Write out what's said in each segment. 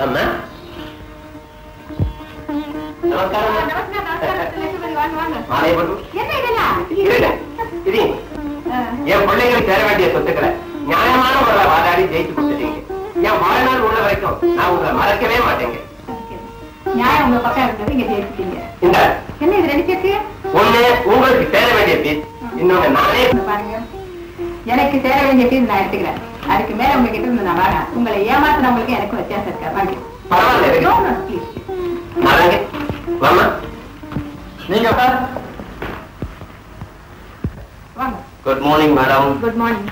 அம்மா நமஸ்காரம் மாலை போட்டு இருங்க. இது என் பிள்ளைங்களுக்கு சேர வேண்டிய சொத்துக்களை நியாயமான முறையில் வாதாடி ஜெயிச்சு கொடுத்துட்டீங்க என் வாழ்நாள் உள்ள வரைக்கும் நான் உங்களை மறக்கவே மாட்டேங்க நியாயம் உங்க பக்கம் இருந்தது இங்க ஜெயிச்சிட்டீங்க இந்த என்ன இது ரெண்டு செக்கு ஒண்ணு உங்களுக்கு சேர வேண்டிய பீஸ் இன்னொன்னு நானே இங்க பாருங்க எனக்கு சேர வேண்டிய ஃபீஸ் நான் எடுத்துக்கிறேன் அதுக்கு மேல உங்ககிட்ட இருந்து நான் வரேன் உங்களை ஏமாத்தினவங்களுக்கு எனக்கும் வித்தியாசம் இருக்கா வாங்க பரவாயில்ல இருக்கு. No, no, please. வரேங்க வாமா நீங்க வாங்க good morning madam good morning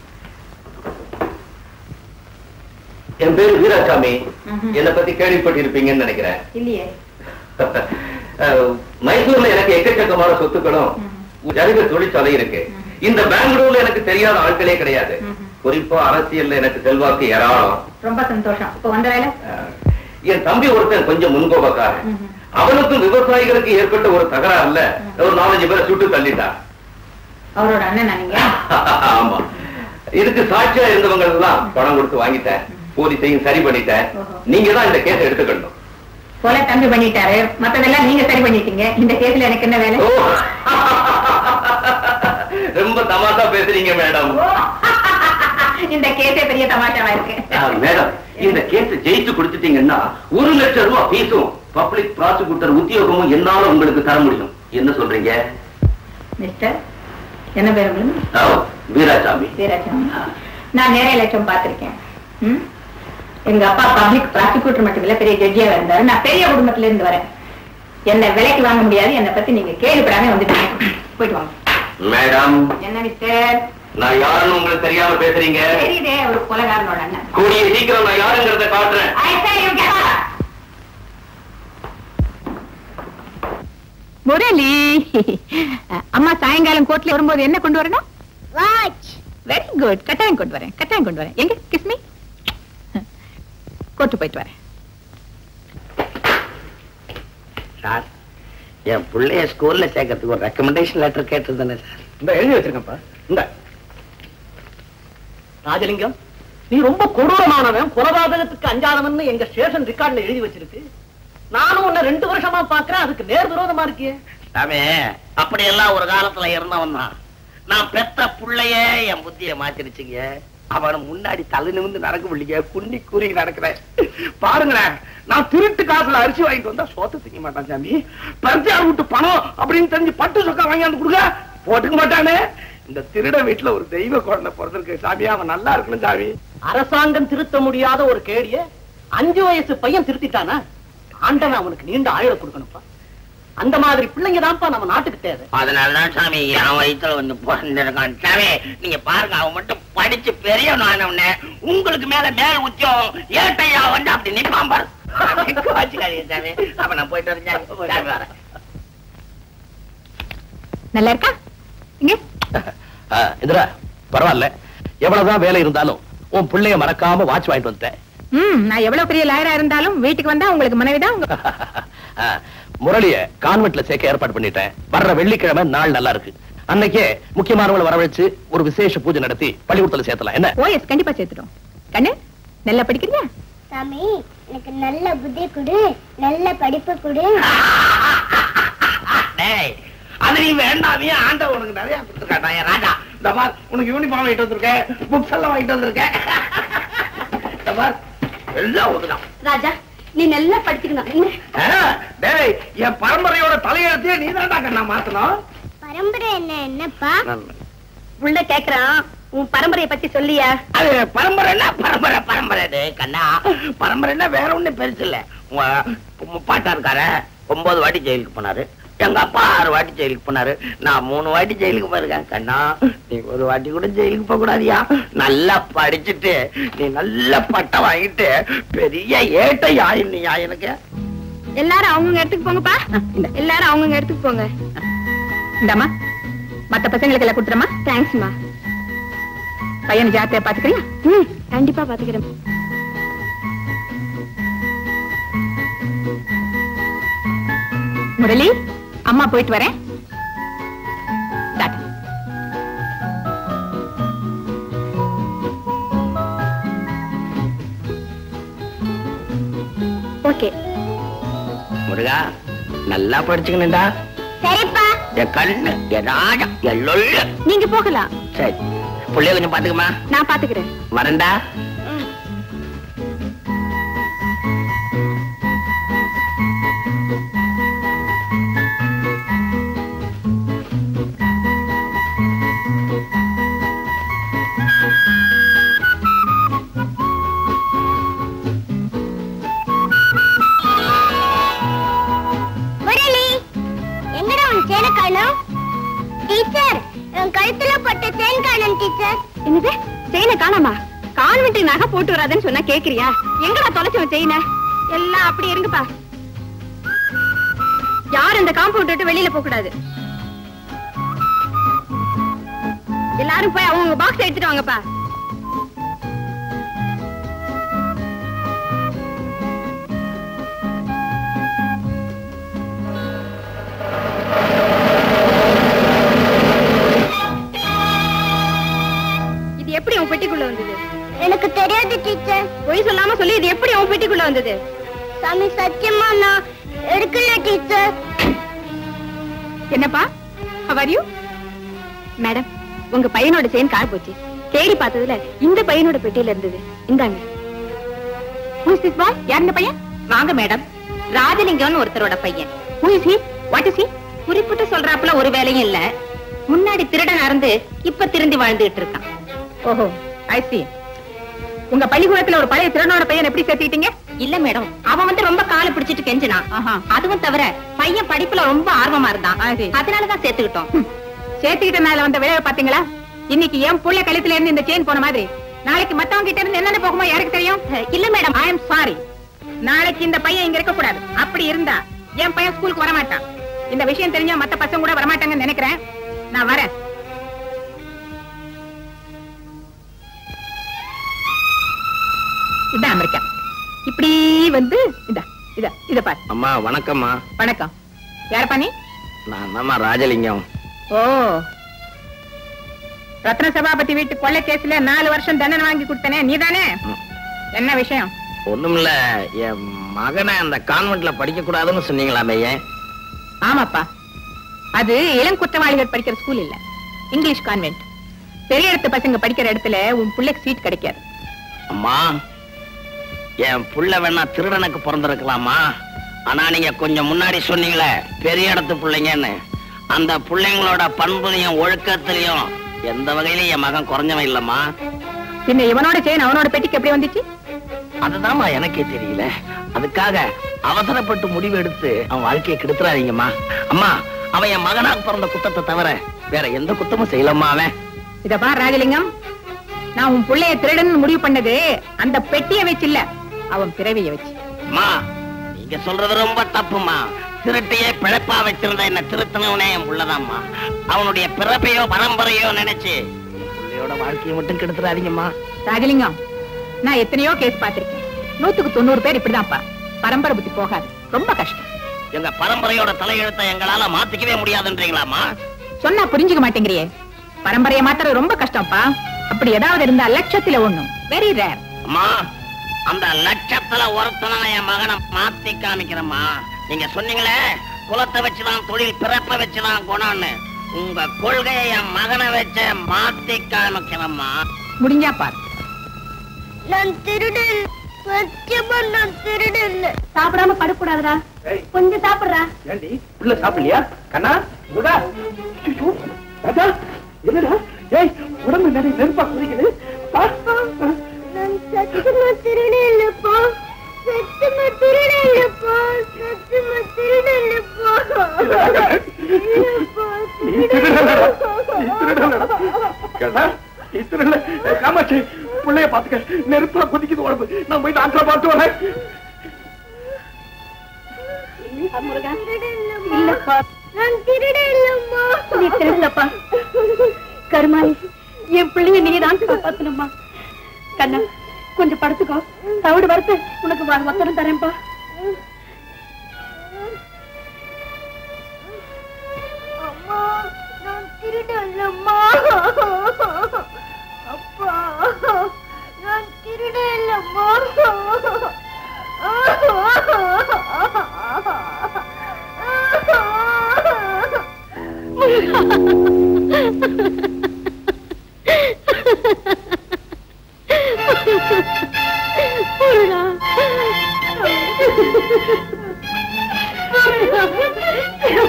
என் பேரு வீராசாமி ம்ஹும். என்னை பத்தி கேள்விப்பட்டிருப்பீங்கன்னு நினைக்கிறேன் இல்லையே அஹ், மைசூர்ல எனக்கு எக்கச்சக்கமான சொத்துக்களும் ஜனித தொழிற்சாலை இருக்கு இந்த பெங்களூர்ல எனக்கு தெரியாத ஆட்களே கிடையாது ம்ஹும். குறிப்பா அரசியல்ல எனக்கு செல்வாக்கு ஏராளம் ரொம்ப சந்தோஷம் இப்ப வந்த வேலை அஹ், என் தம்பி ஒருத்தன் கொஞ்சம் முன்கோபக்காரன் ம்ஹும். அவனுக்கும் விவசாயிகளுக்கு ஏற்பட்ட ஒரு தகராறுல ஒரு நாலஞ்சு பேரை சுட்டு தள்ளிட்டான் அவரோட அண்ணன் நீங்க ஆமா இதுக்கு சாட்சியா இருந்தவங்க எல்லாம் பணம் கொடுத்து வாங்கிட்டேன் போலீஸையும் சரி பண்ணிட்டேன் ஓஹோ. நீங்க தான் இந்த கேஸை எடுத்துக்கணும் கொலை தம்பி பண்ணிட்டாரு மத்ததெல்லாம் நீங்க சரி பண்ணிட்டீங்க இந்த கேஸ்ல எனக்கு என்ன வேலை ஓ. ரொம்ப தமாஷா பேசுறீங்க மேடம் இந்த கேஸே பெரிய தமாஷாவா இருக்கு மேடம் இந்த கேஸ் ஜெயிச்சு கொடுத்துட்டீங்கன்னா ஒரு லட்சம் ரூபாய் ஃபீஸும் பப்ளிக் ப்ராசிக்யூட்டர் உத்தியோகமும் என்னால உங்களுக்கு தர முடியும் என்ன சொல்றீங்க மிஸ்டர் என்ன பேர் உங்களுக்கு ஆ, வீராசாமி வீராசாமி நான் நிறைய லட்சம் பார்த்திருக்கேன் ம்? எங்க அப்பா பப்ளிக் ப்ராசிக்யூட்டர் மட்டும் இல்ல பெரிய ஜட்ஜியா இருந்தாரு நான் பெரிய குடும்பத்துல இருந்து வரேன் என்ன விலைக்கு வாங்க முடியாது என்னை பத்தி நீங்க கேள்விப்படாம வந்துட்டீங்க போயிட்டு வாங்க மேடம் என்ன மிஸ்டர் நான் யாருன்னு உங்களுக்கு தெரியாம பேசுறீங்க தெரியுதே ஒரு கொலகாரனோட அண்ணன் கூடிய சீக்கிரம் நான் யாருங்கிறத காட்டுறேன் I say you get out. Murali அம்மா சாயங்காலம் கோட்ல வரும்போது என்ன கொண்டு வரணும் வாட்ச் வெரி குட் கட்டாயம் கொண்டு வரேன் கட்டாயம் கொண்டு வரேன் எங்க கிஸ்மி கோட்டு போயிட்டு வரேன் சார் என் பிள்ளைய ஸ்கூல்ல சேர்க்கறதுக்கு ஒரு ரெக்கமெண்டேஷன் லெட்டர் கேட்டிருந்தேனே சார் இந்த எழுதி வச்சிருக்கப்பா இந்த ராஜலிங்கம் நீ ரொம்ப கொடூரமானவன் கொலபாதகத்துக்கு அஞ்சாதவன் எங்க ஸ்டேஷன் ரெக்கார்ட்ல எழுதி வச்சிருக்கு நானும் உன்னை ரெண்டு வருஷமா பாக்குறேன் அதுக்கு நேர் விரோதமா இருக்கியே சாமி அப்படியெல்லாம் ஒரு காலத்துல இருந்தவன் தான் நான் பெத்த புள்ளைய என் புத்திய மாத்திருச்சுங்க அவன முன்னாடி தலை நிமிந்து நடக்க முடியல குன்னி கூறி நடக்கிறேன் பாருங்களேன் நான் திருட்டு காசுல அரிசி வாங்கிட்டு வந்தா சோத்து திங்க மாட்டான் சாமி பரிச்சார் விட்டு பணம் அப்படின்னு தெரிஞ்சு பட்டு சொக்கா வாங்கியாந்து கொடுக்க போட்டுக்க மாட்டானே இந்த திருட வீட்டுல ஒரு தெய்வ குழந்தை பிறந்திருக்கு சாமி அவன் நல்லா இருக்கணும் சாமி அரசாங்கம் திருத்த முடியாத ஒரு கேடிய அஞ்சு வயசு பையன் திருத்திட்டானா ஆண்டவன் அவனுக்கு நீண்ட ஆயுள கொடுக்கணும்ப்பா அந்த மாதிரி பிள்ளைங்க தான்ப்பா நம்ம நாட்டுக்கு தேவை அதனாலதான் சாமி என் வயித்துல வந்து பிறந்திருக்கான் சாமி நீங்க பாருங்க அவன் மட்டும் படிச்சு பெரியவன் ஆனவனே உங்களுக்கு மேல மேல உச்சம் ஏட்டையா வந்து அப்படி நிப்பான் பாரு வச்சுக்காதீங்க சாமி அப்ப நான் போயிட்டு வரேன் சாமி. சாமி வரேன் நல்லா இருக்கா இங்க இந்திரா பரவாயில்ல எவ்வளவுதான் வேலை இருந்தாலும் உன் பிள்ளைய மறக்காம வாட்ச் வாங்கிட்டு வந்துட்டேன் ம் நான் எவ்வளவு பெரிய லாயரா இருந்தாலும் வீட்டுக்கு வந்தா உங்களுக்கு மனைவிதான் உங்க ஆ, முரளிய கான்வென்ட்ல சேர்க்க ஏற்பாடு பண்ணிட்டேன் வர்ற வெள்ளிக்கிழமை நாள் நல்லா இருக்கு அன்னைக்கே முக்கியமானவங்களை வரவழைச்சு ஒரு விசேஷ பூஜை நடத்தி பள்ளிக்கூடத்துல சேர்த்தலாம் என்ன ஓஎஸ் கண்டிப்பா சேர்த்துட்டோம் கண்ணு நல்லா படிக்கிறியா சாமி எனக்கு நல்ல புத்தி கொடு நல்ல படிப்பு கொடு டேய், அது நீ வேண்டாமே ஆண்டவன் உனக்கு நிறைய கொடுத்துருக்காட்டா என் ராஜா இந்த பார் உனக்கு யூனிஃபார்ம் வாங்கிட்டு வந்திருக்கேன் புக்ஸ் எல்லாம் வாங்கிட்டு வந்திருக்கேன் இந்த பார் எல்லாம் ஒதுதான் ராஜா நீ நல்லா படிச்சுக்கணும் டேய் என் பரம்பரையோட தலையெழுத்தையே நீ தான்டா கண்ணா மாத்தணும் பரம்பரை என்ன என்னப்பா உள்ள கேக்குறான் உன் பரம்பரையை பத்தி சொல்லியா அது பரம்பரைன்னா பரம்பரை பரம்பரை டேய் கண்ணா பரம்பரைன்னா வேற ஒண்ணும் பெருசு இல்ல உங்க முப்பாட்டா இருக்காரு ஒன்பது வாட்டி ஜெயிலுக்கு போனாரு எங்க அப்பா ஆறு வாட்டி ஜெயிலுக்கு போனாரு நான் மூணு வாட்டி ஜெயிலுக்கு போயிருக்கேன் கண்ணா நீ ஒரு வாட்டி கூட ஜெயிலுக்கு போக கூடாதியா நல்லா படிச்சுட்டு நீ நல்ல பட்டம் வாங்கிட்டு பெரிய ஏட்டை ஆயிடுனியா எனக்கு எல்லாரும் அவங்கவுங்க இடத்துக்கு போங்கப்பா எல்லாரும் அவங்கவுங்க இடத்துக்கு போங்க இந்தாம்மா மத்த பசங்களுக்கு எல்லாம் கொடுத்துறமா தேங்க்ஸ்மா பையனை ஜாத்திரையா பாத்துக்கிறியா ம் கண்டிப்பா பாத்துக்கிறேன் முரளி அம்மா போயிட்டு வரேன் டாடா. ஓகே முருகா நல்லா படிச்சுக்கணும்டா சரிப்பா என் கண்ணு என் ராஜா என் லொல்லு நீங்க போகலாம் சரி புள்ளைய கொஞ்சம் பாத்துக்கமா நான் பாத்துக்கிறேன் வரேன்டா முரளி எங்கடா உன் சேனை காணோம் டீச்சர் உன் கழுத்துல போட்ட செயின் காணோம் டீச்சர் என்னது செயினை காணாமா கான்வென்ட் நகை போட்டு வராதுன்னு சொன்னா கேக்குறியா எங்கடா தொலைச்சவன் செயினை எல்லாம் அப்படி இருங்கப்பா யாரும் இந்த காம்பவுண்ட் விட்டு வெளியில போக கூடாது எல்லாரும் போய் அவங்க பாக்ஸ் எடுத்துட்டு வாங்கப்பா இது எப்படி உன் பெட்டிக்குள்ள வந்தது எனக்கு தெரியாது டீச்சர் பொய் சொல்லாம சொல்லி இது எப்படி உன் பெட்டிக்குள்ள வந்தது சாமி சத்தியமா நான் எடுக்கல டீச்சர் என்னப்பா ஹவ் யூ மேடம் உங்க பையனோட செயின் கார் போச்சு தேடி பார்த்ததுல இந்த பையனோட பெட்டியில இருந்தது இந்தாங்க Who is this boy? யார் இந்த பையன் வாங்க மேடம் ராஜலிங்கம்னு ஒருத்தரோட பையன் Who is he? What is he? குறிப்பிட்டு சொல்றாப்புல ஒரு வேலையும் இல்ல முன்னாடி திருடன் அறந்து இப்ப திருந்தி வாழ்ந்துட்டு இருக்கான் ஓஹோ ஐ see உங்க பள்ளிக்கூடத்துல ஒரு பழைய திருடனோட பையன் எப்படி சேர்த்துக்கிட்டீங்க இல்ல மேடம் அவன் வந்து ரொம்ப காலை பிடிச்சிட்டு கெஞ்சினான் அதுவும் தவிர பையன் படிப்புல ரொம்ப ஆர்வமா இருந்தான் அதனாலதான் சேர்த்துக்கிட்டோம் சேர்த்துக்கிட்டனால வந்த விளைவை பாத்தீங்களா இன்னைக்கு என் புள்ள கழுத்துல இருந்து இந்த செயின் போன மாதிரி நாளைக்கு மத்தவங்க கிட்ட இருந்து என்னென்ன போகுமோ யாருக்கு தெரியும் இல்ல மேடம் ஐ எம் சாரி நாளைக்கு இந்த பையன் இங்க இருக்க கூடாது அப்படி இருந்தா என் பையன் ஸ்கூலுக்கு வர மாட்டான் இந்த விஷயம் தெரிஞ்சா மத்த பசங்க கூட வரமாட்டாங்கன்னு நினைக்கிறேன் நான் வரேன் இதான் அமெரிக்கா இப்படி வந்து இதா இதா இத பாரு அம்மா வணக்கம்மா வணக்கம் யார் பண்ணி நான் தாம்மா ராஜலிங்கம் ஓ ரத்ன சபாபதி வீட்டு கொள்ளை கேஸ்ல நாலு வருஷம் தண்டனை வாங்கி கொடுத்தனே நீதானே என்ன விஷயம் ஒண்ணுமில்ல என் மகனை அந்த கான்வென்ட்ல படிக்க கூடாதுன்னு சொன்னீங்களாமே ஏன் ஆமாப்பா அது இளம் குற்றவாளிகள் படிக்கிற ஸ்கூல் இல்ல இங்கிலீஷ் கான்வென்ட் பெரிய இடத்து பசங்க படிக்கிற இடத்துல உன் பிள்ளைக்கு சீட் கிடைக்காது அம்மா என் புள்ள வேணா திருடனுக்கு பிறந்திருக்கலாமா ஆனா நீங்க கொஞ்சம் முன்னாடி சொன்னீங்களே பெரிய இடத்து பிள்ளைங்கன்னு அந்த பிள்ளைங்களோட பண்புலையும் ஒழுக்கத்திலையும் எந்த வகையிலும் என் மகன் குறைஞ்சவன் இல்லம்மா பின்ன இவனோட செயின் அவனோட பெட்டிக்கு எப்படி வந்துச்சு அதுதாம்மா எனக்கே தெரியல அதுக்காக அவசரப்பட்டு முடிவு எடுத்து அவன் வாழ்க்கையை கெடுத்துறாதீங்கம்மா அம்மா அவன் என் மகனாக பிறந்த குத்தத்தை தவிர வேற எந்த குத்தமும் செய்யலம்மா அவன் இத பார் ராஜலிங்கம் நான் உன் புள்ளைய திருடன்னு முடிவு பண்ணது அந்த பெட்டிய வச்சு இல்ல அவன் பிறவிய வச்சு அம்மா நீங்க சொல்றது ரொம்ப தப்புமா திருட்டையே பிழைப்பா வச்சிருந்த என்ன திருத்தனவனே என் புள்ளதாம்மா அவனுடைய பிறப்பையோ பரம்பரையோ நினைச்சு என் புள்ளையோட வாழ்க்கையை மட்டும் கெடுத்துறாதீங்கம்மா ராஜலிங்கம் நான் எத்தனையோ கேஸ் பார்த்திருக்கேன் நூத்துக்கு தொண்ணூறு பேர் இப்படிதான்ப்பா பரம்பரை புத்தி போகாது ரொம்ப கஷ்டம் எங்க பரம்பரையோட தலையெழுத்தை எங்களால மாத்திக்கவே முடியாதுன்றீங்களாம்மா சொன்னா புரிஞ்சுக்க மாட்டேங்கிறியே பரம்பரையை மாத்திரம் ரொம்ப கஷ்டம்ப்பா அப்படி ஏதாவது இருந்தா லட்சத்துல ஒண்ணும் வெரி ரேர் அம்மா அந்த லட்சத்துல ஒருத்தனா என் மகனை மாத்தி காமிக்கிறேம்மா நீங்க சொன்னீங்களே குலத்தை வச்சுதான் தொழில் பிறப்பை வச்சுதான் குணம்னு உங்க கொள்கையை என் மகனை வச்ச மாத்தி காமிக்கிறேம்மா முடிஞ்சா பார் நான் திருடன் சத்தியமா நான் திருடன் சாப்பிடாம படக்கூடாதுடா ஏய், கொஞ்சம் சாப்பிடுறா ஏண்டி புள்ள சாப்பிடலையா கண்ணா முருகா ஐயோ, ராஜா என்னடா ஏய் உடம்பு நிறைய நெருப்பா குதிக்குது ஆ, ஆ, ஆ. நான் சத்தியமா திருடன் இல்லப்பா சத்தியமா திருடன் இல்லப்பா சத்தியமா திருடன் இல்லப்பா இல்லப்பா, நீ திருடலடா. நீ திருடலடா. கண்ணா, நீ திருடல. ஏய், காமாட்சி புள்ளைய பாத்துக்க நெருப்பா குதிக்குது உடம்பு நான் போய் டாக்டரை பார்த்து வரேன் இல்லப்பா நான் திருடன் இல்லம்மா நீ திருடலப்பா. கருமாளி என் பிள்ளைய நீ தான் காப்பாத்தணுமா கண்ணா கொஞ்சம் படுத்துக்கோ தவிடு வறுத்து உனக்கு வ- வத்தரம் தரேன்ப்பா அம்மா நான் திருடன் இல்லம்மா அப்பா நான் திருடன் இல்லம்மா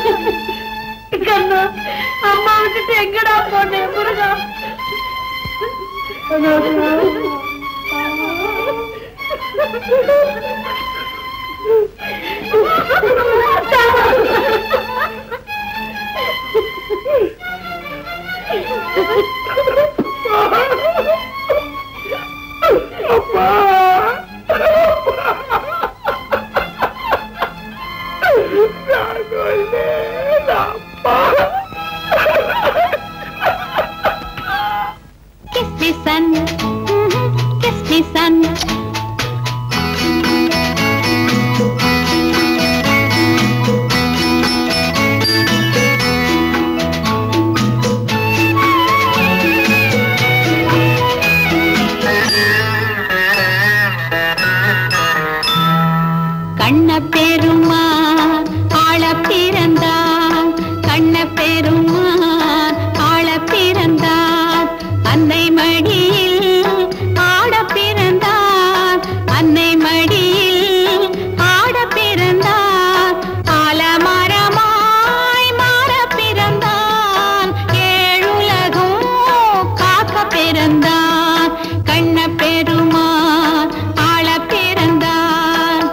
கண்ணா அம்மா விட்டுட்டு எங்கடா போனேன் முருகா அப்பா நான் கொல்லேன் அப்பா Kiss me, son. Mhm. Kiss me, son. கண்ண பெருமான் ஆள பிறந்தான் கண்ண பெருமான் ஆள பிறந்தான் அன்னை மடியில் ஆட பிறந்தான் அன்னை மடியில் ஆட பிறந்தான் ஆலமரமாய் மாற பிறந்தான் ஏழுலகும் காக்க பிறந்தான் கண்ண பெருமான் ஆள பிறந்தான்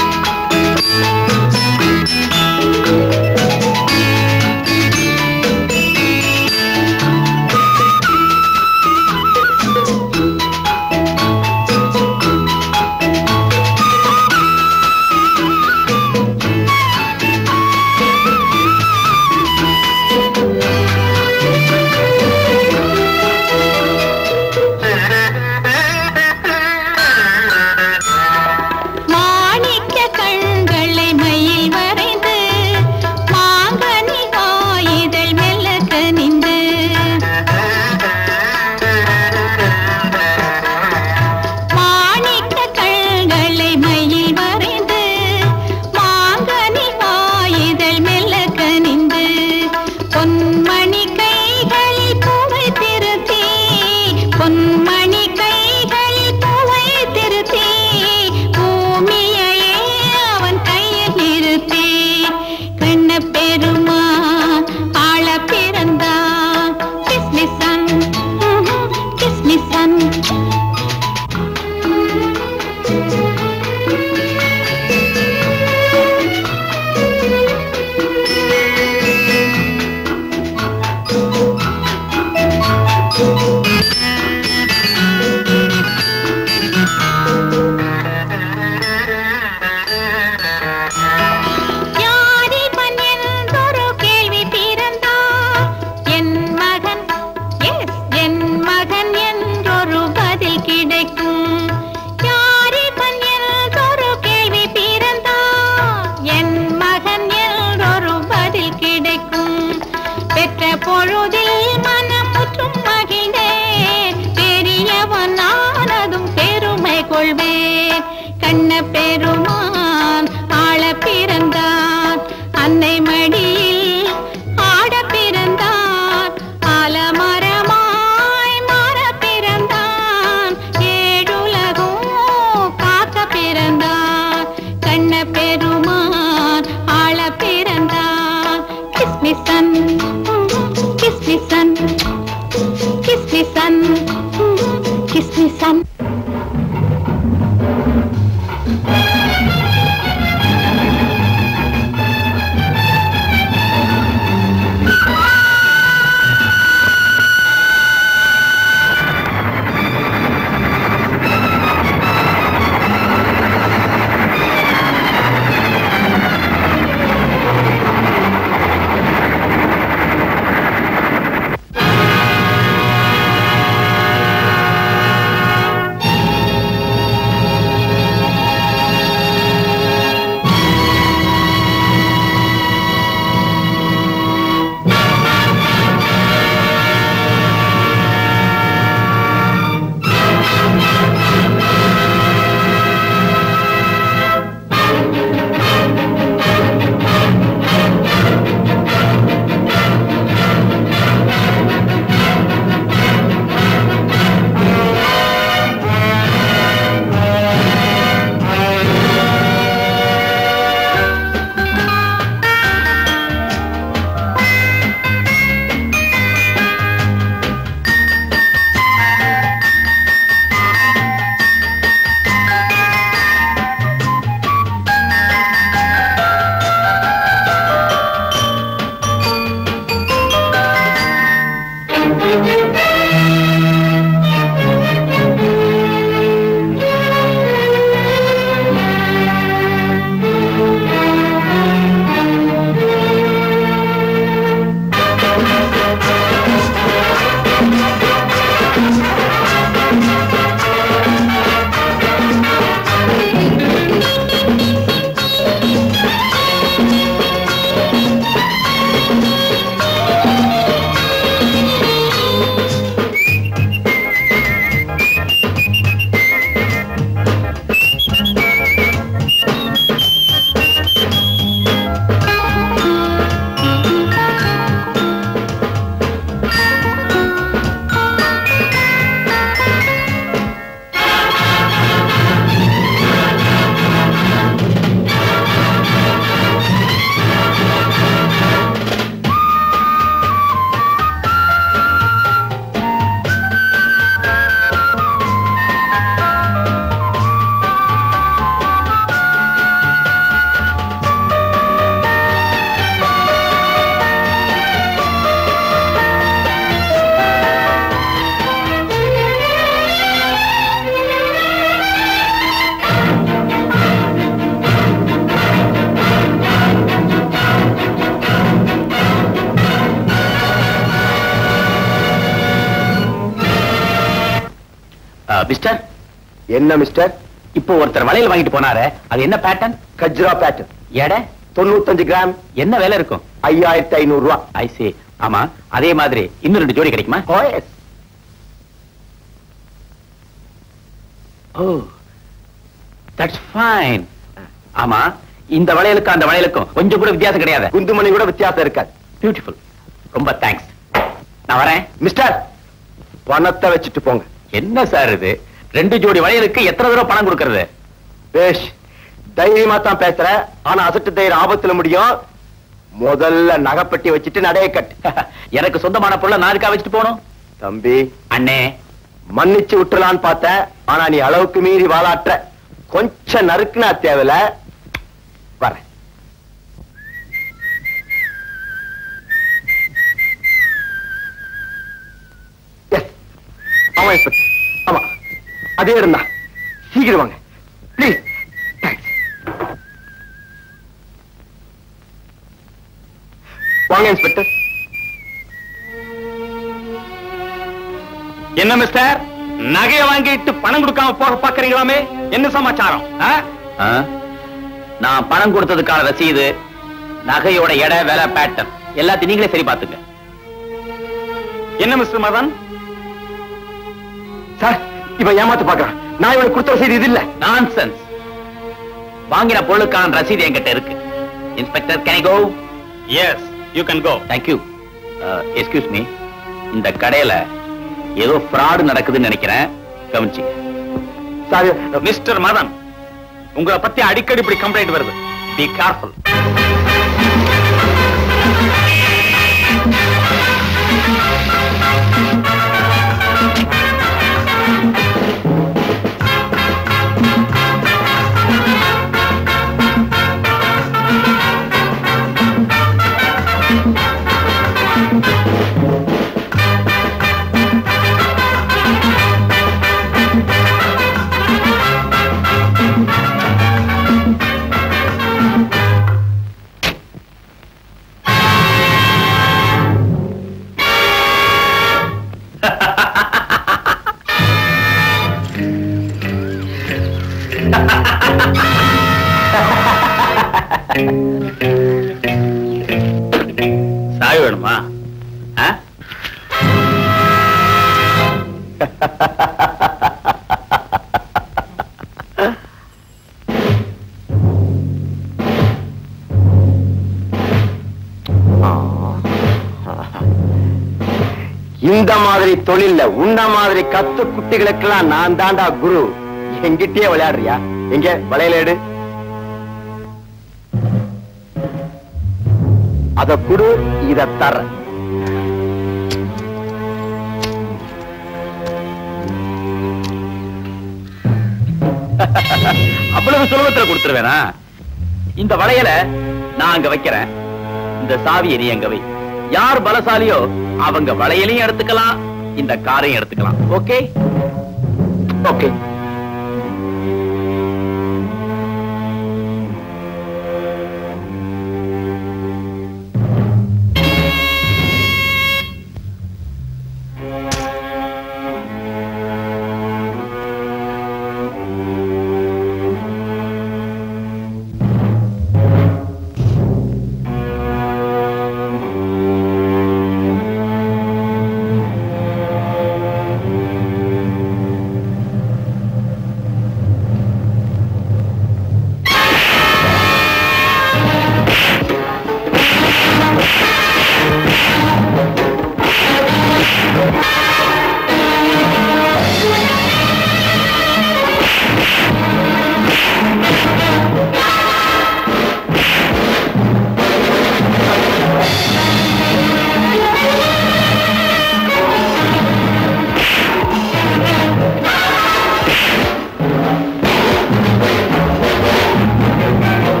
மாணிக்க கண்களை மயில் வரைந்து மாங்கனி வாயிதழ் மெல்ல கனிந்து மாணிக்க கண்களை மயில் வரைந்து மாங்கனி வாயிதழ் மெல்ல கனிந்து பொன்மணி கைகளில் பூவை திருத்தி பொன்மணி கைகளில் பூவை திருத்தி பூமியையே அவன் கையில் நிறுத்தி கண்ண பெருமான் ஆள பிறந்தான் கிஸ்மி சன் கிஸ்மி சன் யாரிவன் என்றொரு கேள்வி பிறந்தார் என் மகன் எஸ் என் மகன் என்றொரு பதில் கிடைக்கும் யாரிவன் என்றொரு கேள்வி பிறந்தார் என் மகன் என்றொரு பதில் கிடைக்கும் பெற்ற பொழுதில் மனம் முற்றும் மகிழ்ந்தேன் பெரியவன் ஆனதும் பெருமை கொள்வேன் கண்ண பெருமான் ஆள பிறந்தான் அன்னை மடியில் ஆட பிறந்தான் ஆலமரமாய் மாற பிறந்தான் ஏழுலகும் காக்க பிறந்தான் கண்ண பெருமான் ஆள பிறந்தான் கிஸ்மி சன் கிஸ்மி சன் கிஸ்மி சன் கிஸ்மி சன் மிஸ்டர் என்ன மிஸ்டர் இப்போ ஒருத்தர் வளையல் வாங்கிட்டு போனாரு அது என்ன பேட்டர்ன் கஜ்ரா பேட்டர்ன் எடை தொண்ணூத்தஞ்சு கிராம் என்ன விலை இருக்கும் ஐயாயிரத்தி ஐநூறு ரூபா ஐ see ஆமா அதே மாதிரி இன்னும் ரெண்டு ஜோடி கிடைக்குமா ஓஎஸ் ஓ தட்ஸ் ஃபைன் ஆமா இந்த வளையலுக்கும் அந்த வளையலுக்கும் கொஞ்சம் கூட வித்தியாசம் கிடையாது குந்துமணி கூட வித்தியாசம் இருக்காது பியூட்டிஃபுல் ரொம்ப தேங்க்ஸ் நான் வரேன் மிஸ்டர் பணத்தை வச்சுட்டு போங்க என்ன சார் இது ரெண்டு ஜோடி வளையலுக்கு எத்தனை தடவை பணம் கொடுக்கறது பேஷ் தைரியமா தான் பேசுற ஆனா அசட்டு தைரியம் ஆபத்துல முடியும் முதல்ல நகைப்பட்டி வச்சுட்டு நடைய கட்டு எனக்கு சொந்தமான பொருளை நான் இருக்கா வச்சுட்டு போகணும் தம்பி அண்ணே மன்னிச்சு விட்டுலான்னு பார்த்தேன் ஆனா நீ அளவுக்கு மீறி வாலாட்டுற கொஞ்சம் நறுக்குனா தேவையில்ல வரேன் எஸ் ஆமா இன்ஸ்பெக்டர் ஆமா அதே இருந்தா சீக்கிரம் வாங்க ப்ளீஸ் தேங்க்ஸ் வாங்க இன்ஸ்பெக்டர் என்ன மிஸ்டர் நகைய வாங்கிட்டு பணம் கொடுக்காம போக பாக்குறீங்களாமே என்ன சமாச்சாரம் நான் பணம் கொடுத்ததுக்கான ரசீது நகையோட எடை விலை பேட்டர்ன் எல்லாத்தையும் நீங்களே சரி பாத்துங்க என்ன மிஸ்டர் மதன் சார் இவன் ஏமாத்து பாக்குறான் நான் இவனுக்கு கொடுத்த செய்தி இது இல்ல நான்சென்ஸ் வாங்கின பொருளுக்கான ரசீது என்கிட்ட இருக்கு inspector can go yes you can go thank you excuse me இந்த கடையில ஏதோ ஃப்ராடு நடக்குதுன்னு நினைக்கிறேன் கவனிச்சு சார் மிஸ்டர் மதன் உங்களை பத்தி அடிக்கடி இப்படி கம்ப்ளைண்ட் வருது பி கேர்ஃபுல் சாய் வேணுமா ஆ? இந்த மாதிரி தொழில்ல உன்ன மாதிரி கத்து குட்டிகளுக்கெல்லாம் நான் தாண்டா குரு என்கிட்டயே விளையாடுறியா எங்க வளையல எடு அத குடு இத தர அவ்வளவு சுலபத்துல கொடுத்துருவேனா இந்த வளையல நான் அங்க வைக்கிறேன் இந்த சாவியை நீ அங்க வை யார் பலசாலியோ அவங்க வளையலையும் எடுத்துக்கலாம் இந்த காரையும் எடுத்துக்கலாம் ஓகே ஓகே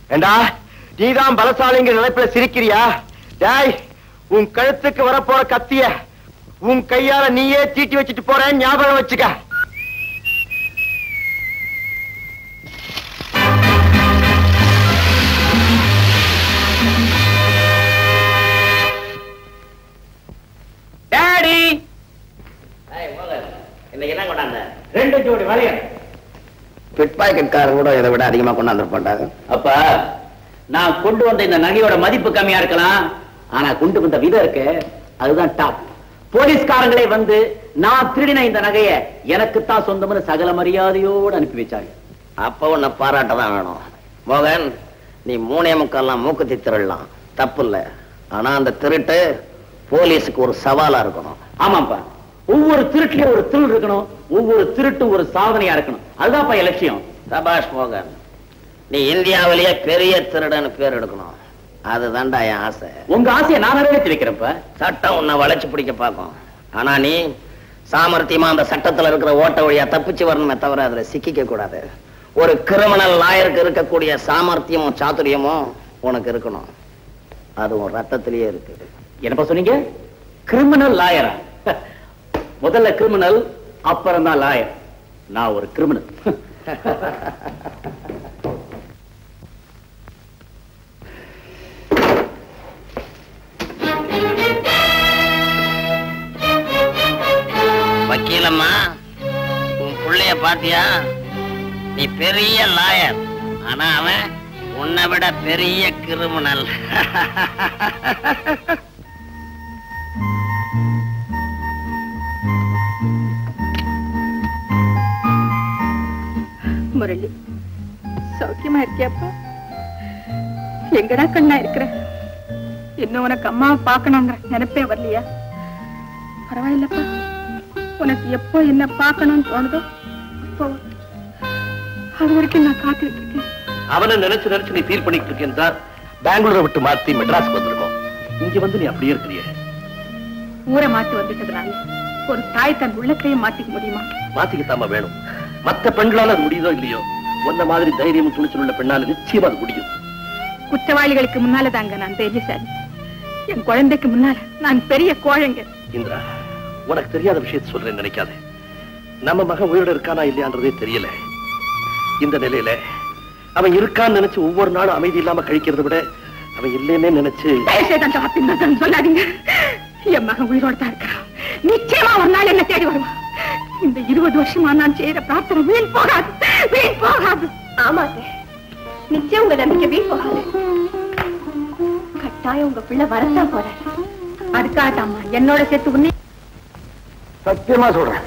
ஏண்டா நீதான் பலசாலிங்கிற நினைப்புல சிரிக்கிறியா டேய் உன் கழுத்துக்கு வரப்போற கத்திய உன் கையால நீயே தீட்டி வச்சுட்டு போறேன் ஞாபகம் வச்சுக்க டாடி இன்னைக்கு என்ன கொண்டாந்த ரெண்டு ஜோடி வளையல் பிட் பாக்கெட்காரன் கூட இதை விட அதிகமா கொண்டாந்து போட்டாங்க அப்ப நான் கொண்டு வந்த இந்த நகையோட மதிப்பு கம்மியா இருக்கலாம் ஆனா கொண்டு வந்த விதம் இருக்கு அதுதான் டாப் போலீஸ்காரங்களே வந்து நான் திருடின இந்த நகைய எனக்கு தான் சொந்தம்னு சகல மரியாதையோடு அனுப்பி வச்சாங்க அப்ப உன்னை பாராட்ட தான் வேணும் மோகன் நீ மூணே முக்கால்லாம் மூக்குத்தி திருடலாம் தப்பு இல்ல ஆனா அந்த திருட்டு போலீஸுக்கு ஒரு சவாலா இருக்கணும் ஆமாப்பா ஒவ்வொரு திருட்டுலயும் ஒரு திருள் இருக்கணும் ஒவ்வொரு திருட்டும் ஒரு சாதனையா இருக்கணும் அதுதான்ப்பா என் லட்சியம் சபாஷ் மோகன் நீ இந்தியாவிலேயே பெரிய திருடன்னு பேர் எடுக்கணும் அதுதான்டா என் ஆசை உங்க ஆசையை நான் நிறைவேற்றி வைக்கிறேன்ப்பா சட்டம் உன்னை வளைச்சு பிடிக்க பார்க்கும் ஆனா நீ சாமர்த்தியமா அந்த சட்டத்துல இருக்கிற ஓட்ட வழியா தப்பிச்சு வரணுமே தவிர அதுல சிக்கிக்க கூடாது ஒரு கிரிமினல் லாயருக்கு இருக்கக்கூடிய சாமர்த்தியமும் சாதுரியமும் உனக்கு இருக்கணும் அது உன் ரத்தத்திலேயே இருக்கு என்னப்பா சொன்னீங்க கிரிமினல் லாயரா முதல்ல கிரிமினல் அப்புறம் தான் லாயர் நான் ஒரு கிரிமினல் வக்கீலம்மா உன் புள்ளைய பாத்தியா நீ பெரிய லாயர் ஆனா அவன் உன்னை விட பெரிய கிரிமினல் முரளி சௌக்கியமா இருக்கியாப்பா எங்கடா கண்ணா இருக்கிற இன்னும் உனக்கு அம்மாவை பார்க்கணுங்கிற நினைப்பே வரலையா பரவாயில்லப்பா உனக்கு எப்போ என்ன பார்க்கணும்னு தோணுதோ அப்போ வா. அது வரைக்கும் நான் காத்துட்டு இருக்கேன் அவனை நினைச்சு நினைச்சு நீ ஃபீல் பண்ணிட்டு இருக்கேன் சார் பெங்களூரை விட்டு மாத்தி மெட்ராஸ்க்கு வந்திருக்கோம் இங்க வந்து நீ அப்படியே இருக்கிறியே ஊரை மாத்தி வந்துட்டதுனால ஒரு தாய் தன் உள்ளத்தையும் மாத்திக்க முடியுமா மாத்திக்கத்தாம வேணும் மத்த பெண்களால அது முடியுதோ இல்லையோ உன்ன மாதிரி தைரியமும் துணிச்சல் உள்ள பெண்ணால நிச்சயமா அது முடியும் குற்றவாளிகளுக்கு முன்னால தாங்க நான் தைரியசாலி என் குழந்தைக்கு முன்னால நான் பெரிய கோழைங்க இந்திரா உனக்கு தெரியாத விஷயத்தை சொல்றேன்னு நினைக்காத நம்ம மகன் உயிரோட இருக்கானா இல்லையான்றதே தெரியல இந்த நிலையில அவன் இருக்கான்னு நினைச்சு ஒவ்வொரு நாளும் அமைதி இல்லாம கழிக்கிறதை விட அவன் இல்லைன்னே நினைச்சு தயவுசெய்து அந்த ஆத்திரம் சொல்லாதீங்க என் மகன் உயிரோட தான் இருக்கிறான் நிச்சயமா ஒரு நாள் என்ன தேடி வருவான் இந்த இருபது வருஷமா நான் செய்யற பிரார்த்தனை வீண் போகாது வீண் போகாது ஆமா நிச்சயம் உங்க நம்பிக்கை வீண் போகாது கட்டாயம் உங்க பிள்ளை வரத்தான் போற அதுக்காகத்தாம்மா என்னோட சேர்த்து உன்னை சத்தியமா சொல்றேன்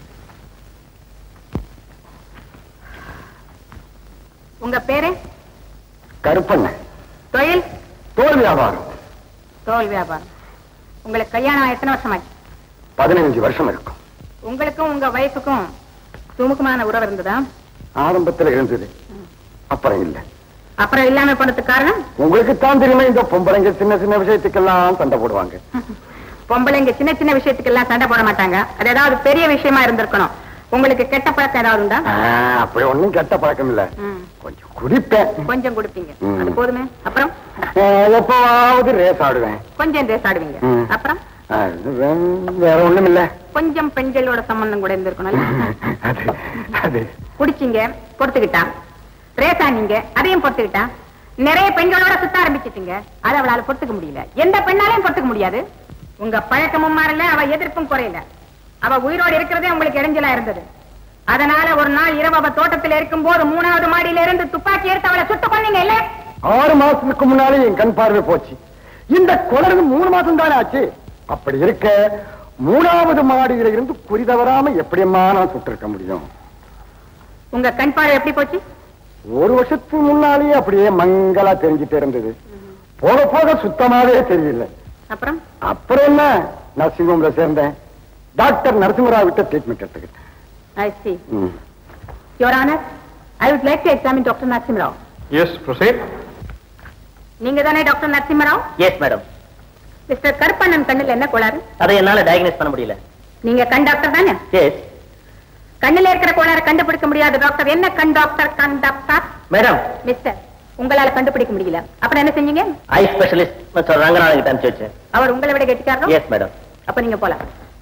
உங்க பேரு கருப்பண்ண தொழில் தோல் வியாபாரம் தோல் வியாபாரம் உங்களுக்கு கல்யாணம் எத்தனை வருஷமாச்சு பதினஞ்சு வருஷம் இருக்கும் உங்களுக்கும் உங்க வயசுக்கும் சுமுகமான உறவு இருந்ததா ஆரம்பத்துல இருந்தது அப்புறம் இல்ல அப்புறம் இல்லாம போனதுக்கு காரணம் உங்களுக்கு தான் தெரியுமா இந்த பொம்பளைங்க சின்ன சின்ன விஷயத்துக்கெல்லாம் சண்டை போடுவாங்க பொம்பளைங்க சின்ன சின்ன விஷயத்துக்கு எல்லாம் சண்டை போட மாட்டாங்க அது ஏதாவது பெரிய விஷயமா இருந்திருக்கணும் உங்களுக்கு கெட்ட பழக்கம் ஏதாவது உண்டா ஆ, அப்படி ஒண்ணும் கெட்ட பழக்கம் இல்ல ம். கொஞ்சம் குடிப்பேன் கொஞ்சம் கொடுப்பீங்க ம். அது போதுமே அப்புறம் ஆ, எப்பவாவது ரேஸ் ஆடுவேன் கொஞ்சம் ரேஸ் ஆடுவீங்க ம். அப்புறம் அது வே- வேற ஒண்ணும் இல்ல கொஞ்சம் பெண்களோட சம்பந்தம் கூட இருந்திருக்கணும் அது அது குடிச்சீங்க பொறுத்துக்கிட்டான் ரேஸ் ஆனீங்க அதையும் பொறுத்துக்கிட்டான் நிறைய பெண்களோட சுத்த ஆரம்பிச்சிட்டீங்க அதை அவளால பொறுத்துக்க முடியல எந்த பெண்ணாலையும் பொறுத்துக்க முடியாது உங்க பழக்கமும் மாறல அவ எதிர்ப்பும் குறையல அவ உயிரோடு இருக்கிறதே உங்களுக்கு இடைஞ்சலா இருந்தது அதனால ஒரு நாள் இரவு அவ தோட்டத்தில் இருக்கும்போது மூணாவது மாடியில இருந்து துப்பாக்கி எடுத்து அவளை சுட்டு பண்ணீங்க இல்ல ஆறு மாசத்துக்கு முன்னாலே என் கண் பார்வை போச்சு இந்த குளர்ந்து மூணு மாசம் தானே ஆச்சு அப்படி இருக்க மூணாவது மாடியில இருந்து குறி தவறாம எப்படியம்மா நான் சுட்டிருக்க முடியும் உங்க கண் பார்வை எப்படி போச்சு ஒரு வருஷத்துக்கு முன்னாலேயே அப்படியே மங்களா தெரிஞ்சுட்டு இருந்தது போக போக சுத்தமாவே தெரியல அப்புறம் அப்புறம் என்ன நர்சிங் ஹோம்ல சேர்ந்தேன் டாக்டர் நரசிம்மராவ் விட்ட ட்ரீட்மெண்ட் எடுத்துக்கிட்டேன் I see hmm. Your honour I would like to examine doctor Narasimha Rao Yes, proceed. நீங்க தானே doctor Narasimha Rao yes madam mister Karuppannan கண்ணுல என்ன கோளாறு அதை என்னால டயக்னைஸ் பண்ண முடியல நீங்க கண் டாக்டர் தானே எஸ் கண்ணுல இருக்கிற கோளாறு கண்டுபிடிக்க முடியாது டாக்டர் என்ன கண் டாக்டர் கண் டாக்டர் மேடம் மிஸ்டர் உங்களால கண்டுபிடிக்க முடியல அப்புறம் என்ன செஞ்சீங்க ஐ ஸ்பெஷலிஸ்ட் மிஸ்டர் ரங்கநாதன் கிட்ட அனுப்பிச்சு வச்சேன் அவர் உங்களை விட கெட்டிக்காரரும் எஸ் மேடம் அப்ப நீங்க போலாம்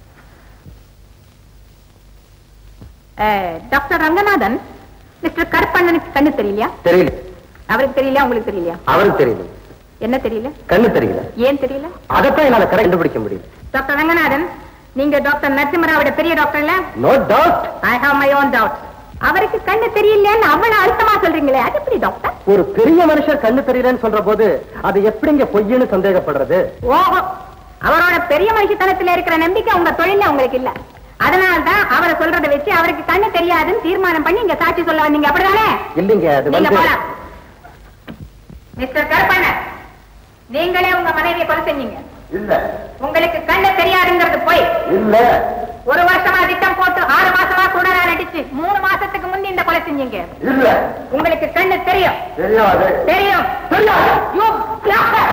டாக்டர் ரங்கநாதன் மிஸ்டர் கருப்பண்ணனுக்கு கண்ணு தெரியலையா தெரியல அவருக்கு தெரியலையா உங்களுக்கு தெரியலையா அவருக்கு தெரியல என்ன தெரியல கண்ணு தெரியல ஏன் தெரியல அதைத்தான் என்னால கரெக்ட் கண்டுபிடிக்க முடியல டாக்டர் ரங்கநாதன் நீங்க டாக்டர் நரசிம்மராவோட பெரிய டாக்டர் இல்ல no doubt I have my own doubt அவருக்கு கண்ணு தெரியலன்னு அவ்வளவு அழுத்தமா சொல்றீங்களே அது எப்படி டாக்டர் ஒரு பெரிய மனுஷர் கண்ணு தெரியலன்னு சொல்ற போது அது எப்படிங்க பொய்ன்னு சந்தேகப்படுறது ஓஹோ அவரோட பெரிய மனுஷத்தனத்துல இருக்கிற நம்பிக்கை உங்க தொழில உங்களுக்கு இல்ல அதனால்தான் அவரை சொல்றதை வச்சு அவருக்கு கண்ணு தெரியாதுன்னு தீர்மானம் பண்ணி இங்க சாட்சி சொல்ல வந்தீங்க அப்படிதானே இல்லைங்க அது நீங்க வந்து போலாம் மிஸ்டர் கருப்பண்ணன் நீங்களே உங்க மனைவியை கொலை செஞ்சீங்க இல்ல உங்களுக்கு கண்ணு தெரியாதுங்கிறது போய் இல்ல ஒரு வருஷமா திட்டம் போட்டு ஆறு மாசமா கூட நடிச்சு மூணு மாசத்துக்கு முந்தி இந்த கொலை செஞ்சீங்க இல்ல உங்களுக்கு கண்ணு தெரியும் தெரியாது தெரியும் தெரியாது You bluff.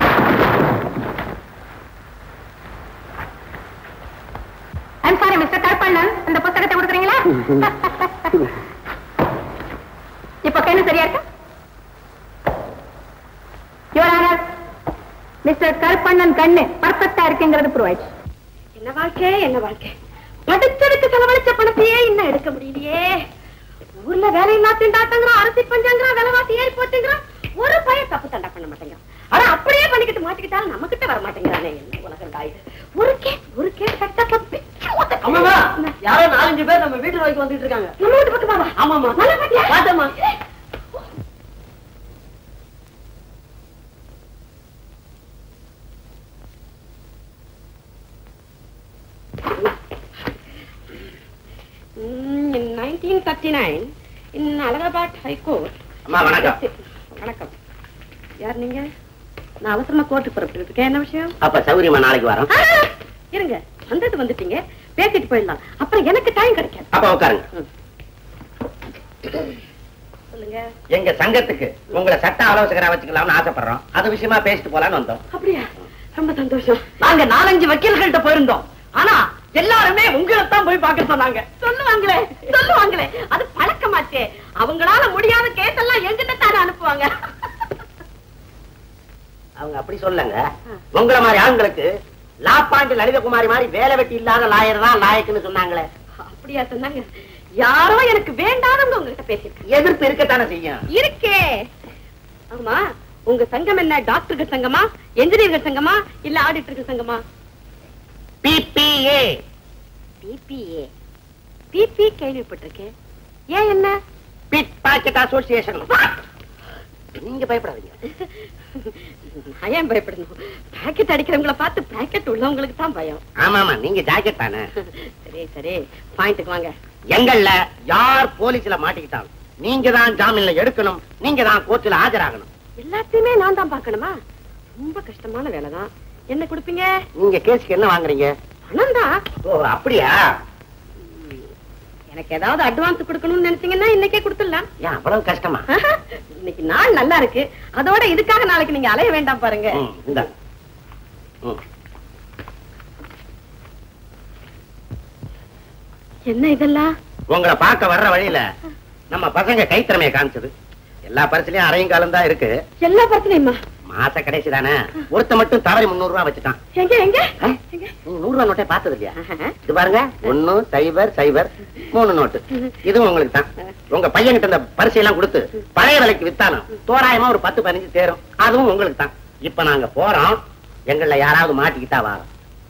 I'm sorry, Mr. Karuppannan அந்த புத்தகத்தை கொடுக்குறீங்களா இப்ப கண்ணு சரியா இருக்கு யுவர் ஆனர் மிஸ்டர் கருப்பண்ணன் கண்ணு பர்ஃபெக்டா இருக்குங்கிறது ப்ரூவ் ஆயிடுச்சு என்ன வாழ்க்கை என்ன வாழ்க்கை படிச்சதுக்கு செலவழிச்ச பணத்தையே இன்னும் எடுக்க முடியலையே ஊர்ல வேலை இல்லா திண்டாட்டங்கிறான் அரசி பஞ்சாங்கிறான் விலைவாசி ஏறி போச்சுங்கிறான் ஒரு பையன் தப்பு தண்டா பண்ண மாட்டேங்கிறான் ஆனா அப்படியே பண்ணிக்கிட்டு மாட்டிக்கிட்டாலும் நம்ம கிட்ட வர மாட்டேங்கிறானே என்ன உலகம் காயுது ஒரு கேஸ் ஒரு கேஸ் சட்டப்ப அம்மாமா யாரோ நாலஞ்சு பேர் நம்ம வீட்டு வரைக்கும் வந்துட்டு இருக்காங்க நம்ம வீட்டு பக்கமாவா ஆமாமா நல்லா பாத்தியா? பார்த்தேம்மா Mm, in 1939, in Allahabad High Court. அம்மா வணக்கம் வணக்கம் யார் நீங்க நான் அவசரமா கோர்ட்டுக்கு புறப்பட்டு இருக்கேன் என்ன விஷயம் அப்ப சௌரியமா நாளைக்கு வரோம் ஆ, இருங்க வந்தது வந்துட்டீங்க பேசிட்டு போயிடலாம் அப்புறம் எனக்கு டைம் கிடைக்காது அப்ப உட்காருங்க சொல்லுங்க எங்க சங்கத்துக்கு உங்களை சட்ட ஆலோசகரா வச்சுக்கலாம்னு ஆசைப்படுறோம் அது விஷயமா பேசிட்டு போலான்னு வந்தோம் அப்படியா ரொம்ப சந்தோஷம் நாங்க நாலஞ்சு வக்கீல்கள்ட்ட போயிருந்தோம் ஆனா எல்லாருமே உங்களை தான் போய் பார்க்க சொன்னாங்க சொல்லுவாங்களே சொல்லுவாங்களே அது பழக்கமாச்சே அவங்களால முடியாத கேஸ் எல்லாம் எங்கிட்ட தானே அனுப்புவாங்க அவங்க அப்படி சொல்லுங்க உங்கள மாதிரி ஆண்களுக்கு லா பாயிண்ட் லலிதகுமாரி மாதிரி வேலை வெட்டி இல்லாத லாயர் தான் லாயக்குன்னு சொன்னாங்களே அப்படியா சொன்னாங்க யாரோ எனக்கு வேண்டாதவங்க உங்ககிட்ட பேசியிருக்காங்க எதிர்ப்பு இருக்கத்தானே செய்யும் இருக்கே ஆமா உங்க சங்கம் என்ன டாக்டர்கள் சங்கமா என்ஜினியர்கள் சங்கமா இல்ல ஆடிட்டர்கள் சங்கமா பிபிஏ பிபிஏ பிபி கேள்விப்பட்டிருக்கேன் ஏன் என்ன பிட் பாக்கெட் அசோசியேஷன் நீங்க பயப்படாதீங்க நான் ஏன் பயப்படணும் பாக்கெட் அடிக்கிறவங்கள பார்த்து பாக்கெட் உள்ளவங்களுக்கு தான் பயம் ஆமா ஆமா நீங்க ஜாக்கெட் தானே சரி சரி பாயிண்ட்டுக்கு வாங்க எங்கள்ல யார் போலீஸ்ல மாட்டிக்கிட்டாலும் நீங்க தான் ஜாமீன்ல எடுக்கணும் நீங்க தான் கோர்ட்ல ஆஜராகணும் எல்லாத்தையுமே நான் தான் பார்க்கணுமா ரொம்ப கஷ்டமான வேலை தான் என்ன கொடுப்பீங்க நீங்க கேஸ்க்கு என்ன வாங்குறீங்க பணம் தான் ஓ அப்படியா எனக்கு ஏதாவது அட்வான்ஸ் கொடுக்கணும்னு நினைச்சீங்கன்னா இன்னைக்கே கொடுத்துடலாம் ஏன் அவ்வளவு கஷ்டமா இன்னைக்கு நாள் நல்லா இருக்கு அதோட இதுக்காக நாளைக்கு நீங்க அலைய வேண்டாம் பாருங்க ம், இந்தா. ம். என்ன இதெல்லாம் உங்களை பார்க்க வர்ற வழியில நம்ம பசங்க கைத்திறமைய காமிச்சது எல்லா பரிசுலயும் அரையும் காலம் தான் இருக்கு எல்லா படத்துலயுமா மாச கடைசி தானே ஒருத்த மட்டும் தவறி முன்னூறு ரூபாய் வச்சுட்டான் எங்க எங்க ஆ? நீங்க நூறு ரூபாய் நோட்டே பார்த்தது இல்லையா இது பாருங்க ஒண்ணு சைபர் சைபர் மூணு நோட்டு இதுவும் உங்களுக்கு தான் உங்க பையன்கிட்ட இந்த பரிசை எல்லாம் கொடுத்து பழைய விலைக்கு வித்தாலும் தோராயமா ஒரு பத்து பதினஞ்சு தேரும் அதுவும் உங்களுக்கு தான் இப்ப நாங்க போறோம் எங்கள யாராவது மாட்டிக்கிட்டா வாரோம்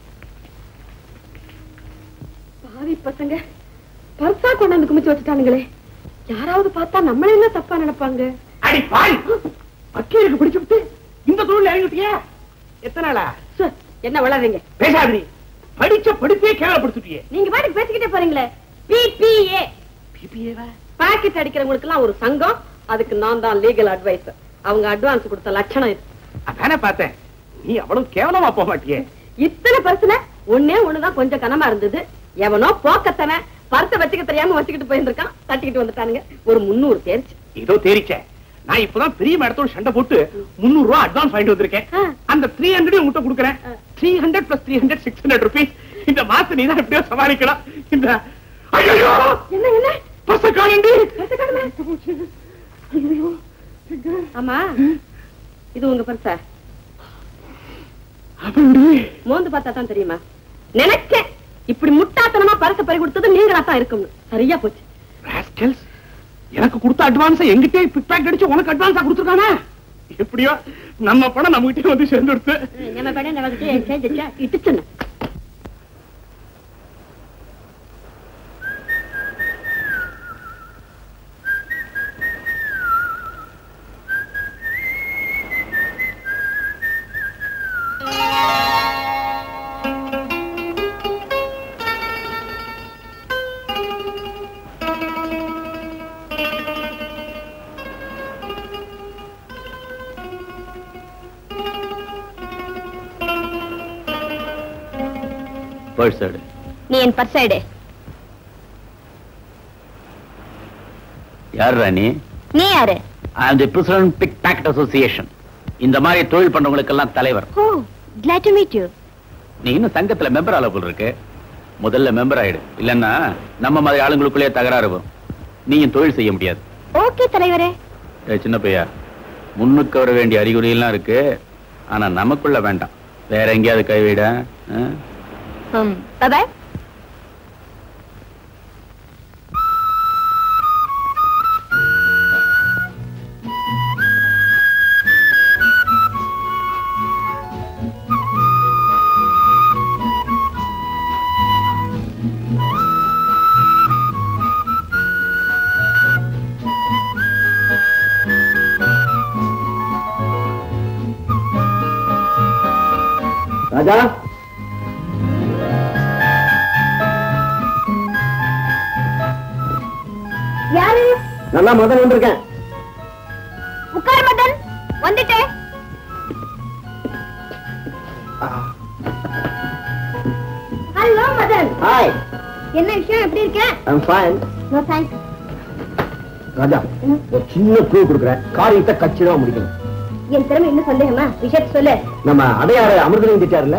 பாவி பசங்க பர்சா கொண்டாந்து குமிச்சு வச்சுட்டானுங்களே யாராவது பார்த்தா நம்மள என்ன தப்பா நினைப்பாங்க அடி பாய் வக்கீலுக்கு பிடிச்சு விட்டு இந்த தொழில் இறங்கிட்டியா எத்தனை நாளா சு, என்ன வளர்றீங்க பேசாதீ படிச்ச படிப்பே கேவலப்படுத்திட்டியே நீங்க பாட்டுக்கு பேசிக்கிட்டே போறீங்களே பிபிஏ பிபிஏவா பாக்கெட் அடிக்கிறவங்களுக்கு எல்லாம் ஒரு சங்கம் அதுக்கு நான் தான் லீகல் அட்வைசர் அவங்க அட்வான்ஸ் கொடுத்த லட்சணம் இது அதானே பார்த்தேன் நீ அவ்வளவு கேவலமா போக மாட்டியே இத்தனை பர்சன ஒண்ணே ஒண்ணுதான் கொஞ்சம் கனமா இருந்தது எவனோ போக்கத்தவன் பர்ச வச்சுக்க தெரியாம வச்சுக்கிட்டு போயிருந்திருக்கான் தட்டிக்கிட்டு வந்துட்டானுங்க ஒரு முன்னூறு தேர்ச்சி இதோ தேரிச்சேன் நான் இப்பதான் பெரிய மேடத்தோட சண்டை போட்டு முன்னூறு ரூபாய் அட்வான்ஸ் வாங்கிட்டு வந்திருக்கேன் ஆ. அந்த த்ரீ ஹண்ட்ரட் உங்ககிட்ட கொடுக்குறேன் three hundred plus three hundred six hundred rupees இந்த மாசம் நீ தான் எப்படியோ சமாளிக்கலாம் இந்த ஐயோ என்ன என்ன பர்ச காணண்டி பர்ஸ காணுமே. ஐயோ ஆமா இது உங்க பர்சா அப்படி மோந்து பார்த்தா தான் தெரியுமா நினைச்சேன் இப்படி முட்டாத்தனமா பரிசு பறி கொடுத்தது நீங்களா தான் இருக்கும்னு சரியா போச்சு ராஸ்கல்ஸ் எனக்கு கொடுத்த அட்வான்ஸ் எங்கிட்டே பிக்பாக் அடிச்சு உனக்கு அட்வான்ஸா கொடுத்துருக்கானே எப்படியோ நம்ம பணம் நம்ம கிட்டே வந்து சேர்ந்துடுத்து நம்ம படம் நமக்கு சேர்ந்துச்சா இட்டுச்சுன்னு பர்ஸ் எடு நீ என் பர்ஸ் எடு யார் ராணி நீ யாரு I am the president pickpocket association இந்த மாதிரி தொழில் பண்றவங்களுக்கெல்லாம் தலைவர் ஓ glad to meet you நீ இன்னும் சங்கத்துல மெம்பர் ஆல போல் இருக்கு முதல்ல மெம்பர் ஆயிடு இல்லன்னா நம்ம மாதிரி ஆளுங்களுக்குள்ளே தகராறு வரும் நீயும் தொழில் செய்ய முடியாது ஓகே தலைவரே ஏய், சின்ன பையா முன்னுக்கு வர வேண்டிய அறிகுறி எல்லாம் இருக்கு ஆனா நமக்குள்ள வேண்டாம் வேற எங்கேயாவது கைவிட ம் பாய் ராஜா யாரு நல்லா முதல் வந்திருக்கேன் உட்கார் மதன் வந்துட்டேன் ஹலோ மதன் ஹாய் என்ன விஷயம் எப்படி இருக்க I'm fine no thanks Raja ஒரு சின்ன க்ளூ கொடுக்குறேன் காரியத்தை கச்சிதமா முடிக்கணும் என் திறமை இன்னும் சந்தேகமா விஷயத்தை சொல்லு நம்ம அடையாறு அமிர்தலிங்கம் திட்டாருல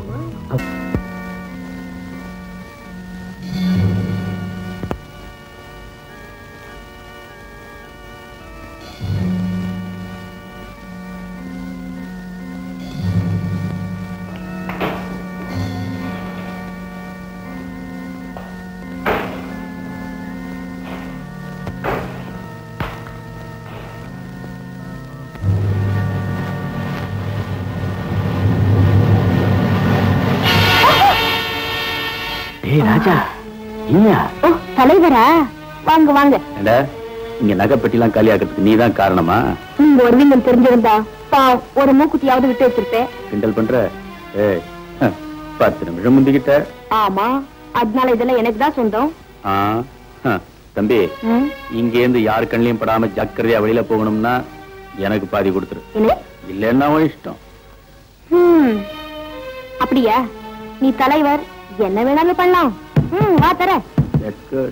ஏய் ராஜா நீயா ஓ தலைவரா வாங்க வாங்க ஏண்டா இங்க நகைப்பெட்டிலாம் காலியாக்கிறதுக்கு நீதான் காரணமா நீங்க வருவீங்கன்னு தெரிஞ்சிருந்தா பாவம், ஒரு மூக்குத்தியாவது விட்டு வச்சிருப்பேன் கிண்டல் பண்ற ஏய் ஹ, பத்து நிமிஷம் முந்திக்கிட்ட ஆமா அதனால இதெல்லாம் எனக்கு தான் சொந்தம் ஆ, ஹ, தம்பி ம், இங்க இருந்து யார் கண்ணிலையும் படாம ஜாக்கிரதையா வெளியில போகணும்னா எனக்கு பாதி கொடுத்துரு என்ன இல்லைன்னா உன் இஷ்டம் ம், அப்படியா நீ தலைவர் என்ன வேணாலும் பண்ணலாம் ம், வா தர That's good.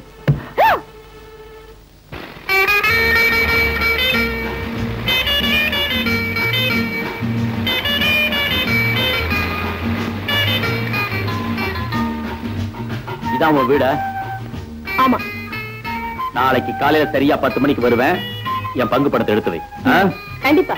இதான் உன் வீடா ஆமா நாளைக்கு காலையில சரியா பத்து மணிக்கு வருவேன் என் பங்கு படத்தை எடுத்து வை ஆ? கண்டிப்பா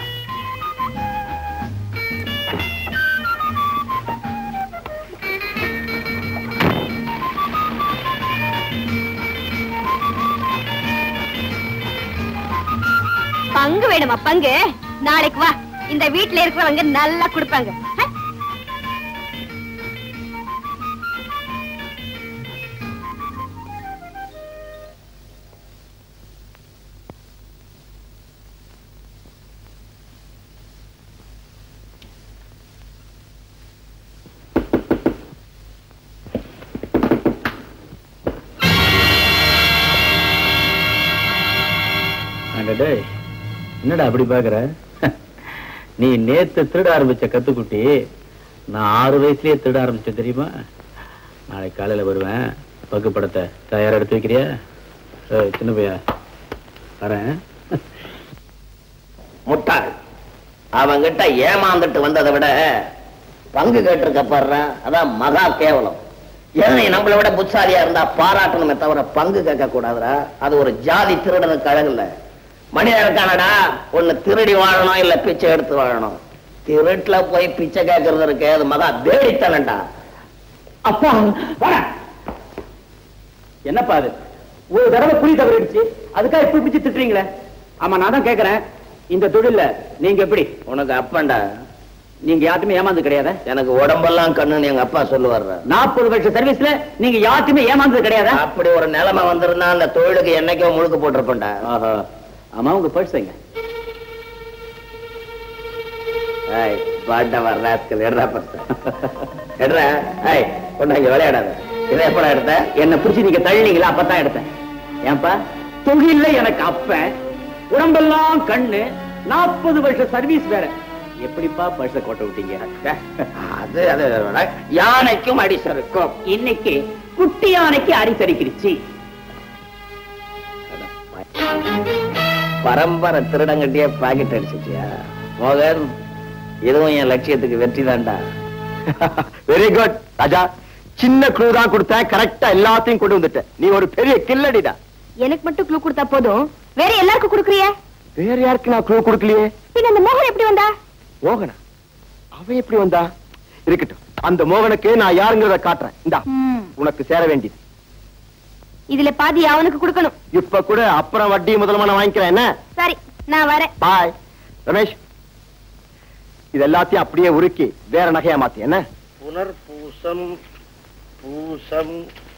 பங்கு வேணுமா பங்கு நாளைக்கு வா இந்த வீட்ல இருக்கிறவங்க நல்லா கொடுப்பாங்க ஹ? அட டேய், என்னடா அப்படி பாக்குற நீ நேத்து திருட ஆரம்பிச்ச கத்துக்குட்டி நான் ஆறு வயசுலயே திருட ஆரம்பிச்சேன் தெரியுமா நாளைக்கு காலையில வருவேன் பக்கு படத்தை தயாரா எடுத்து வைக்கிறியா ஏய், சின்ன பையா வரேன் முட்டாள் அவங்கிட்ட ஏமாந்துட்டு வந்ததை விட பங்கு கேட்டிருக்க பாடுறேன் அதான் மகா கேவலம் ஏன் நம்மளை விட புத்தாரியா இருந்தா பாராட்டணுமே தவிர பங்கு கேட்க கூடாதுடா அது ஒரு ஜாதி திருடனுக்கு அழகு இல்ல மனிதன் இருக்கானடா ஒண்ணு திருடி வாழணும் இல்ல பிச்சை எடுத்து வாழணும் திருட்டுல போய் பிச்சை கேட்கறது இருக்கு அது மகா வேடித்தனண்டா அப்பா வாடா. என்னப்பா அது ஒரு தடவை புலி தவறிடுச்சு அதுக்காக இப்படி பிடிச்சு திட்டுறீங்களே ஆமா நான் தான் கேக்குறேன் இந்த தொழில்ல நீங்க எப்படி உனக்கு அப்பன்டா நீங்க யாருமே ஏமாந்து கிடையாதா எனக்கு உடம்பெல்லாம் கண்ணுன்னு எங்க அப்பா சொல்லுவாரு நாற்பது வருஷம் சர்வீஸ்ல நீங்க யாருக்குமே ஏமாந்தது கிடையாதா அப்படி ஒரு நிலைமை வந்திருந்தா அந்த தொழிலுக்கு என்னைக்கோ முழுக்க போட்டிருப்பேன்டா ஆஹா ஆமா உங்க பர்ஸ் எங்க ஏய் பாட்ட வர ராஸ்கல் எடுறா பர்ஸ் எடுறா ஏய் கொண்டு இங்க விளையாடாத இதை எப்படா எடுத்த என்ன பிடிச்சி நீங்க தள்ளினீங்களா அப்பதான் எடுத்தேன் ஏன்பா தொழில்ல எனக்கு அப்பன் உடம்பெல்லாம் கண்ணு நாற்பது வருஷம் சர்வீஸ் வேற எப்படிப்பா பர்ஸ கொட்ட விட்டீங்க அது அது யானைக்கும் அடி சறுக்கும் இன்னைக்கு குட்டி யானைக்கு அரிசரிக்கிடுச்சு பரம்பரை திருடங்கட்டியே பாக்கெட் அடிச்சிட்டியா மோகன் இதுவும் என் லட்சியத்துக்கு வெற்றி தான்டா வெரி குட் ராஜா சின்ன க்ளூ தான் கொடுத்தேன் கரெக்டா எல்லாத்தையும் கொண்டு வந்துட்டேன் நீ ஒரு பெரிய கில்லடிடா எனக்கு மட்டும் க்ளூ கொடுத்தா போதும் வேற எல்லாருக்கும் கொடுக்குறியே வேற யாருக்கு நான் க்ளூ கொடுக்கலையே பின்ன அந்த மோகன் எப்படி வந்தா மோகனா அவன் எப்படி வந்தா இருக்கட்டும் அந்த மோகனுக்கு நான் யாருங்கிறத காட்டுறேன் இந்தா உனக்கு சேர வேண்டியது இதுல பாதி அவனுக்கு கொடுக்கணும் இப்ப கூட அப்புறம் வட்டி முதல்ல நான் வாங்கிக்கிறேன் என்ன சரி நான் வரேன் பாய் ரமேஷ் இது எல்லாத்தையும் அப்படியே உருக்கி வேற நகையா மாத்தி என்ன புனர்பூசம் பூசம்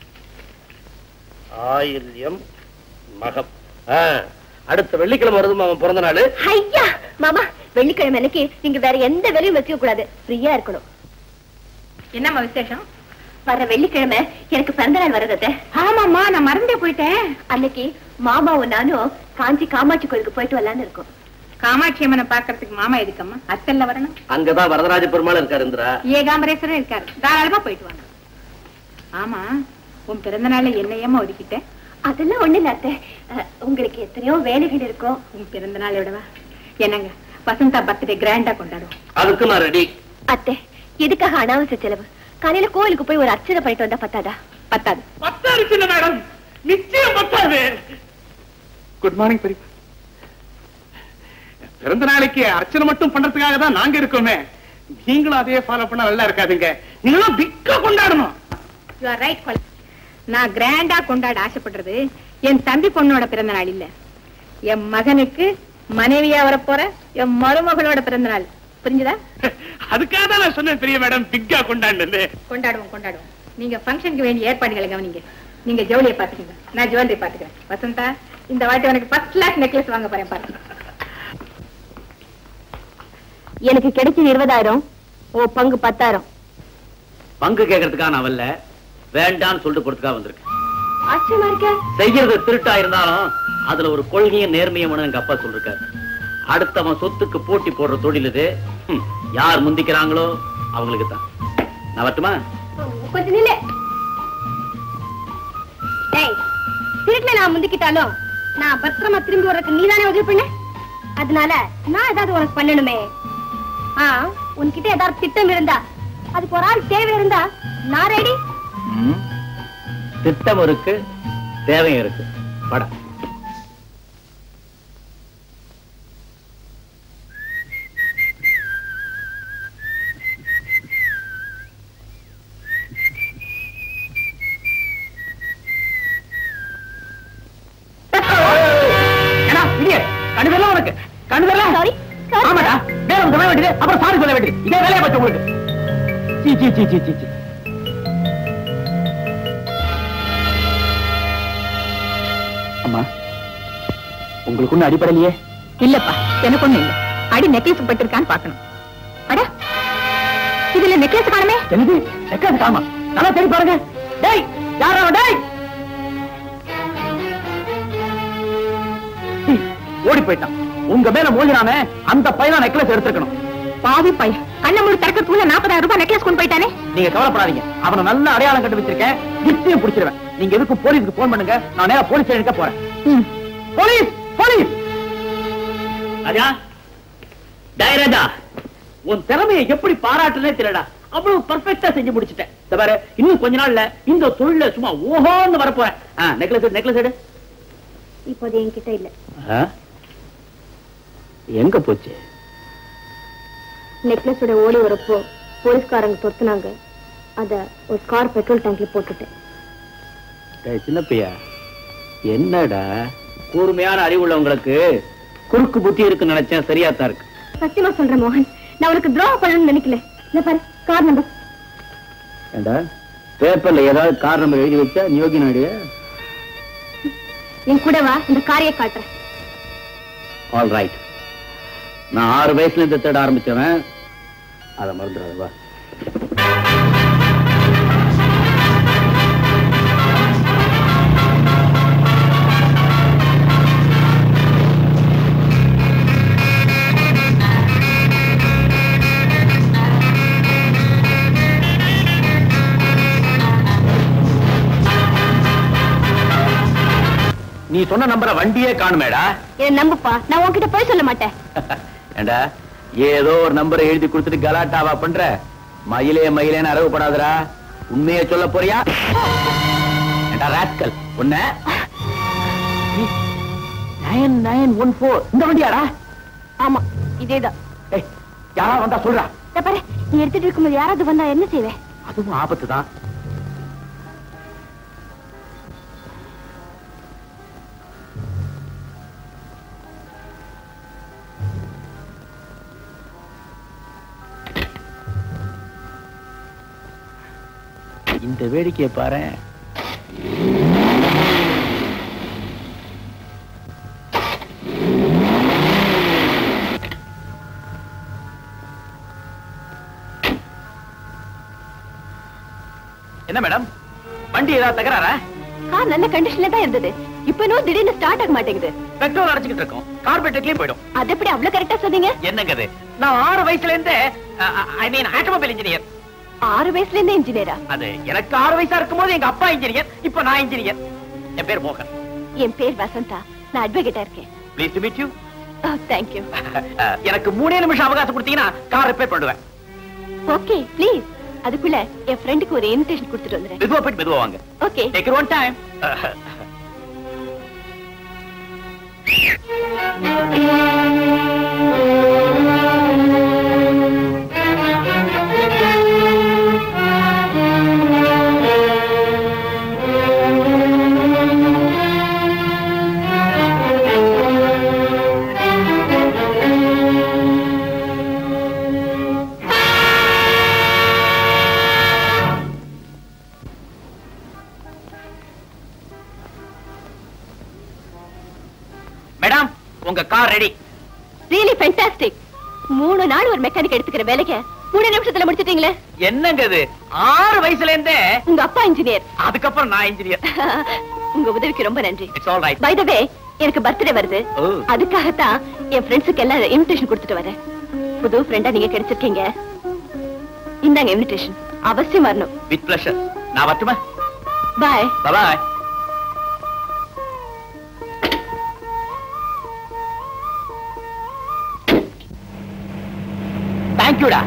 ஆயில்யம் மகம் ஆ, அடுத்த வெள்ளிக்கிழமை வருது அவன் பிறந்த நாள் ஐயா மாமா வெள்ளிக்கிழமை அன்னைக்கு நீங்க வேற எந்த வேலையும் வச்சுக்க கூடாது ஃப்ரீயா இருக்கணும் என்னம்மா விசேஷம் வர வெள்ளிக்கிழமை எனக்கு பிறந்த நாள் வருது ஆமாம்மா நான் மறந்தே போயிட்டேன் அன்னைக்கு மாமாவும் நானும் காஞ்சி காமாட்சி கோயிலுக்கு போயிட்டு வரலான்னு இருக்கோம் காமாட்சி அம்மனை பாக்குறதுக்கு மாமா எதுக்கம்மா அத்தல்ல வரணும் அங்கதான் வரதராஜ பெருமாள் இருக்காரு இந்திரா ஏகாம்பரேஸ்வரர் இருக்காரு தாராளமா போயிட்டு வாங்க ஆமா உன் பிறந்த நாள்ல என்னையம்மா ஒதுக்கிட்டேன் அதெல்லாம் ஒண்ணு இல்ல அத்தை அஹ், உங்களுக்கு எத்தனையோ வேலைகள் இருக்கும் உன் பிறந்த நாள் விடவா என்னங்க வசந்தா பர்த்டே கிராண்டா கொண்டாடுவோம் அதுக்கு நான் ரெடி அத்தை எதுக்காக அனாவசிய செலவு காலையில கோயிலுக்கு போய் ஒரு அர்ச்சனை பண்ணிட்டு வந்தா பத்தாதா பத்தாது பத்தாது சின்ன மேடம் நிச்சயம் பத்தாது குட் மார்னிங் பெரிய பிறந்த நாளைக்கு அர்ச்சனை மட்டும் பண்றதுக்காக தான் நாங்க இருக்கோமே நீங்களும் அதே ஃபாலோ பண்ண நல்லா இருக்காதுங்க நீங்களும் பிக்கா கொண்டாடணும் யூ ஆர் ரைட் நான் கிராண்டா கொண்டாட ஆசைப்படுறது என் தம்பி பொண்ணோட பிறந்த நாள் இல்ல என் மகனுக்கு மனைவியா வரப்போற என் மருமகளோட பிறந்த நாள் புரிஞ்சுதா அதுக்காக தான் நான் சொன்னேன் பெரிய மேடம் பிக்கா கொண்டாடுன்னு கொண்டாடுவோம் கொண்டாடுவோம் நீங்க ஃபங்க்ஷனுக்கு வேண்டிய ஏற்பாடுகளை கவனிங்க நீங்க ஜவுளியை பாத்துக்கங்க நான் ஜுவல்லரி பாத்துக்கிறேன் வசந்தா இந்த வாட்டி உனக்கு ஃபர்ஸ்ட் கிளாஸ் நெக்லஸ் வாங்க போறேன் பாருங்க எனக்கு கிடைச்சது இருபதாயிரம் ஓ பங்கு பத்தாயிரம் பங்கு கேட்கறதுக்காக நான் வரல வேண்டாம்னு சொல்லிட்டு கொடுத்துக்கா வந்திருக்கேன் ஆச்சரியமா இருக்க செய்யறது திருட்டா இருந்தாலும் அதுல ஒரு கொள்கையும் நேர்மையும் எங்க அப்பா சொல்லிருக்காரு அடுத்தவன் சொத்துக்கு போட்டி போடுற தொழில் இது ஹம், யார் முந்திக்கிறாங்களோ அவங்களுக்கு தான் நான் வரட்டுமா கொஞ்சம் நில்லு டேய் திருட்டுல நான் முந்திக்கிட்டாலும் நான் பத்திரமா திரும்பி வர்றதுக்கு நீதானே உதவி பண்ண அதனால நான் ஏதாவது உனக்கு பண்ணணுமே ஆ உன்கிட்ட ஏதாவது திட்டம் இருந்தா அதுக்கு ஒரு ஆள் தேவை இருந்தா நான் ரெடி ம். திட்டம் இருக்கு தேவையும் இருக்கு பட கணுதெல்லாம் உனக்கு கணுதெல்லாம் சாரி ஆமாடா வேற சொல்ல வேண்டியது அப்புறம் சாரி சொல்ல வேண்டியது இதே வேலையை பற்றி உங்களுக்கு சீ சீ சீ சீ சீ சீ அம்மா உங்களுக்கு ஒண்ணு அடிப்படலையே இல்லப்பா எனக்கு ஒண்ணு இல்ல அடி நெக்லஸ் பட்டிருக்கான்னு பாக்கணும் அட இதுல நெக்லஸ் காணுமே என்னது நெக்லஸ் காமா நல்லா தேடி பாருங்க டேய் யாரா அவன்? டேய் ஹம், ஓடி போயிட்டான் உங்க மேல மோதினானே அந்த பையனா நெக்லஸ் எடுத்துக்கணும் பாவி பையன் கண்ண மூடி திறக்கிறதுக்குள்ள நாற்பதாயிரம் ரூபாய் நெக்லஸ் கொண்டு போயிட்டானே நீங்க கவலைப்படாதீங்க அவனை நல்ல அடையாளம் கண்டு வச்சிருக்கேன் நிச்சயம் பிடிச்சிருவேன் நீங்க எதுக்கும் போலீஸ்க்கு போன் பண்ணுங்க நான் நேரா போலீஸ் ஸ்டேஷனுக்கு போறேன் ம். போலீஸ் போலீஸ் ராஜா டேய் ராஜா உன் திறமையை எப்படி பாராட்டுனே தெரியடா அவ்வளவு பர்ஃபெக்ட்டா செஞ்சு முடிச்சிட்டேன் இந்த பாரு இன்னும் கொஞ்ச நாள்ல இந்த தொழில சும்மா ஓஹோன்னு வரப்போறேன் நெக்லஸ் நெக்லஸ் எடு இப்போது என்கிட்ட இல்ல ஆ? எங்க போச்சு நெக்லஸோட ஓடி வரப்போ போலீஸ்காரங்க தொத்துனாங்க அத ஒரு கார் பெட்ரோல் டேங்க்ல போட்டுட்டேன் டேய், சின்ன பையா என்னடா கூர்மையான அறிவுள்ளவங்களுக்கு குறுக்கு புத்தி இருக்குன்னு நினைச்சேன் சரியா தான் இருக்கு சத்தியமா சொல்றேன் மோகன் நான் உனக்கு துரோகம் பண்ணணும்னு நினைக்கல இந்த பாரு கார் நம்பர் ஏண்டா பேப்பர்ல ஏதாவது கார் நம்பர் எழுதி வச்சா நியோகி நாடியா என் கூட வா இந்த காரியை காட்டுறேன் ஆல் ரைட் நான் ஆறு வயசுல இருந்து தேட ஆரம்பிச்சவன் அதை மறந்துடாது வா நீ சொன்ன நம்பரை வண்டியே காணுமேடா என்ன நம்புப்பா நான் உன்கிட்ட போய் சொல்ல மாட்டேன் ஏண்டா ஏதோ ஒரு நம்பரை எழுதி கொடுத்துட்டு கலாட்டாவா பண்ற மயிலே மயிலேன்னு அரவுப்படாதடா உண்மையை சொல்ல போறியா ஏண்டா ராஸ்கல் உன்ன நைன் நைன் ஒன் ஃபோர் இந்த வண்டியாடா ஆமா இதேதான் ஏய், யாரா வந்தா சொல்றா இந்த பாரு நீ எடுத்துட்டு இருக்கும்போது யாராவது வந்தா என்ன செய்வேன் அதுவும் ஆபத்து தான் இந்த வேடிக்கையை பாரு என்ன மேடம் வண்டி ஏதாவது தகராறா கார் நல்ல கண்டிஷன்ல தான் இருந்தது இப்ப இன்னும் திடீர்னு ஸ்டார்ட் ஆக மாட்டேங்குது பெட்ரோல் அடைச்சுக்கிட்டு இருக்கோம் கார்பரேட்டர்லயும் போயிடும் அது எப்படி அவ்வளவு கரெக்டா சொன்னீங்க என்னங்க இது நான் ஆறு வயசுல இருந்தே ஐ மீன் ஆட்டோமொபைல் இன்ஜினியர் ஆறு வயசுல இருந்தே இன்ஜினியரா அது எனக்கு ஆறு வயசா இருக்கும்போது எங்க அப்பா இன்ஜினியர் இப்ப நான் இன்ஜினியர் என் பேர் மோகன் என் பேர் வசந்தா நான் அட்வொகேட்டா இருக்கேன் please to meet you thank you எனக்கு மூணே நிமிஷம் அவகாசம் கொடுத்தீங்கன்னா கார் ரிப்பேர் பண்ணுவேன் ஓகே ப்ளீஸ் அதுக்குள்ள என் ஃப்ரெண்டுக்கு ஒரு இன்விடேஷன் கொடுத்துட்டு வந்துடுறேன் மெதுவா போயிட்டு மெதுவா வாங்க okay take one time madam உங்க கார் ரெடி ரியலி ஃபேண்டாஸ்டிக் மூணு நாள் ஒரு மெக்கானிக் எடுத்துக்கிற வேலைக்கு மூணு நிமிஷத்துல முடிச்சிட்டீங்களே என்னங்க இது ஆறு வயசுல இருந்தே உங்க அப்பா இன்ஜினியர் அதுக்கப்புறம் நான் இன்ஜினியர் உங்க உதவிக்கு ரொம்ப நன்றி it's all right by the way எனக்கு பர்த்டே வருது ஓ. அதுக்காகத்தான் என் ஃப்ரெண்ட்ஸுக்கு எல்லாம் இன்விடேஷன் கொடுத்துட்டு வரேன் புது ஃப்ரெண்டா நீங்க கிடைச்சிருக்கீங்க இந்தாங்க இன்விடேஷன் அவசியம் வரணும் வித் பிளஷர் நான் வரட்டுமா பாய் பாய் தேங்க்யூடா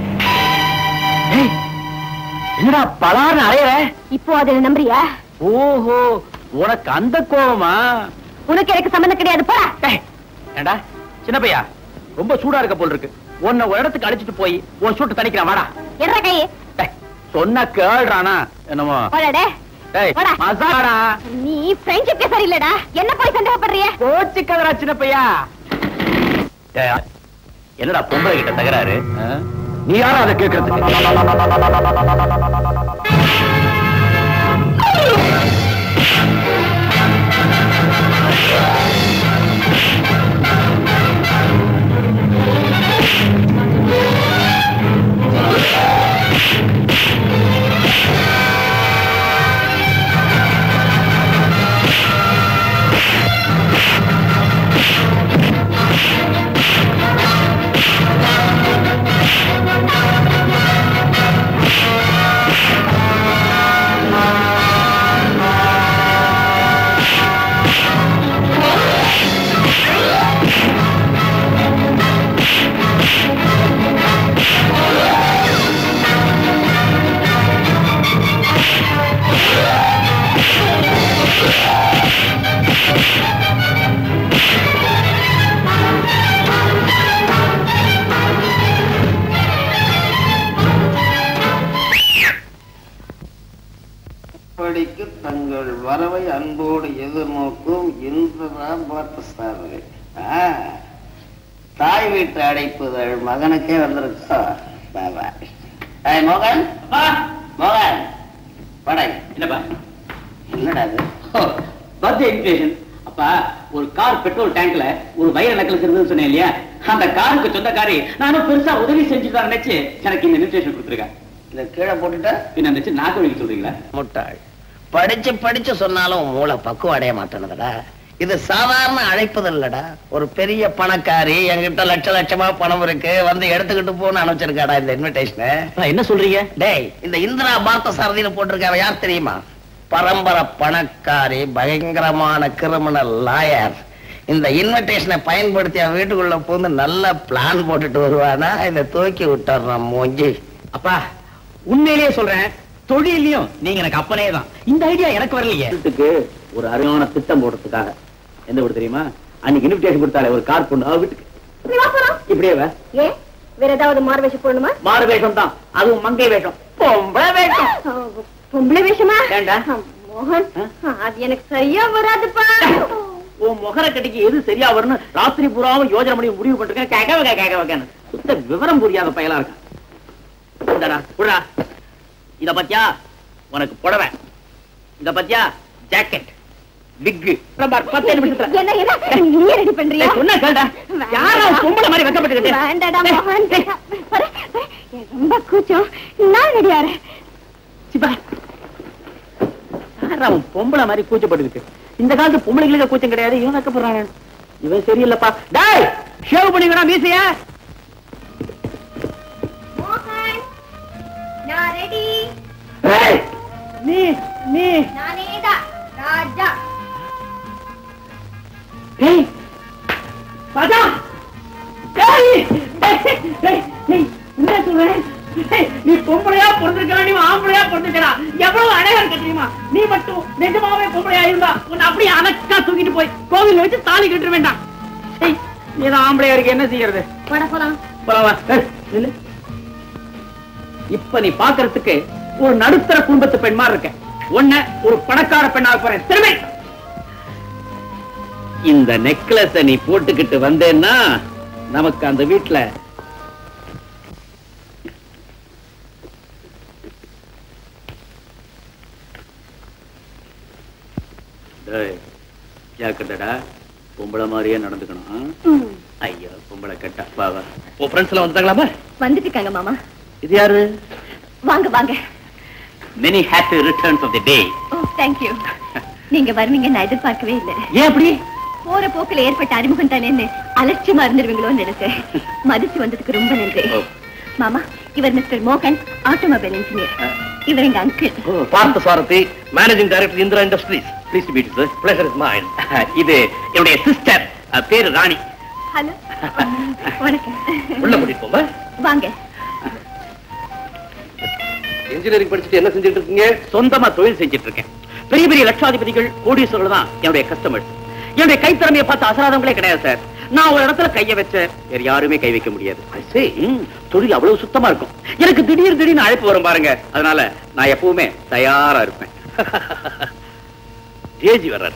என்னடா பலார்னு அறையற இப்போ அதை நம்புறியா ஓஹோ உனக்கு அந்த கோவமா உனக்கு எனக்கு சம்மந்தம் கிடையாது போடா டேய், ஏண்டா சின்ன பையா ரொம்ப சூடா இருக்க போல் இருக்கு உன்னை ஒரு இடத்துக்கு அழைச்சிட்டு போய் உன் சூட்டு தணிக்கிறான் வாடா என்ற கையே டேய், சொன்னா கேள்றானா என்னமோ போடா டேய் போடா. மசாடா நீ ஃப்ரெண்ட்ஷிப்பே சரியில்லடா என்ன போய் சந்தேகப்படுறிய கோச்சிக்கதரா சின்ன பையா டேய், என்னடா பொம்பளை கிட்ட தகராறு ஆ? நீ யாரா அதை கேட்கறதுக்கு ஆ உங்கள் வரவை அன்போடு எதிர்நோக்கும் இந்திரா பார்த்தசாரதி ஆ, தாய் வீட்டு அழைப்புதல் மகனுக்கே வந்திருக்கா பாபா ஏய் மோகன் மோகன் படை என்னப்பா என்னடா அது பர்த்டே இன்விடேஷன் அப்பா ஒரு கார் பெட்ரோல் டேங்க்ல ஒரு வைர நக்கல் இருந்ததுன்னு சொன்னேன் இல்லையா அந்த காருக்கு சொந்தக்காரி நானும் பெருசா உதவி செஞ்சுதான் நினைச்சு எனக்கு இந்த இன்விடேஷன் கொடுத்துருக்கேன் இதை கீழே போட்டுட்டா பின்ன நினைச்சு நாக்கு வலிக்க சொல்றீங்களா முட்டாள் படிச்சு படிச்சு சொன்னாலும் மூளை பக்குவம் அடைய மாட்டேனதுடா இது சாதாரண அழைப்பது இல்லடா ஒரு பெரிய பணக்காரி என்கிட்ட லட்ச லட்சமா பணம் இருக்கு வந்து எடுத்துக்கிட்டு போன்னு அனுப்பிச்சிருக்காடா இந்த இன்விடேஷனை என்ன சொல்றீங்க டேய் இந்த இந்திரா பார்த்த சாரதியில போட்டிருக்காவ யார் தெரியுமா பரம்பரை பணக்காரி பயங்கரமான கிரிமினல் லாயர் இந்த இன்விடேஷனை பயன்படுத்தி அவன் வீட்டுக்குள்ள பூந்து நல்ல பிளான் போட்டுட்டு வருவானா இதை தூக்கி விட்டுறான் மூஞ்சி அப்பா உண்மையிலேயே சொல்றேன் தொழிலையும் நீங்க எனக்கு அப்பனே தான் இந்த ஐடியா எனக்கு வரலையே வீட்டுக்கு ஒரு அருமையான திட்டம் போடுறதுக்காக எந்த வீடு தெரியுமா அன்னைக்கு இன்விடேஷன் கொடுத்தாலே ஒரு கார் பொண்ணு அவ வீட்டுக்கு நீ வா போலாம். இப்படியே வா. ஏன் வேற ஏதாவது மாறு வேஷம் போடணுமா மாறு வேஷம் தான் அதுவும் மங்கை வேஷம் பொம்பளை வேஷம் ஆ, பொம்பளை வேஷமா ஏண்டா? ஆ, மோகன் ஆ? அது எனக்கு சரியா வராதுப்பா உன் முகர கட்டிக்கு எது சரியா வரும்னு ராத்திரி பூராவும் யோஜனை பண்ணி முடிவு பண்ணிருக்கேன் கேட்க வைக்க கேட்க வைக்கன்னு சுத்த விவரம் புரியாத பயலா இருக்கான் இந்தாடா, விடுடா இத பத்தியா உனக்கு புடவை இத பத்தியா ஜாக்கெட் விக்கு பத்து நிமிஷத்துல என்ன என்ன நீயே ரெடி பண்றியா ஏய், சொன்னா கேளுடா. யாரா உன் பொம்பளை மாதிரி வெக்கப்பட்டுக்கிட்டு? வேண்டாடா ஏய், மோகன் ஏய், வர, வர. எனக்கு ரொம்ப கூச்சம் நான் ரெடியாரு சிப்பா. யாரா உன் பொம்பளை மாதிரி கூச்சப்பட்டுக்கிட்டு இந்த காலத்து பொம்பளைங்களுக்கு கூச்சம் கிடையாது இவன் வெக்கப்படுறாங்க இவன் சரியில்லப்பா டேய் ஷேவ் பண்ணிக்கடா மீசைய மோகன் நான் ரெடி நீ நீ நானேதான் ராஜா டேய் ராஜா டேய் டேய், டேய், டேய், என்ன சொல்றேன் டேய், நீ பொம்பளையா பிறந்திருக்கா நீ ஆம்பளையா பிறந்திருக்கா எவ்வளவு அழகா இருக்க தெரியுமா நீ மட்டும் நிஜமாவே பொம்பளையா இருந்தா உன்னை அப்படியே அனக்கா தூக்கிட்டு போய் கோவில் வச்சு தாலி கட்ட வேண்டாம் டேய், நீ தான் ஆம்பளையா இருக்கு என்ன செய்யறது வட போலாம் போலாமா ஏய், நில்லு. இப்ப நீ பாக்குறதுக்கு ஒரு நடுத்தர குடும்பத்து பெண் மாதிரி இருக்க உன்ன ஒரு பணக்கார பெண்ணாக போறேன் திரும்பி இந்த நெக்லஸ நீ போட்டுக்கிட்டு வந்தேன்னா நமக்கு அந்த வீட்டுல ஜாக்கிரதடா பொம்பளை மாதிரியே நடந்துக்கணும் ஐயோ பொம்பளை கட்டா வா வா உன் ஃப்ரெண்ட்ஸ் எல்லாம் வந்துட்டாங்களாமா வந்துட்டு இருக்காங்க மாமா இது யாரு வாங்க வாங்க many happy returns of the day oh thank you நீங்க வருவீங்க நான் எதிர்பார்க்கவே இல்லை ஏன் அப்படி போற போக்குல ஏற்பட்ட அறிமுகம் தானேன்னு அலட்சியமா இருந்துருவீங்களோன்னு நினைச்சேன் மதிச்சு வந்ததுக்கு ரொம்ப நன்றி ஓ. மாமா இவர் மிஸ்டர் மோகன் ஆட்டோமொபைல் இன்ஜினியர் இவர் எங்க uncle Parthasarathy managing director Indira Industries please meet sir pleasure is mine இது என்னுடைய சிஸ்டர் பேரு ராணி ஹலோ வணக்கம் உள்ள கூட்டிட்டு போங்க வாங்க இன்ஜினியரிங் படிச்சுட்டு என்ன செஞ்சுட்டு இருக்கீங்க சொந்தமா தொழில் செஞ்சுட்டு இருக்கேன் பெரிய பெரிய லட்சாதிபதிகள் கோடீஸ்வரர்கள் தான் என்னுடைய கஸ்டமர்ஸ் என்னுடைய கைத்திறமையை பார்த்து அசராதவங்களே கிடையாது சார் நான் ஒரு இடத்துல கைய வச்ச வேற யாருமே கை வைக்க முடியாது I say, ம், தொழில் அவ்வளவு சுத்தமா இருக்கும் எனக்கு திடீர் திடீர்னு அழைப்பு வரும் பாருங்க அதனால நான் எப்பவுமே தயாரா இருப்பேன் ஜேஜி வர்றாரு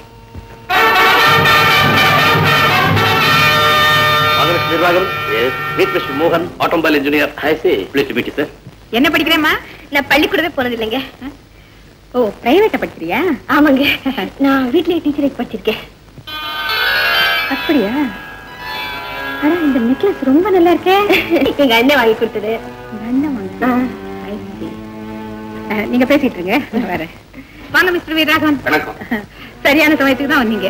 மகனுக்கு நிர்வாகம் மீட் மிஸ்டர் மோகன் automobile engineer I say please meet sir என்ன படிக்கிறேம்மா நான் பள்ளிக்கூடமே போனது இல்லைங்க ஓ பிரைவேட்டா படிக்கிறியா ஆமாங்க நான் வீட்லயே டீச்சரேட் படிச்சிருக்கேன் அப்படியா ஆனா இந்த நெக்லஸ் ரொம்ப நல்லா இருக்கே எங்க அண்ணன் வாங்கி கொடுத்தது அண்ணன் வாங்கி நீங்க பேசிட்டு இருங்க நான் வரேன் வாங்க மிஸ்டர் வீரராகவன் வணக்கம் சரியான சமயத்துக்கு தான் வந்தீங்க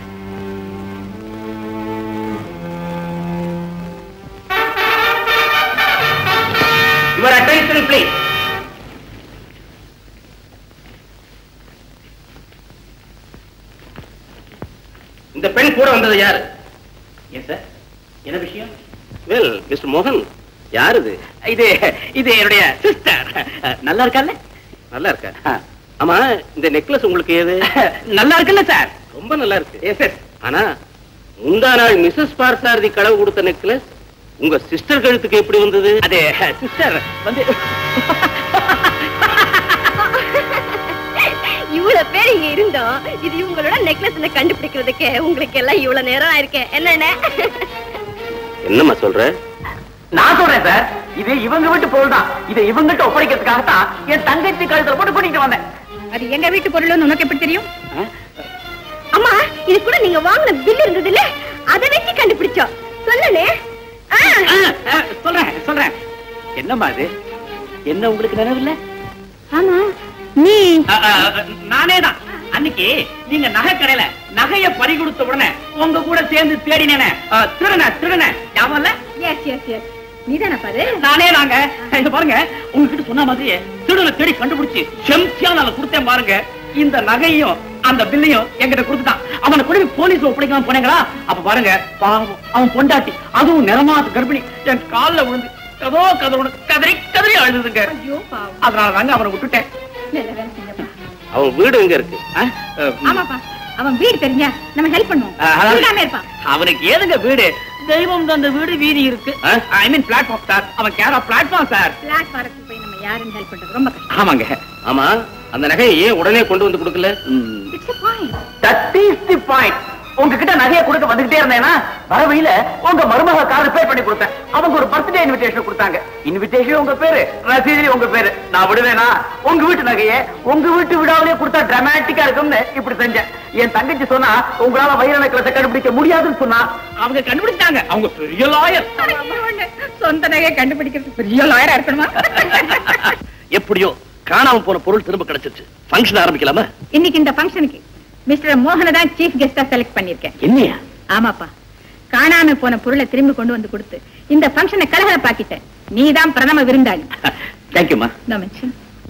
யுவர் அட்டென்ஷன் ப்ளீஸ் இந்த பெண் கூட வந்தது யாரு எஸ் சார் என்ன விஷயம் வெல் மிஸ்டர் மோகன் யார் இது இது இது என்னுடைய சிஸ்டர் நல்லா இருக்கால்ல நல்லா இருக்கா ஆமா இந்த நெக்லஸ் உங்களுக்கு ஏது நல்லா இருக்குல்ல சார் ரொம்ப நல்லா இருக்கு எஸ் எஸ் ஆனா முந்தா நாள் மிஸ்ஸஸ் பார்சாரதி களவு கொடுத்த நெக்லஸ் உங்க சிஸ்டர் கழுத்துக்கு எப்படி வந்தது அது சிஸ்டர் வந்து யூ இவ்வளவு பேர் இங்க இருந்தோம் இது இவங்களோட நெக்லஸ்ல கண்டுபிடிக்கிறதுக்கு உங்களுக்கு எல்லாம் இவ்வளவு நேரம் ஆயிருக்கேன் என்னென்ன என்னம்மா சொல்ற நான் சொல்றேன் சார் இது இவங்க வீட்டு பொருள் தான் இதை இவங்கிட்ட ஒப்படைக்கிறதுக்காக தான் என் தங்கச்சி கழுத்துல போட்டு கூட்டிட்டு வந்தேன் அது எங்க வீட்டு பொருள்னு உனக்கு எப்படி தெரியும் அம்மா இது கூட நீங்க வாங்கின பில் இருந்தது இல்ல அதை வச்சு கண்டுபிடிச்சோம் சொல்லலே ஆ, ஆ, சொல்றேன் சொல்றேன் என்னம்மா இது என்ன உங்களுக்கு நினைவில்லை ஆமா நீ நானே தான் அன்னைக்கு நீங்க நகை கடையில நகைய பறி கொடுத்த உடனே உங்க கூட சேர்ந்து தேடினேனே ஆ, திருடன திருடன ஞாபகம் இல்ல எஸ் எஸ் எஸ் நீதானே பாரு நானே தாங்க இங்க பாருங்க உங்ககிட்ட சொன்ன மாதிரியே திருடனை தேடி கண்டுபிடிச்சு செம்சியா நான் கொடுத்தேன் பாருங்க இந்த நகையும் அந்த பில்லையும் என்கிட்ட கொடுத்துட்டான் அவனை கொண்டு போய் போலீஸ்ல ஒப்படைக்கலாம் போனீங்களா அப்ப பாருங்க பாவம் அவன் பொண்டாட்டி அதுவும் நிறமாத்து கர்ப்பிணி என் கால்ல விழுந்து கதோ கதறோட கதறி கதறி அழுதுங்க ஐயோ பாவம் அதனால தாங்க அவனை விட்டுட்டேன் நல்ல வேலை செஞ்சப்பா அவன் வீடு எங்க இருக்கு ஆ? அஹ், ஆமாப்பா அவன் வீடு தெரிஞ்சா நம்ம ஹெல்ப் பண்ணுவோம் ஆ, அதான். திருடாம இருப்பான் அவனுக்கு ஏதுங்க வீடு தெய்வம் தந்த வீடு வீதி இருக்கு ஐ மீன் பிளாட்ஃபார்ம் சார் அவன் கேரா பிளாட்ஃபார்ம் சார் பிளாட்ஃபாரத்துக்கு போய் நம்ம யாருன்னு ஹெல்ப் பண்றது ரொம்ப கஷ்டம் ஆமாங்க ஆமா அந்த நகையை ஏன் உடனே கொண்டு வந்து கொடுக்கல it's point that is the point உங்ககிட்ட நகையை கொடுக்க வந்துகிட்டே இருந்தேன்னா வர வழியில உங்க மருமக கார் ரிப்பேர் பண்ணி கொடுத்தேன் அவங்க ஒரு பர்த்டே இன்விடேஷன் கொடுத்தாங்க இன்விடேஷன் உங்க பேரு ரசீதி உங்க பேரு நான் விடுவேனா உங்க வீட்டு நகையை உங்க வீட்டு விடாமலே கொடுத்தா டிராமாட்டிக்கா இருக்கும்னு இப்படி செஞ்சேன் என் தங்கச்சி சொன்னா உங்களால வைர நக்கலத்தை கண்டுபிடிக்க முடியாதுன்னு சொன்னா அவங்க கண்டுபிடிச்சாங்க அவங்க பெரிய லாயர் சொந்த நகையை கண்டுபிடிக்கிறது பெரிய லாயரா இருக்கணுமா எப்படியோ காணாம போன பொருள் திரும்ப கிடைச்சிருச்சு ஃபங்க்ஷன் ஆரம்பிக்கலாமா இன்னைக்கு இந்த ஃபங்க்ஷனுக்கு மிஸ்டர் மோகனை தான் சீஃப் கெஸ்டா செலக்ட் பண்ணிருக்கேன் என்னையா ஆமாப்பா காணாம போன பொருளை திரும்பி கொண்டு வந்து கொடுத்து இந்த ஃபங்க்ஷனை கலகலப்பாக்கிட்ட நீ தான் பிரதம விருந்தாளி தேங்க்யூமா No mention.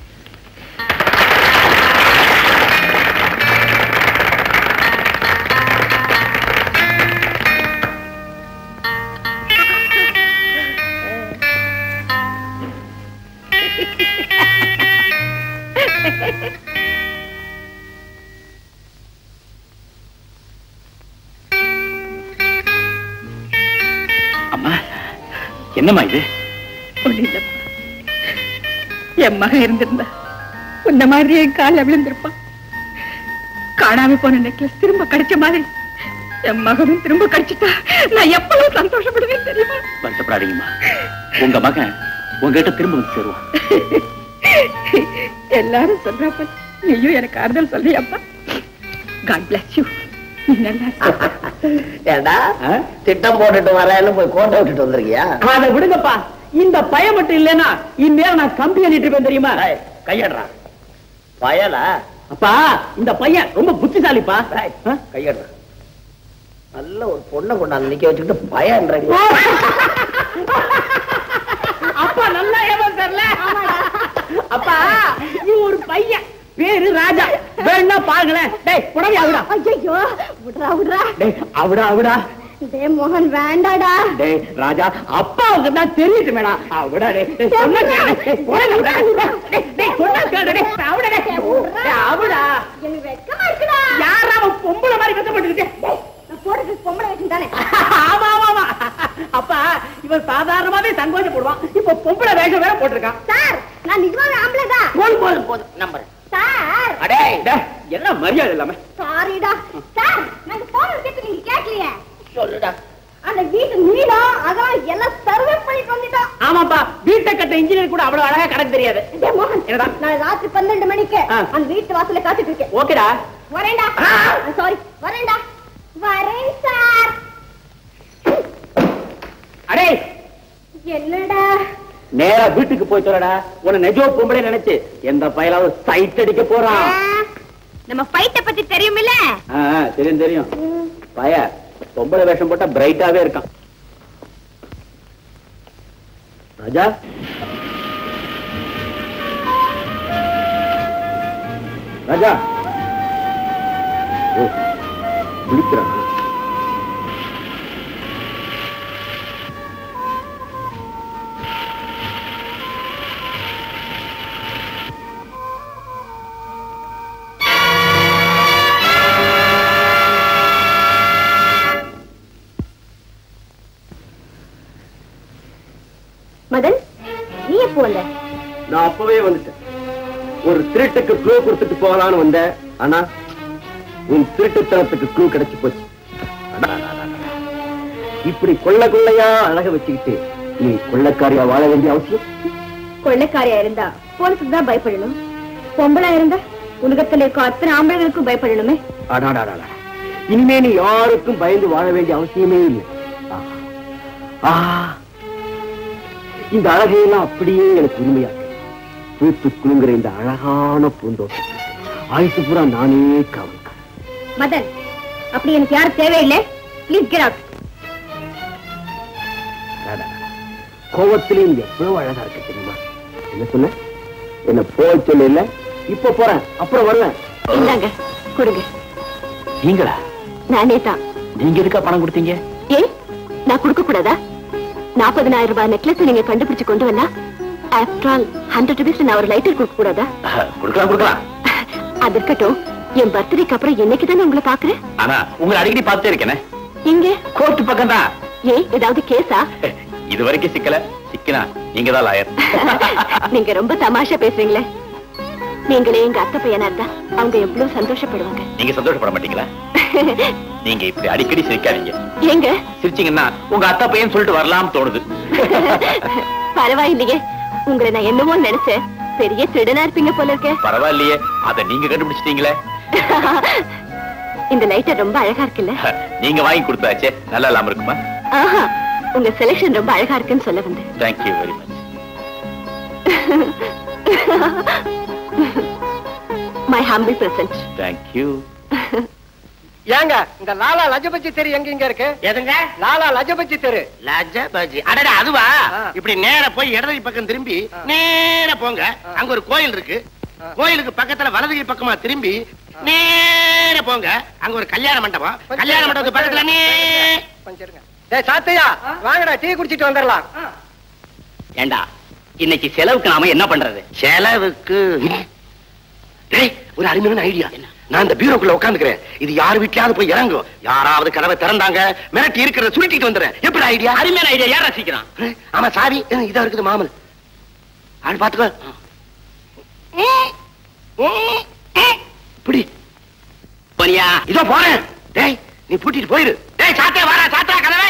அம்மா என்னம்மா இது ஒண்ணும் இல்லப்பா என் மகன் இருந்திருந்தா உன்ன மாதிரி என் கால விழுந்திருப்பான் காணாம போன நெக்லஸ் திரும்ப கிடைச்ச மாதிரி என் மகனும் திரும்ப கிடைச்சிட்டா நான் எப்பவும் சந்தோஷப்படுவேன் தெரியுமா வருத்தப்படாதீங்கம்மா உங்க மகன் உங்ககிட்ட திரும்ப வந்து சேருவான் எல்லாரும் சொல்றப்ப நீயும் எனக்கு ஆறுதல் சொல்றியப்பா காட் பிளஸ் யூ நீ நல்லா இரு. ஏடா திட்டம் போட்டுட்டு வரேன்னு போய் கோட்டை விட்டுட்டு வந்திருக்கியா அதை விடுங்கப்பா இந்த பையன் மட்டும் இல்லைன்னா இந்நேரம் நான் கம்பி அள்ளிட்டு இருப்பேன் தெரியுமா கையடுறா பயலா அப்பா இந்த பையன் ரொம்ப புத்திசாலிப்பா ஆ? கையடுறா நல்ல ஒரு பொண்ணை கொண்டாந்து நிக்க வச்சுக்கிட்டு பயன்ற அப்பா நல்லா ஏமாத்தர்ல அப்பா நீ ஒரு பையன் பேரு ராஜா வேணா பாருங்களேன் டேய் புடவை அவிடா ஐயோ விடுறா விடுறா டேய் அவிடா அவிடா டே மோகன் வேண்டாடா டேய் ராஜா அப்பாவுக்கு தான் தெரியுது மேடா அவிடா டேய் டேய், சொன்னா கேளு. டேய், புடவை அவிடா. டேய், டேய், சொன்னா கேளு, டேய், அவிடா, டேய். டேய், அவிடா. எனக்கு வெக்கமா இருக்குடா யாரா அவன் பொம்பளை மாதிரி கத்தப்பட்டு நான் போடுறது பொம்பளை வச்சு தானே ஆமா ஆமா ஆமா அப்பா இவன் சாதாரணமாவே சங்கோஜம் போடுவான் இப்ப பொம்பளை வேஷம் வேற போட்டிருக்கான் சார் நான் நிஜமாவே ஆம்பளை தான் போதும் போதும் போதும் நம்பர் சார் அடே டேய், என்ன மரியாதை இல்லாம சாரிடா சார் நாங்க போன விஷயத்தை நீங்க கேட்கலையே சொல்லுடா அந்த வீட்டு நீளம் அதெல்லாம் எல்லாம் சர்வே பண்ணிட்டு வந்துட்டோம் ஆமாப்பா வீட்டை கட்ட இன்ஜினியர் கூட அவ்வளவு அழகா கணக்கு தெரியாது டேய் மோகன் என்னடா? நான் ராத்திரி பன்னெண்டு மணிக்கு ஆ. அந்த வீட்டு வாசல்ல காத்துட்டு இருக்கேன் ஓகேடா வரேன்டா ஆ. சாரி வரேன்டா வரேன் சார் அடே என்னடா நேரா வீட்டுக்கு போய் சொல்லடா உன்னை நெஜோ பொம்பளை நினைச்சு எந்த பயலாவது சைட் அடிக்க போறான் நம்ம ஃபைட்ட பத்தி தெரியுமில்ல ஆ, ஆ, தெரியும் தெரியும் பய பொம்பளை வேஷம் போட்டா பிரைட்டாவே இருக்கான் ராஜா ராஜா ஓ குளிக்கிறான் மதன் நீ எப்போ வந்த நான் அப்பவே வந்துட்டேன் ஒரு திருட்டுக்கு க்ளோ கொடுத்துட்டு போகலான்னு வந்தேன் ஆனா உன் திருட்டுத்தனத்துக்கு க்ளூ கிடைச்சு போச்சு இப்படி கொள்ள கொள்ளையா அழக வச்சுக்கிட்டு நீ கொள்ளக்காரியா வாழ வேண்டிய அவசியம் கொள்ளைக்காரியா இருந்தா போலீஸுக்கு தான் பயப்படணும் பொம்பளா இருந்தா உலகத்துல இருக்க அத்தனை ஆம்பளைகளுக்கும் பயப்படணுமே அடாடாடா இனிமே நீ யாருக்கும் பயந்து வாழ வேண்டிய அவசியமே இல்லை ஆஹா. ஆஹா. இந்த அழகையெல்லாம் அப்படியே எனக்கு உரிமையா பூத்து குலுங்குற இந்த அழகான பூந்தோட்டம் ஆயுசு பூரா நானே காவல் மதன் அப்படி எனக்கு யாரும் தேவையில்லை ப்ளீஸ் கெட் அவுட் கோவத்திலையும் எவ்வளவு அழகா இருக்கு தெரியுமா என்ன சொன்ன என்ன போக சொல்ல இல்ல இப்ப போறேன் அப்புறம் வருவேன் இந்தாங்க கொடுங்க நீங்களா நானே தான் நீங்க எதுக்கா பணம் கொடுத்தீங்க ஏன் நான் கொடுக்க கூடாதா நாற்பதனாயிரம் ரூபாய் நெக்லஸ் நீங்க கண்டுபிடிச்சு கொண்டு வந்தா ஆஃப்டர் ஆல் ஹண்ட்ரட் ருபீஸ் நான் ஒரு லைட்டர் கொடுக்க கூடாதா கொடுக்கலாம் கொடுக்கலாம் அது இருக்கட்டும் என் பர்த்டேக்கு அப்புறம் என்னைக்கு தானே உங்களை பாக்குறேன் ஆனா உங்களை அடிக்கடி பார்த்துட்டே இருக்கேனே எங்க கோர்ட்டு பக்கம் தான் ஏன் ஏதாவது கேஸா இது வரைக்கும் சிக்கல சிக்கினா நீங்க தான் லாயர் நீங்க ரொம்ப தமாஷா பேசுறீங்களே நீங்களே எங்க அத்தை பையனா இருந்தா அவங்க எவ்வளவு சந்தோஷப்படுவாங்க நீங்க சந்தோஷப்பட மாட்டீங்களா நீங்க இப்படி அடிக்கடி சிரிக்காதீங்க ஏங்க சிரிச்சீங்கன்னா உங்க அத்தா பையன் சொல்லிட்டு வரலாம்னு தோணுது பரவாயில்லையே உங்களை நான் என்னமோ நினைச்சேன் பெரிய திருடனா இருப்பீங்க போல இருக்கே பரவாயில்லையே அத நீங்க கண்டுபிடிச்சிட்டீங்களே இந்த லைட்டர் ரொம்ப அழகா இருக்குல்ல நீங்க வாங்கி கொடுத்தாச்சே நல்லா இல்லாம இருக்குமா ஆஹா உங்க செலக்ஷன் ரொம்ப அழகா இருக்குன்னு சொல்ல வந்தேன் thank you very much my humble present thank you ஏங்க இந்த லாலா லஜபதி தெரு எங்க இங்க இருக்கு எதுங்க லாலா லஜபதி தெரு லஜ பஜி அடடா அதுவா ஆ. இப்படி நேர போய் இடதுகை பக்கம் திரும்பி நேர போங்க அங்க ஒரு கோயில் இருக்கு கோயிலுக்கு பக்கத்துல வலதுகை பக்கமா திரும்பி நேர போங்க அங்க ஒரு கல்யாண மண்டபம் கல்யாண மண்டபத்துக்கு பக்கத்துல நே கொஞ்சம் இருங்க டேய் சாத்தையா வாங்கடா டீ குடிச்சிட்டு வந்துடலாம் ஏண்டா இன்னைக்கு செலவுக்கு நாம என்ன பண்றது செலவுக்கு டேய் ஒரு அருமையான ஐடியா நான் இந்த பீரோக்குள்ள உட்காந்துக்கிறேன் இது யார் வீட்லயாவது போய் இறங்கும் யாராவது கதவை திறந்தாங்க மிரட்டி இருக்கிறத சுருட்டிட்டு வந்துடுறேன் எப்படி ஐடியா அருமையான ஐடியா யார் ரசிக்கிறான் ஆமா சாவி அஹ், இதா இருக்குது மாமல் ஆள் பாத்துக்கோ இப்படி போனியா இதோ போறேன் டேய் நீ பூட்டிட்டு போயிரு டேய் சாத்தே வாடா சாத்தா கதவை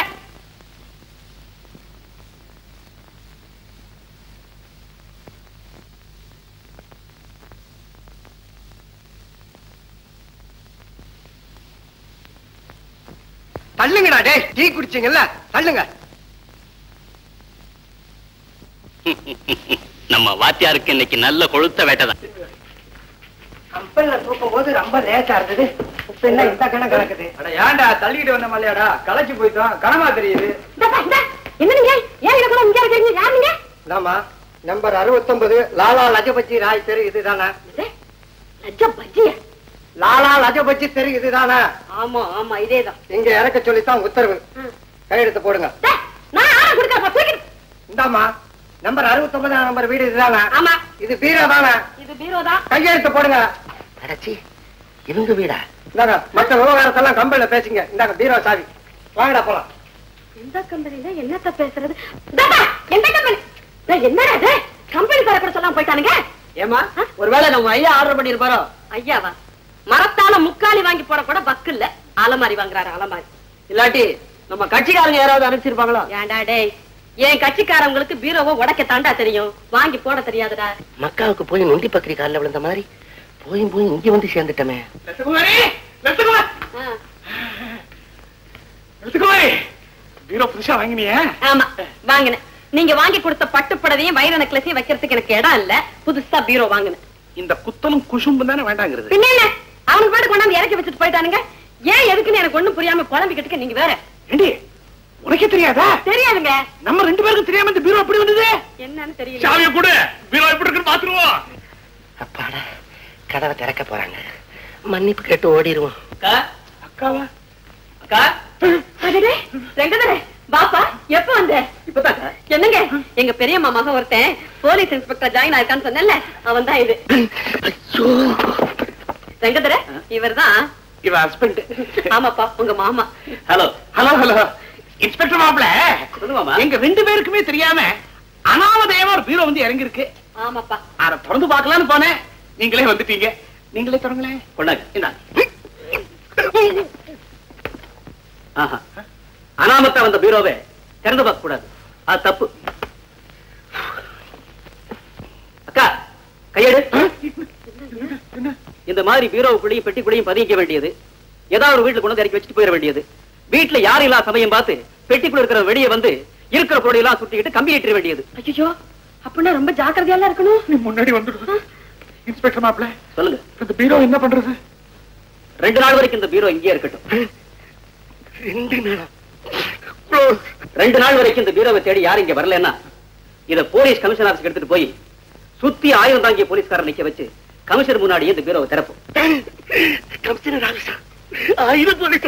தள்ளுங்கடா டேய் டீ குடிச்சீங்கல்ல தள்ளுங்க நம்ம வாத்தியாருக்கு இன்னைக்கு நல்ல கொழுத்த வேட்டை கம்பெனில தூக்கும் போது ரொம்ப லேசா இருந்தது இப்ப என்ன இந்த கணக்கு கிடக்குது அட ஏன்டா தள்ளிக்கிட்டு வந்த மல்லையாடா களைச்சு போயிட்டோம் கனமா தெரியுது என்ன நீங்க ஏன் இங்க கூட இங்க இருக்கீங்க யார் நீங்க நாமா நம்பர் அறுபத்தொன்பது லாலா லஜபதி ராய் தெரு இதுதானா லஜ்ஜா பஜ்ஜியா லாலா லஜபதி தெரு இதுதானா ஆமா ஆமா இதேதான் இங்க இறக்க சொல்லித்தான் உத்தரவு கையெழுத்து போடுங்க நான் ஆனா கொடுக்கறப்ப தூக்கி இந்தாமா நம்பர் அறுபத்தொன்பதாம் நம்பர் வீடு இதுதானா ஆமா இது பீரோ தானா இது பீரோ தான் கையெழுத்து போடுங்க அடச்சி இவங்க வீடா இந்தாங்க மற்ற விவகாரத்தெல்லாம் கம்பெனில பேசுங்க இந்தாங்க பீரோ சாவி வாங்கடா போலாம் எந்த கம்பெனில என்னத்த பேசுறது தாத்தா, எந்த கம்பெனி டேய், என்னடா இது கம்பெனி பேர கூட சொல்லாம போயிட்டானுங்க ஏமா ஒருவேளை நம்ம ஐயா ஆர்டர் பண்ணிருப்பாரோ ஐயாவா மரத்தால முக்காலி வாங்கி போட கூட பக்கு இல்ல அலமாரி வாங்குறாரு அலமாரி இல்லாட்டி நம்ம கட்சிக்காரங்க யாராவது அனுப்பிச்சிருப்பாங்களோ ஏன்டா டேய் என் கட்சிக்காரங்களுக்கு பீரோவை உடைக்க தாண்டா தெரியும் வாங்கி போட தெரியாதுடா மக்காவுக்கு போய் நொண்டி பக்கரி காலில் விழுந்த மாதிரி போய் போய் இங்க வந்து சேர்ந்துட்டமே லட்சுகுமாரி லட்சுகுமார் ஆ, லட்சுகுமாரி பீரோ புதுசா வாங்கினியா ஆமா வாங்கினேன் நீங்க வாங்கி கொடுத்த பட்டு புடவையும் வைர நெக்லஸையும் வைக்கிறதுக்கு எனக்கு இடம் இல்ல புதுசா பீரோ வாங்கினேன் இந்த குத்தலும் குசும்பு தானே வேண்டாங்கிறது பின்ன என்ன அவனுக்கு பாட்டு கொண்டாந்து இறக்கி வச்சுட்டு போயிட்டானுங்க ஏன் எதுக்குன்னு எனக்கு ஒண்ணும் புரியாம குழம்பிக்கிட்டு நீங்க வேற ஏண்டி உனக்கே தெரியாதா தெரியாதுங்க நம்ம ரெண்டு பேருக்கு தெரியாம இந்த பீரோ எப்படி வந்தது என்னன்னு தெரியல சாவிய கொடு பீரோ எப்படி இருக்குன்னு பாத்துருவோம் அப்பாடா கதவை திறக்க போறாங்க மன்னிப்பு கேட்டு ஓடிடுவோம் அக்கா அக்காவா அக்கா அடடே ரெங்கதரே பாப்பா எப்ப வந்த இப்பதான் என்னங்க எங்க பெரியம்மா மகன் ஒருத்தன் போலீஸ் இன்ஸ்பெக்டர் ஜாயின் ஆயிருக்கான்னு சொன்னேன்ல அவன் தான் இது ஐயோ ரெங்கதர இவர்தான் இவ ஹஸ்பண்ட் ஆமாப்பா உங்க மாமா ஹலோ ஹலோ ஹலோ இன்ஸ்பெக்டர் மாப்ள சொல்லுவாமா எங்க ரெண்டு பேருக்குமே தெரியாம அனாமதேயமா ஒரு பீரோ வந்து இறங்கி இருக்கு ஆமாப்பா அத திறந்து பார்க்கலாம்னு போனேன் நீங்களே வந்துட்டீங்க நீங்களே தொடங்களேன் கொண்டாங்க இந்தாங்க. ஆஹா அனாமத்தா வந்த பீரோவை திறந்து பார்க்க கூடாது அது தப்பு அக்கா கையெடு இந்த மாதிரி பீரோவுக்குள்ளேயும் பெட்டிக்குள்ளேயும் பதுங்கிக்க வேண்டியது ஏதாவது ஒரு வீட்டுல கொண்டு வந்து இறக்கி வச்சுட்டு போயிட வேண்டியது வீட்டுல யாரும் இல்லாத சமயம் பார்த்து பெட்டிக்குள்ள இருக்கிற வெளியே வந்து இருக்கிற பொருளை எல்லாம் சுட்டிக்கிட்டு கம்பி ஏற்றிட வேண்டியது ஐயோ அப்படின்னா ரொம்ப ஜாக்கிரதையா இருக்கணும் நீ முன்னாடி வந்துடுது இன்ஸ்பெக்டர் மாப்பிள்ள சொல்லுங்க இந்த பீரோ என்ன பண்றது ரெண்டு நாள் வரைக்கும் இந்த பீரோ இங்கேயே இருக்கட்டும் ரெண்டு நாளா ரெண்டு நாள் வரைக்கும் இந்த பீரோவை தேடி யாரும் இங்க வரலன்னா இத போலீஸ் கமிஷன் ஆபீஸ்க்கு எடுத்துட்டு போய் சுத்தி ஆயுதம் தாங்கிய போலீஸ்காரர் நிக்க வச்சு கமிஷனர் முன்னாடியே இந்த பீரோவை திறப்போம் கமிஷனர் ஆபீஸா இது போலீஸ்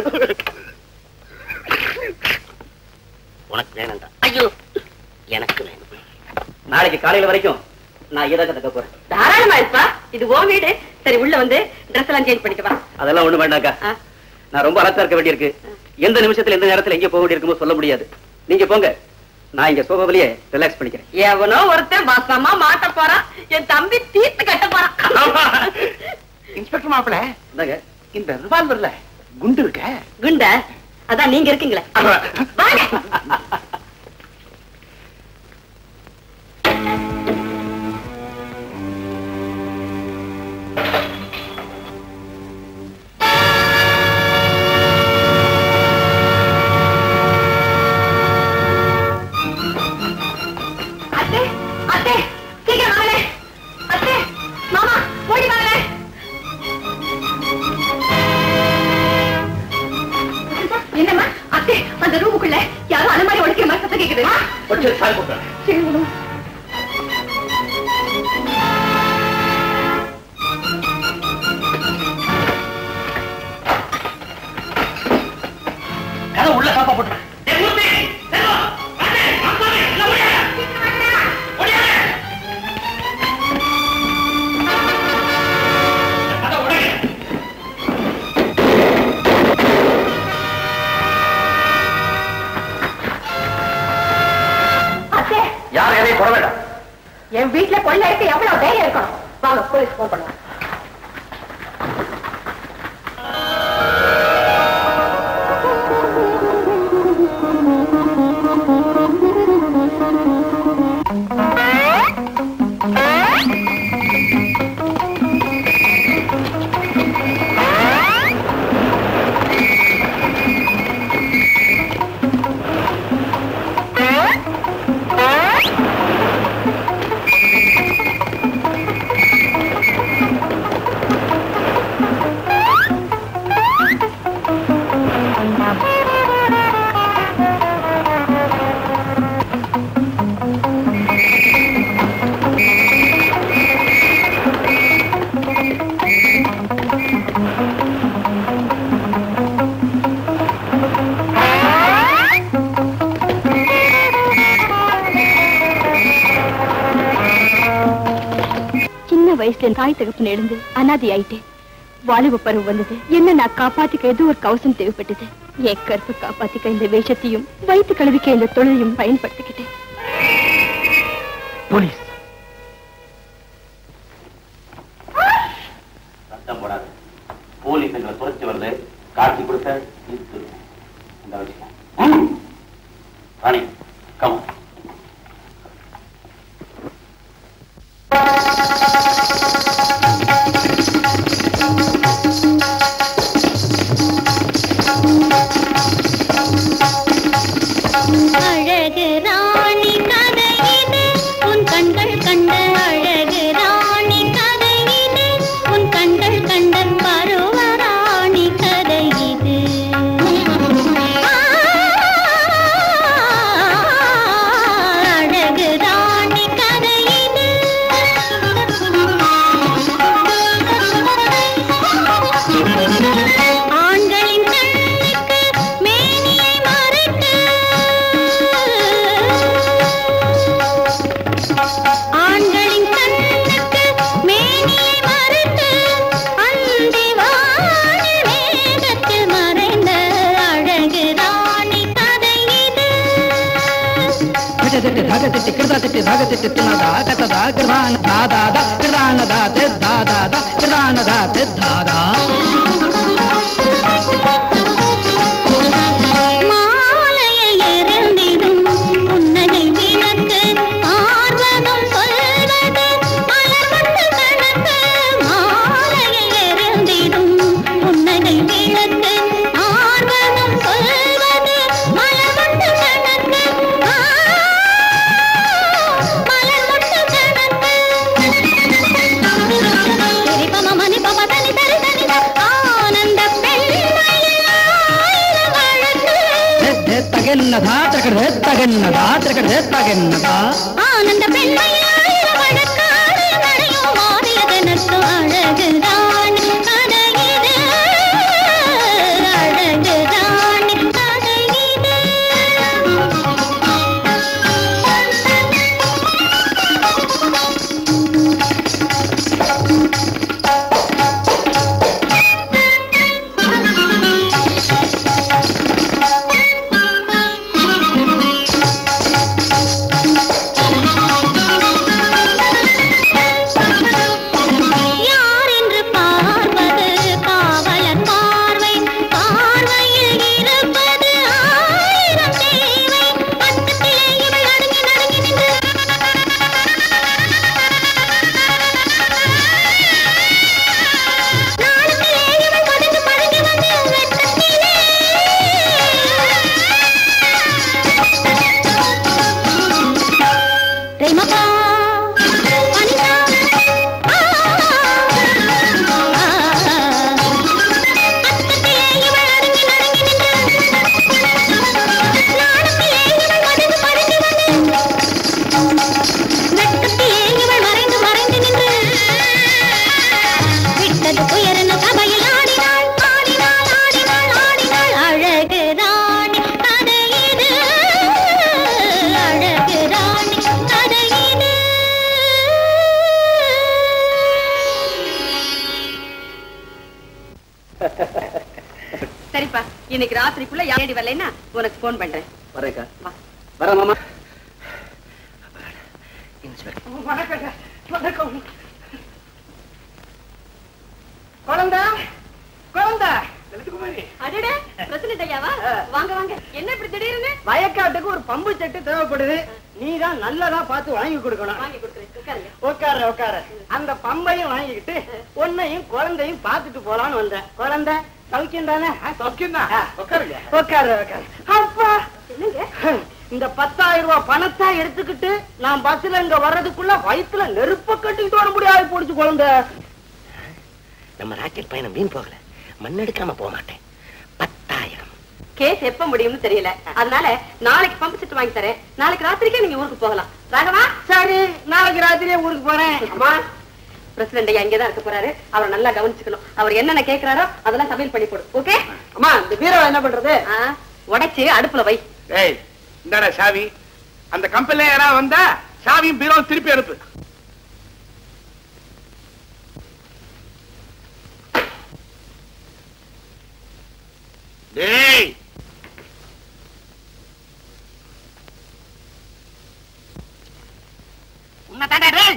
உனக்கு வேணும்டா ஐயோ எனக்கு வேணும் நாளைக்கு காலையில வரைக்கும் நான் இதை கத்துக்க போறேன் தாராளமா இருப்பா இது ஓ வீடு சரி உள்ள வந்து ட்ரெஸ் எல்லாம் சேஞ்ச் பண்ணிட்டு வா அதெல்லாம் ஒண்ணு வேண்டாக்கா ஆ. நான் ரொம்ப அலர்ட்டா இருக்க வேண்டியிருக்கு எந்த நிமிஷத்துல எந்த நேரத்துல எங்க போக வேண்டியிருக்குமோ சொல்ல முடியாது நீங்க போங்க நான் இங்க சோபாவிலேயே ரிலாக்ஸ் பண்ணிக்கிறேன் எவனோ ஒருத்தன் வசமா மாட்ட போறான் என் தம்பி தீர்த்து கட்ட போறான் இன்ஸ்பெக்டர் மாப்பிள்ள இந்தாங்க இந்த ரிவால்வர்ல குண்டு இருக்க குண்ட அதான் நீங்க இருக்கீங்களே வாங்க அத்தை அத்தை சீக்கிரம் வாங்க அத்தை மாமா ஓடி வாங்க என்னம்மா அத்தை அந்த ரூமுக்குள்ள யாரும் அலமாரி உடைக்கிற மாதிரி சத்தம் கேக்குது கொஞ்சம் சாய் போட்டுறேன். சரி, விடுமா. கதவு உள்ள சாப்பா போட்டுறேன். அத்தை யார் எதையும் தொட வேண்டாம் என் வீட்டுல கொள்ள இருக்க எவ்வளவு தைரியம் இருக்கணும் வாங்க போலீஸ் போன் பண்ணுவோம் சின்ன வயசுல என் தாய் தகப்பன் எழுந்து அனாதை ஆயிட்டேன் வாலிப பருவம் வந்தது என்ன நான் காப்பாத்திக்க ஏதோ ஒரு கவசம் தேவைப்பட்டது என் கற்பை காப்பாத்திக்க இந்த வேஷத்தையும் வயிற்று கழுவிக்க இந்த தொழிலையும் பயன்படுத்திக்கிட்டேன் போலீஸ் சத்தம் போடாது போலீஸ் எங்களை துரைச்சு வருது காட்சி கொடுத்த இழுத்து இந்த வச்சுக்க ராணி கம் அழகு ராணி கதையிலே உன் கண்கள் கண்ட அழகு ராணி கதையிலே உன் கண்கள் கண்ட பருவ ராணி கதை இது அழகு ராணி கதையிலே ஆண்களின் கண்ணுக்கு மேனியை மறைத்து ஆண்களின் கண்ணுக்கு மேனியை மறைத்து அந்தி வானில் மேகத்தில் மறைந்த அழகு ராணி கதை இது திட்டி கிருதா திட்டி தாக திட்டி தின்னதா கத்ததா கிருதான தாதாதா கிருதானதா தே தாதாதா கிருதானதா தே தாதா மாலையில் எரிந்திடும் புன்னகை விளக்கு ஆர்வமும் சொல்வது மலர்வண்டு கணக்கு மாலையில் எரிந்திடும் புன்னகை விளக்கு ஆர்வமும் சொல்வது மலர்வண்டு கணக்கு ஆ, மலர்வண்டு கணக்கு திரிபம மணி பம தனி தரி தனி த, ஆனந்த பெண்மையில் ஆயிரம் வழக்கு தே தகன்னதா திரகடே தகன்னதா திரகடே தகன்னதா ஆனந்த பெண்மையில் ஆயிரம் வழக்காடு நடையும் மாறியதனக்கு அழகுதான் கதையிது அழகுதான் கதையிது யார் என்று பார்ப்பது காவலர் பார்வை பார்வையில் இருப்பது ஆயிரம் தேவை பக்கத்திலே இவள் நடுங்கி நடுங்கி நின்று நாணத்திலே இவள் பதுங்கி பதுங்கி வந்து வெட்கத்திலே ரேமபா அனிதா அத்தத்திலே இவள் அடங்கி நடுங்கி நின்று நாணத்திலே இவள் மடிந்து பதுங்கி வந்து வெட்கத்திலே இவள் மறைந்து மறைந்து நின்று விட்டது துயரென சபையில் ஆடினாள் ஆடினாள் ஆடினாள் ஆடினாள் அழகு ராணி கதை இது அழகு ராணி கதை இது சரிப்பா இன்னைக்கு ராத்திரிக்குள்ள யாரடி வரலைன்னா உனக்கு போன் பண்றேன் வரேக்கா வரேன் மாமா வணக்கங்க வணக்கம் குழந்தை குழந்தை லலிதகுமாரி அடடே பிரச்சனை ஐயாவா வாங்க வாங்க என்ன இப்படி திடீர்னு வயக்காட்டுக்கு ஒரு பம்பு செட்டு தேவைப்படுது நீ தான் நல்லதா பார்த்து வாங்கி கொடுக்கணும் வாங்கி கொடுக்குறேன் உட்காருங்க உட்கார உட்கார அந்த பம்பையும் வாங்கிக்கிட்டு உன்னையும் குழந்தையும் பார்த்துட்டு போலான்னு வந்தேன் குழந்தை சௌக்கியம் தானே சௌக்கியம் தான் உட்காருங்க உட்காரு உட்காரு அப்பா என்னங்க இந்த பத்தாயிரம் ரூபாய் பணத்தை எடுத்துக்கிட்டு நான் பஸ்ல இங்க வர்றதுக்குள்ள வயித்துல நெருப்ப கட்டிக்கிட்டு வர முடியாது போடுச்சு குழந்தை நம்ம ராக்கெட் பயணம் வீண் போகல மண்ணெடுக்காம போக மாட்டேன் பத்தாயிரம் கேஸ் எப்ப முடியும்னு தெரியல அதனால நாளைக்கு பம்பு செட் வாங்கி தரேன் நாளைக்கு ராத்திரிக்கே நீங்க ஊருக்கு போகலாம் ராகவா சரி நாளைக்கு ராத்திரியே ஊருக்கு போறேன் அம்மா பிரசிடண்ட் ஐயா இங்கதான் இருக்க போறாரு அவரை நல்லா கவனிச்சுக்கணும் அவர் என்னென்ன கேக்குறாரோ அதெல்லாம் சமையல் பண்ணி போடு ஓகே அம்மா இந்த பீரோ என்ன பண்றது உடைச்சு அடுப்புல வை ஏய் இந்தாடா சாவி அந்த கம்பெனில யாராவது வந்தா சாவியும் பீரோ திருப்பி அனுப்பு டேய் உன்னை தாண்டா டேய்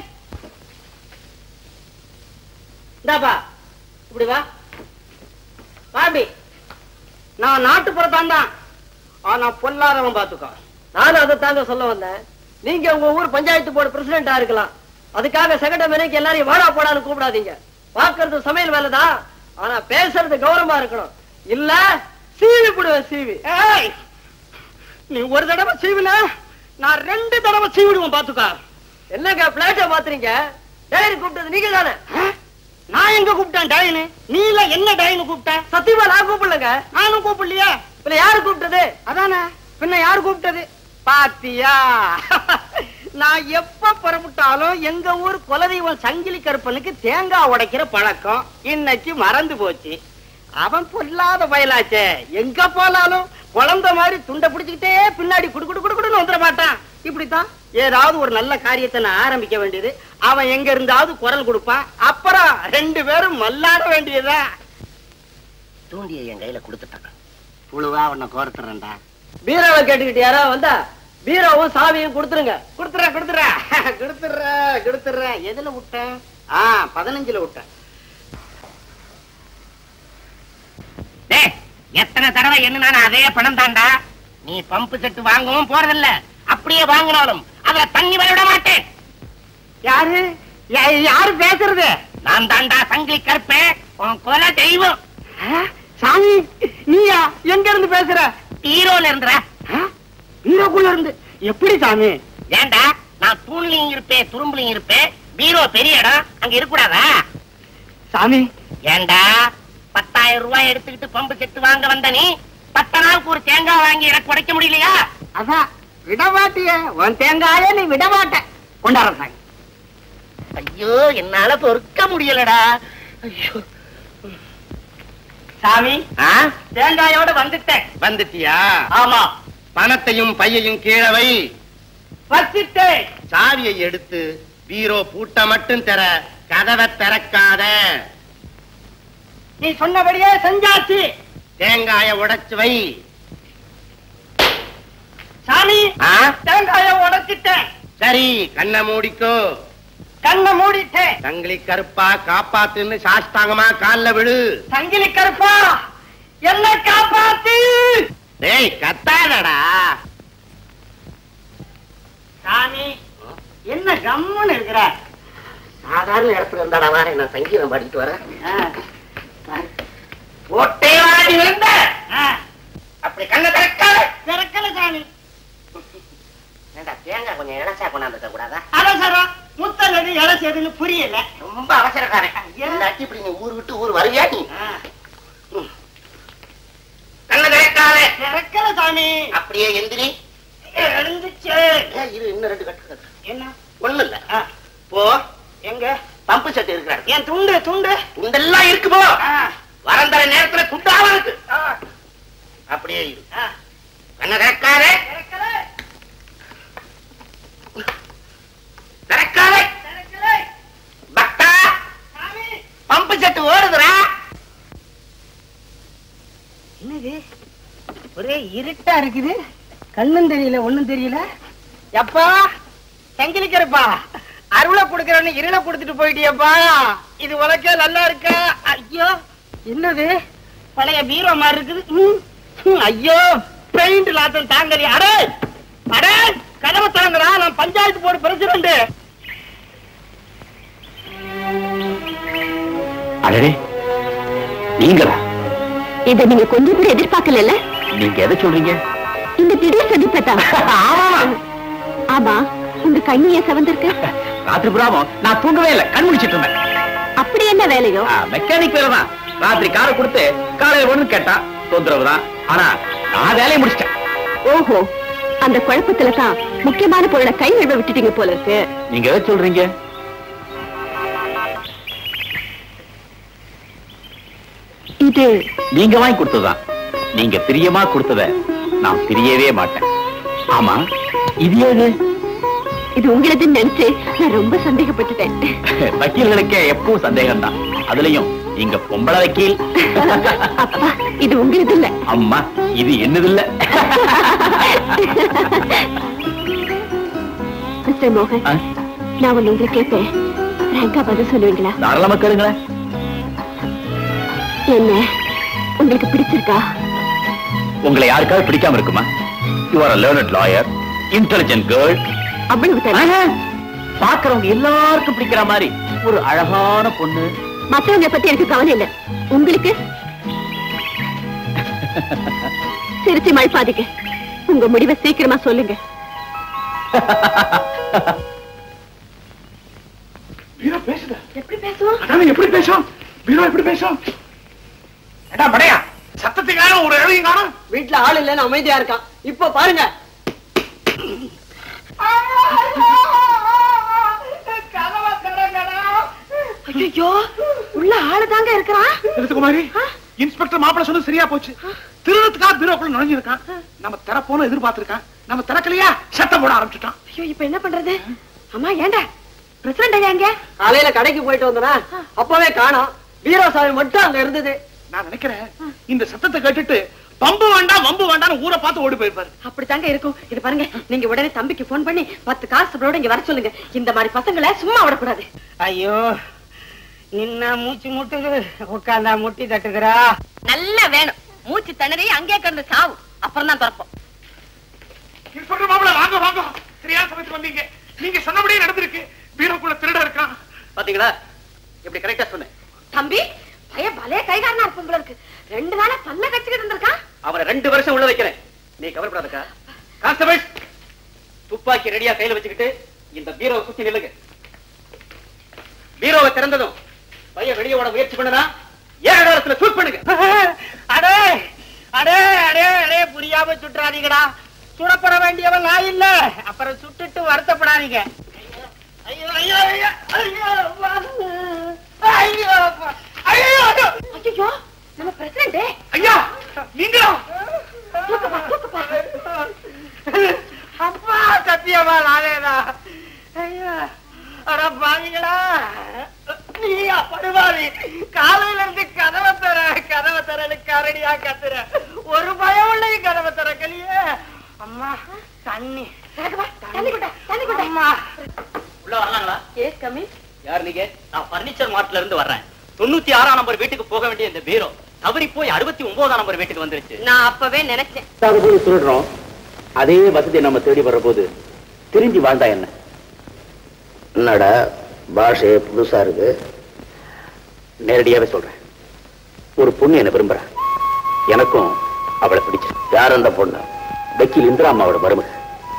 இந்தாப்பா இப்படி வா வா இப்படி நான் நாட்டுப்புறத்தான் தான் ஆனா பொல்லாதவன் பாத்துக்கோ நானும் அதை தாங்க சொல்ல வந்தேன் நீங்க உங்க ஊர் பஞ்சாயத்து போர்டு பிரசிடண்டா இருக்கலாம் அதுக்காக செகண்டமேனைக்கு எல்லாரையும் வாடா போடான்னு கூப்பிடாதீங்க பாக்குறது சமையல் வேலைதான் ஆனா பேசுறது கௌரவமா இருக்கணும் இல்ல சீவி போடுவேன் சீவி ஏய் நீ ஒரு தடவை சீவின நான் ரெண்டு தடவை சீவிடுவேன் பாத்துக்கா என்னங்க பிளேட்டை மாத்துறீங்க டயரி கூப்பிட்டது நீங்க தானே நான் எங்க கூப்பிட்டேன் டயனு நீ இல்ல என்ன டயனு கூப்பிட்ட சத்தியமா நான் கூப்பிடலங்க நானும் கூப்பிடலையா பின்ன யாரு கூப்பிட்டது அதானே பின்ன யாரு கூப்பிட்டது பாத்தியா நான் எப்ப புறப்பட்டாலும் எங்க ஊர் குலதெய்வம் சங்கிலி கருப்பனுக்கு தேங்காய் உடைக்கிற பழக்கம் இன்னைக்கு மறந்து போச்சு அவன் பொல்லாத பயலாச்சே எங்க போனாலும் குழந்தை மாதிரி துண்டை பிடிச்சுக்கிட்டே பின்னாடி குடு குடு குடு குடுன்னு வந்துட மாட்டான் இப்படித்தான் ஏதாவது ஒரு நல்ல காரியத்தை நான் ஆரம்பிக்க வேண்டியது அவன் எங்க இருந்தாவது குரல் கொடுப்பான் அப்புறம் ரெண்டு பேரும் மல்லாட வேண்டியதா தூண்டியை என் கையில கொடுத்துட்டான் புழுவா உன்னை கோர்த்துறேன்டா பீராவை கேட்டுக்கிட்டு யாரா வந்தா பீரோவும் சாவியும் கொடுத்துருங்க கொடுத்துற கொடுத்துற கொடுத்துற கொடுத்துற எதுல விட்டேன் ஆ பதினஞ்சுல விட்டேன் டேய், எத்தனை தடவை என்ன அதே பணம் தாண்டா நீ பம்பு செட்டு வாங்கவும் போறதில்ல அப்படியே வாங்கினாலும் அதுல தண்ணி வர விட மாட்டேன் யாரு யா- யாரு பேசுறது நான் தாண்டா சங்கிலி கருப்பேன் உன் கொலை தெய்வம் சாமி நீயா எங்க இருந்து பேசுற ஹீரோல இருந்துற பீரோக்குள்ள இருந்து எப்படி சாமி ஏண்டா நான் தூண்லயும் இருப்பேன் துரும்புலயும் இருப்பேன் பீரோ பெரிய இடம் அங்க இருக்கக்கூடாதா சாமி ஏண்டா பத்தாயிரம் ரூபாய் எடுத்துக்கிட்டு பம்பு செட்டு வாங்க வந்த நீ பத்து நாளுக்கு ஒரு தேங்காய் வாங்கி எனக்கு உடைக்க முடியலையா அதான் விடமாட்டிய உன் தேங்காயே நீ விடமாட்ட கொண்டாட சாமி ஐயோ என்னால பொறுக்க முடியலடா ஐயோ சாமி தேங்காயோட வந்துட்டேன் வந்துட்டியா ஆமா பணத்தையும் பையையும் கீழே வை வச்சிட்டேன் சாவியை எடுத்து பீரோ பூட்ட மட்டும் தர கதவை திறக்காத நீ சொன்னபடியே செஞ்சாச்சு தேங்காய உடைச்சு வை சாமி தேங்காய உடைச்சிட்டேன் சரி கண்ணை மூடிக்கோ கண்ணை மூடிட்டேன் சங்கிலி கருப்பா காப்பாத்துன்னு சாஸ்தாங்கமா கால்ல விழு சங்கிலி கருப்பா என்ன காப்பாத்து டேய் கத்தாதடா சாமி என்ன கம்முன்னு இருக்கிற சாதாரண இடத்துல இருந்தாடா வார நான் சங்கீதம் பாடிட்டு வரேன் ஒட்டே வாடி விழுந்த அப்படி கண்ணை திறக்காத திறக்கல சாமி ஏண்டா தேங்காய் கொஞ்சம் இளசா கொண்டாந்துக்க கூடாதா அவசரம் முத்தலது இளசதுன்னு புரியல ரொம்ப அவசரக்காரன் இல்லாட்டி இப்படி நீ ஊர் விட்டு ஊர் வருவியா நீ ம். கண்ணை திறக்காத திறக்கல சாமி அப்படியே எந்திரி எழுந்துச்சு இரு இன்னும் ரெண்டு கட்டு கட்டு. என்ன ஒண்ணு இல்ல போ எங்க பம்பு செட் இருக்கிறார் என் துண்டு துண்டு துண்டெல்லாம் இருக்கு போ வரந்தர நேரத்துல துண்டாவ இருக்கு அப்படியே இரு கண்ணை திறக்காதே திறக்காதே பக்தா பம்பு செட்டு ஓடுதுடா என்னது ஒரே இருட்டா இருக்குது கண்ணும் தெரியல ஒண்ணும் தெரியல எப்பா சங்கிலிக்கிறப்பா அருளை கொடுக்கறன்னு இருளை கொடுத்துட்டு போயிட்டியப்பா இது உனக்கே நல்லா இருக்கா ஐயோ என்னது பழைய பீரோ மாதிரி இருக்குது ம், ம், ஐயோ பெயிண்ட் லாத்தம் தாங்கறி அடே அடே கதவை திறங்குறா நான் பஞ்சாயத்து போர்டு பிரசிடண்ட் அடடே நீங்களா இதை நீங்க கொஞ்சம் கூட எதிர்பார்க்கல நீங்க எதை சொல்றீங்க இந்த திடீர் சந்திப்பதான் ஆமா உங்க கண்ணு ஏன் செவந்திருக்கு ராத்திரி புறாமம் நான் தூங்கவே இல்லை கண் முடிச்சிட்டு இருந்தேன் அப்படி என்ன வேலையோ மெக்கானிக் வேலை தான் ராத்திரி காரை கொடுத்து காலையில ஒண்ணு கேட்டா தொந்தரவு தான் ஆனா நான் வேலையை முடிச்சிட்டேன் ஓஹோ அந்த குழப்பத்துல தான் முக்கியமான பொருளை கை நழுவ விட்டுட்டீங்க போல இருக்கு நீங்க எதை சொல்றீங்க இது நீங்க வாங்கி கொடுத்ததுதான் நீங்க பிரியமா கொடுத்தத நான் பிரியவே மாட்டேன் ஆமா இது ஏது இது உங்களதுன்னு நினைச்சு நான் ரொம்ப சந்தேகப்பட்டுட்டேன் வக்கீல்களுக்கே எப்பவும் சந்தேகம் தான் அதுலயும் நீங்க பொம்பளை வக்கீல் அப்பா இது உங்களது இல்ல அம்மா இது என்னது இல்ல மிஸ்டர் மோகன் ஆ? நான் ஒண்ணு உங்களை கேட்பேன் ரங்கா பதில் சொல்லுவீங்களா தாராளமா கேளுங்களேன் என்ன உங்களுக்கு பிடிச்சிருக்கா உங்களை யாருக்காவது பிடிக்காம இருக்குமா you are learned lawyer intelligent girl அவ்வளவு தானே பாக்குறவங்க எல்லாருக்கும் பிடிக்கிற மாதிரி ஒரு அழகான பொண்ணு மத்தவங்களை பத்தி எனக்கு கவலை இல்ல உங்களுக்கு சிரிச்சு மழைப்பாதீங்க உங்க முடிவை சீக்கிரமா சொல்லுங்க பீரோ பேசுத எப்படி பேசுவோம் அதான் எப்படி பேசும் பீரோ எப்படி பேசும் ஏடா படையா சத்தத்துக்கான ஒரு எழுதியும் காணும் வீட்டுல ஆள் இல்லைன்னு அமைதியா இருக்கான் இப்ப பாருங்க ஐயோ உள்ள ஆளு தாங்க இருக்கிறான் குமாரி இன்ஸ்பெக்டர் மாப்பிள சொன்னது சரியா போச்சு திருடத்துக்காக பீரோக்குள்ள நுழைஞ்சிருக்கான் நம்ம திறப்போன்னு எதிர்பார்த்திருக்கான் நம்ம திறக்கலையா சத்தம் போட ஆரம்பிச்சுட்டான் ஐயோ இப்ப என்ன பண்றது அம்மா ஏண்டா பிரசிடண்ட் ஐயா எங்க காலையில கடைக்கு போயிட்டு வந்தனா அப்பவே காணோம் பீரோ சாவி மட்டும் அங்க இருந்தது நான் நினைக்கிறேன் இந்த சத்தத்தை கேட்டுட்டு பம்பு வேண்டாம் வம்பு வேண்டாம் ஊரை பார்த்து ஓடி போயிருப்பாரு அப்படித்தாங்க இருக்கும் இது பாருங்க நீங்க உடனே தம்பிக்கு போன் பண்ணி பத்து காசு இங்க வர சொல்லுங்க இந்த மாதிரி பசங்களை சும்மா விடக்கூடாது ஐயோ நின்னா மூச்சு முட்டுது உட்காந்தா முட்டி தட்டுகிறா நல்லா வேணும் மூச்சு திணறி அங்கே கிடந்து சாவு அப்புறம் தான் திறப்போம் சொல்ற மாப்பிள வாங்க வாங்க சரியான சமயத்துக்கு வந்தீங்க நீங்க சொன்னபடியே நடந்திருக்கு வீரக்குள்ள திருட இருக்கான் பாத்தீங்களா இப்படி கரெக்டா சொன்னேன் தம்பி பையன் பலே கைகாரனா இருக்கும் போல இருக்கு ரெண்டு நாளா பல்ல கடிச்சுக்கிட்டு இருந்திருக்கான் அவரை ரெண்டு வருஷம் உள்ள வைக்கிறேன் நீ கவலைப்படாதக்கா கான்ஸ்டபிள் துப்பாக்கி ரெடியா கையில வச்சுக்கிட்டு இந்த பீரோவை சுத்தி நில்லுங்க பீரோவை திறந்ததும் பையன் வெளியே ஓட முயற்சி பண்ணனா ஏழு நேரத்துல ஷூட் பண்ணுங்க அடே அடே அடே அடே புரியாம சுட்டுறாதீங்கடா சுடப்பட வேண்டியவன் நான் இல்ல அப்புறம் சுட்டுட்டு வருத்தப்படாதீங்க ஐயோ ஐயோ ஐயோ ஐயோ அப்பா. ஐயோ அப்பா. ஐயோ ஐயோ ஐயோ நம்ம பிரசிடண்ட் ஐயா நீங்களா தூக்குப்பா தூக்குப்பா அப்பா சத்தியமா நானேடா ஐயோ அட பாவிங்களா நீ படுவாவி காலையில இருந்து கதவை தர கதவை தரன்னு கரடியா கத்துற ஒரு பயம் இல்லை கதவை தர கலியே அம்மா தண்ணி தண்ணி கொண்டா தண்ணி கொண்டா அம்மா உள்ள வரலாங்களா எஸ் கமிங் யார் நீங்க நான் பர்னிச்சர் மார்ட்ல இருந்து வர்றேன் தொண்ணூத்தி ஆறாம் நம்பர் வீட்டுக்கு போக வேண்டிய இந்த பீரோ தவறி போய் அறுபத்தி ஒன்பதாம் நம்பர் வீட்டுக்கு வந்துருச்சு நான் அப்பவே நினைச்சேன் போய் சொல்றோம் அதே வசதி நம்ம தேடி வர்ற போது திரும்பி வாழ்ந்தா என்ன என்னடா பாஷை புதுசா இருக்கு நேரடியாவே சொல்றேன் ஒரு பொண்ணு என்ன விரும்புறா எனக்கும் அவளை பிடிச்சு யார் அந்த பொண்ணு வக்கீல் இந்திரா அம்மாவோட மருமக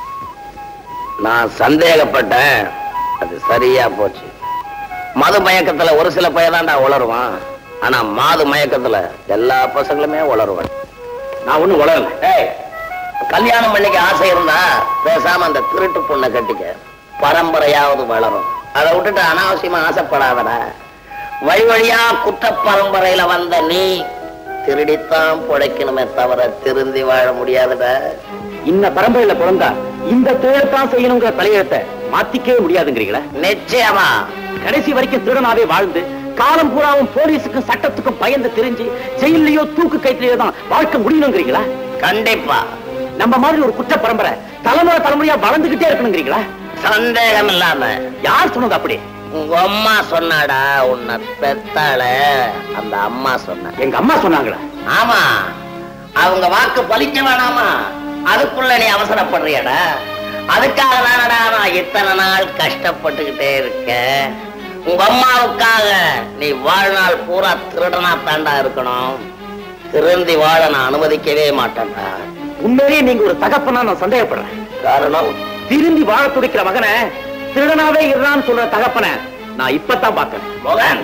நான் சந்தேகப்பட்டேன் அது சரியா போச்சு மது மயக்கத்துல ஒரு சில பையதான்டா உளருவான் ஆனா மாது மயக்கத்துல எல்லா பசங்களுமே உளருவான் நான் ஒண்ணும் வளரல ஏய் கல்யாணம் பண்ணிக்க ஆசை இருந்தா பேசாம அந்த திருட்டு பொண்ணை கட்டிக்க பரம்பரையாவது வளரும் அதை விட்டுட்டு அனாவசியமா ஆசைப்படாதடா வழி வழியா குற்ற பரம்பரையில வந்த நீ திருடித்தான் பிழைக்கணுமே தவிர திருந்தி வாழ முடியாதுடா இந்த பரம்பரையில பிறந்தா இந்த தொழில்தான் செய்யணுங்கிற தலையெழுத்தை மாத்திக்கவே முடியாதுங்கிறீங்களா நிச்சயமா கடைசி வரைக்கும் திருடனாவே வாழ்ந்து காலம் பூராவும் போலீஸுக்கும் சட்டத்துக்கும் பயந்து தெரிஞ்சு ஜெயிலையோ தூக்கு கைத்திலேயோ தான் வாழ்க்கை முடியணுங்கிறீங்களா கண்டிப்பா நம்ம மாதிரி ஒரு குற்ற பரம்பரை தலைமுறை தலைமுறையா வளர்ந்துகிட்டே இருக்கணுங்கிறீங்களா சந்தேகம் இல்லாம யார் சொன்னது அப்படி உங்க அம்மா சொன்னாடா உன்னை பெத்தாள அந்த அம்மா சொன்ன எங்க அம்மா சொன்னாங்களா ஆமா அவங்க வாக்கு பலிக்க வேணாமா அதுக்குள்ள நீ அவசரப்படுறியடா அதுக்காக தானடா நான் இத்தனை நாள் கஷ்டப்பட்டுக்கிட்டே இருக்கேன் உங்க அம்மாவுக்காக நீ வாழ்நாள் பூரா திருடனா தாண்டா இருக்கணும் திருந்தி வாழ நான் அனுமதிக்கவே மாட்டேன்டா உண்மையிலேயே நீங்க ஒரு தகப்பனா நான் சந்தேகப்படுறேன் காரணம் திரும்பி வாழ துடிக்கிற மகனை திருடனாவே இருறான்னு சொல்ற தகப்பனை நான் இப்பதான் பார்க்கிறேன் மோகன்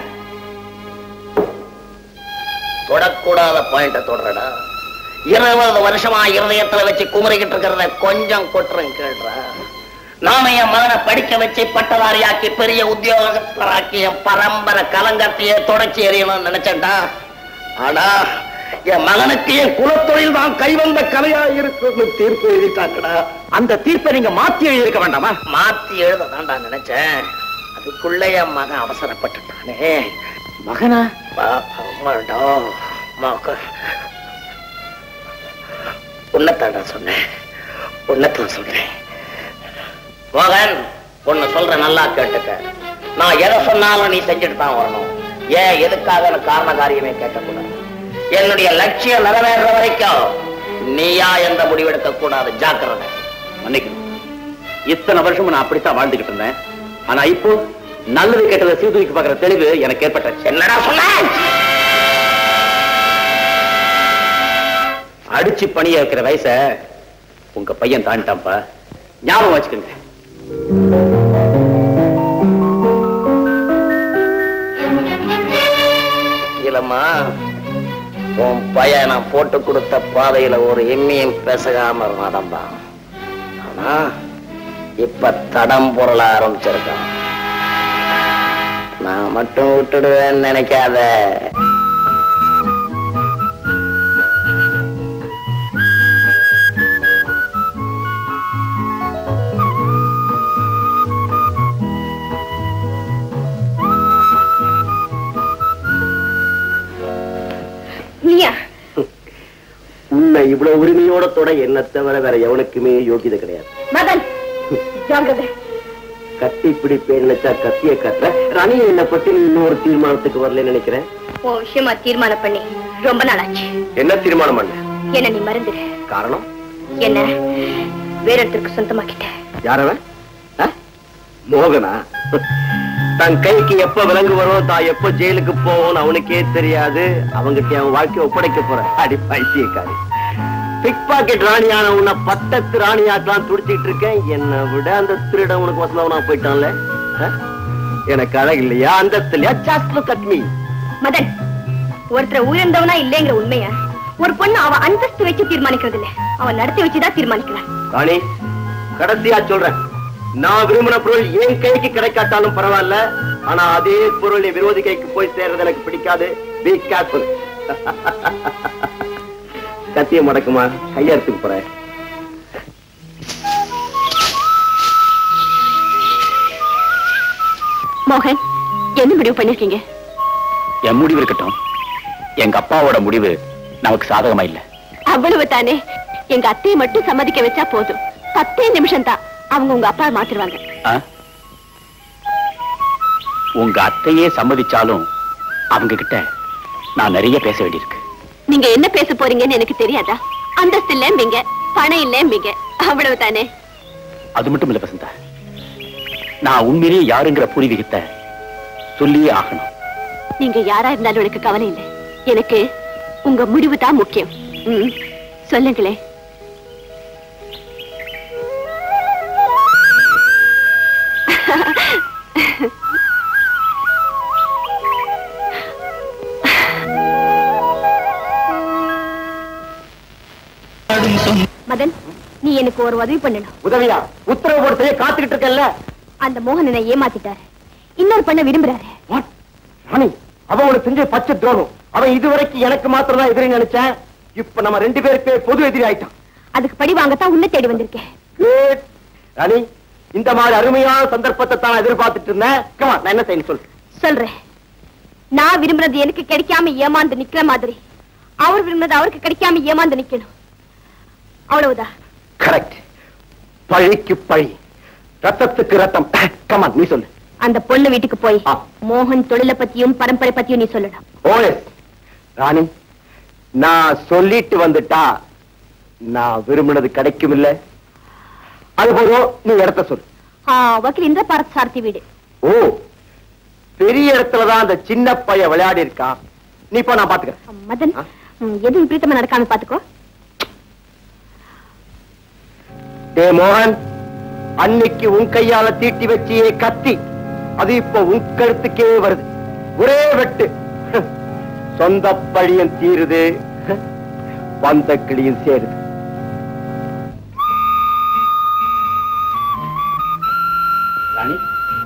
தொடக்கூடாத பாயிண்ட தொடரடா இருபது வருஷமா இருதயத்துல வச்சு குமரிக்கிட்டு இருக்கிறத கொஞ்சம் கொட்டுறேன் கேள்றா நாம என் மகனை படிக்க வச்சு பட்டதாரியாக்கி பெரிய உத்தியோகஸ்தராக்கி என் பரம்பரை கலங்கத்தையே தொடச்சி எறியணும்னு நினைச்சேன்டா ஆனா என் மகனுக்கு என் குலத்தொழில் தான் கைவந்த கலையா இருக்குன்னு தீர்ப்பு எழுதிட்டாங்கடா அந்த தீர்ப்பை நீங்க மாத்தி எழுதியிருக்க வேண்டாமா மாத்தி எழுத தான்டா நினைச்சேன் அதுக்குள்ள என் மகன் அவசரப்பட்டுட்டானே மகனா பாப்பாடா மகன் உன்னத்தாடா சொன்னேன் உன்னத்தான் சொல்றேன் மோகன் ஒண்ணு சொல்ற நல்லா கேட்டுக்க நான் எதை சொன்னாலும் நீ செஞ்சுட்டு தான் வரணும் ஏன் எதுக்காக காரண காரியமே கேட்கக்கூடாது என்னுடைய லட்சியம் நிறைவேற வரைக்கும் நீயா எந்த முடிவெடுக்க கூடாது ஜாக்கிரதை மன்னிக்கணும் இத்தனை வருஷமும் நான் அப்படித்தான் வாழ்ந்துகிட்டு இருந்தேன் ஆனா இப்போ நல்லது கெட்டதை சீர்தூக்கி பார்க்கிற தெளிவு எனக்கு ஏற்பட்டுச்சு என்னடா சொன்ன அடிச்சு பணிய வைக்கிற வயச உங்க பையன் தாண்டிட்டான்ப்பா ஞாபகம் வச்சுக்கோங்க இல்லம்மா உன் பையன் நான் போட்டு கொடுத்த பாதையில ஒரு எம்மியும் பேசகாம நடந்தான் ஆனா இப்ப தடம் பொருள ஆரம்பிச்சிருக்கான் நான் மட்டும் விட்டுடுவேன்னு நினைக்காத நீயா உன்னை இவ்வளவு உரிமையோட தொட என்ன தவிர வேற எவனுக்குமே யோகிதை கிடையாது மதன் ஜாகிரதை கத்தி பிடிப்பேன் நினைச்சா கத்திய கட்டுற ராணி என்னை பத்தி நீ இன்னொரு தீர்மானத்துக்கு வரலன்னு நினைக்கிறேன் உன் விஷயமா தீர்மானம் பண்ணி ரொம்ப நாளாச்சு என்ன தீர்மானம் பண்ண என்ன நீ மறந்துடு காரணம் என்ன வேற இடத்திற்கு சொந்தமாக்கிட்ட யாரவன் ஆ? மோகனா தன் கைக்கு எப்ப விலங்கு வரும் தான் எப்ப ஜெயிலுக்கு போவோம்னு அவனுக்கே தெரியாது அவங்கிட்ட அவன் வாழ்க்கையை ஒப்படைக்க போறேன் அடி பைத்தியக்காரி பிக் பாக்கெட் ராணியான உன்னை பட்டத்து ராணியாக்கலாம் துடிச்சிட்டு இருக்கேன் என்னை விட அந்த திருடன் உனக்கு வசந்தவனா போயிட்டான்ல ஆ? எனக்கு அழகு இல்லையா அந்தஸ்து இல்லையா just look at me Madan ஒருத்தர் உயர்ந்தவனா இல்லைங்கிற உண்மைய ஒரு பொண்ணு அவ அந்தஸ்து வச்சு தீர்மானிக்கிறது இல்ல அவன் நடத்தி வச்சுதான் தீர்மானிக்கிறான் ராணி கடைசியா சொல்றேன் நான் விரும்பின பொருள் என் கைக்கு கிடைக்காட்டாலும் பரவாயில்ல ஆனா அதே பொருள் என் விரோதி கைக்கு போய் சேர்றது எனக்கு பிடிக்காது பி கேர்ஃபுல் கத்திய மடக்குமா கையெடுத்துக்கு போறேன் மோகன் என்ன முடிவு பண்ணிருக்கீங்க என் முடிவு இருக்கட்டும் எங்க அப்பாவோட முடிவு நமக்கு சாதகமா இல்ல அவ்வளவு தானே எங்க அத்தையை மட்டும் சம்மதிக்க வச்சா போதும் பத்தே நிமிஷம் தான் அவங்க உங்க அப்பா மாத்திருவாங்க ஆ? உங்க அத்தையே சம்மதிச்சாலும் அவங்க கிட்ட நான் நிறைய பேச வேண்டியிருக்கு நீங்க என்ன பேச போறீங்கன்னு எனக்கு தெரியாதா அந்தஸ்து இல்லம்பீங்க பணம் இல்லம்பீங்க அவ்வளவு தானே அது மட்டும் இல்ல வசந்தா நான் உண்மையிலேயே யாருங்கிற பூர்வீகத்தை சொல்லியே ஆகணும் நீங்க யாரா இருந்தாலும் எனக்கு கவலை இல்லை எனக்கு உங்க முடிவு தான் முக்கியம் ம், சொல்லுங்களே மதன் நீ எனக்கு ஒரு உதவி பண்ணணும் உதவியா உத்தரவு போட்டு செய்ய காத்துக்கிட்டு இருக்கேன்ல அந்த மோகன் என்னை ஏமாத்திட்டாரு இன்னொரு பண்ண விரும்புறாரு What? ராணி அவன் உனக்கு செஞ்ச பச்சை துரோகம் அவன் இதுவரைக்கும் எனக்கு மாத்திரம் தான் எதிரி நினைச்சேன் இப்ப நம்ம ரெண்டு பேருக்கு பொது எதிரி ஆயிட்டான் அதுக்கு படி வாங்கத்தான் உன்னை தேடி வந்திருக்கேன் Good. ராணி இந்த மாதிரி அருமையான சந்தர்ப்பத்தை தான் எதிர்பார்த்துட்டு இருந்தேன் Come on, நான் என்ன செய்யணும் சொல்லு சொல்றேன் நான் விரும்புறது எனக்கு கிடைக்காம ஏமாந்து நிக்கிற மாதிரி அவர் விரும்புறது அவருக்கு கிடைக்காம ஏமாந்து நிக்கணும் அவ்வளவுதான் கரெக்ட் பழிக்கு பழி ரத்தத்துக்கு ரத்தம் கமான் நீ சொல்லு அந்த பொண்ணு வீட்டுக்கு போய் ஆ. மோகன் தொழிலை பத்தியும் பரம்பரை பத்தியும் நீ சொல்லணும் ஓஎஸ் ராணி நான் சொல்லிட்டு வந்துட்டா நான் விரும்பினது கிடைக்கும் இல்ல அது போதும் நீ இடத்த சொல்லு ஆ, வக்கீல் இந்திர பாரத் சாரதி வீடு ஓ பெரிய இடத்துலதான் அந்த சின்ன பையன் விளையாடி இருக்கான் நீ போ நான் பாத்துக்கிறேன் மதன் ஆ. ம், எதுவும் விபரீதமா நடக்காம பாத்துக்கோ டே மோகன் அன்னைக்கு உன் கையால தீட்டி வச்சியே கத்தி அது இப்ப உன் கழுத்துக்கே வருது ஒரே வெட்டு சொந்த பழியும் தீருது வந்த கிளியும் சேருது ராணி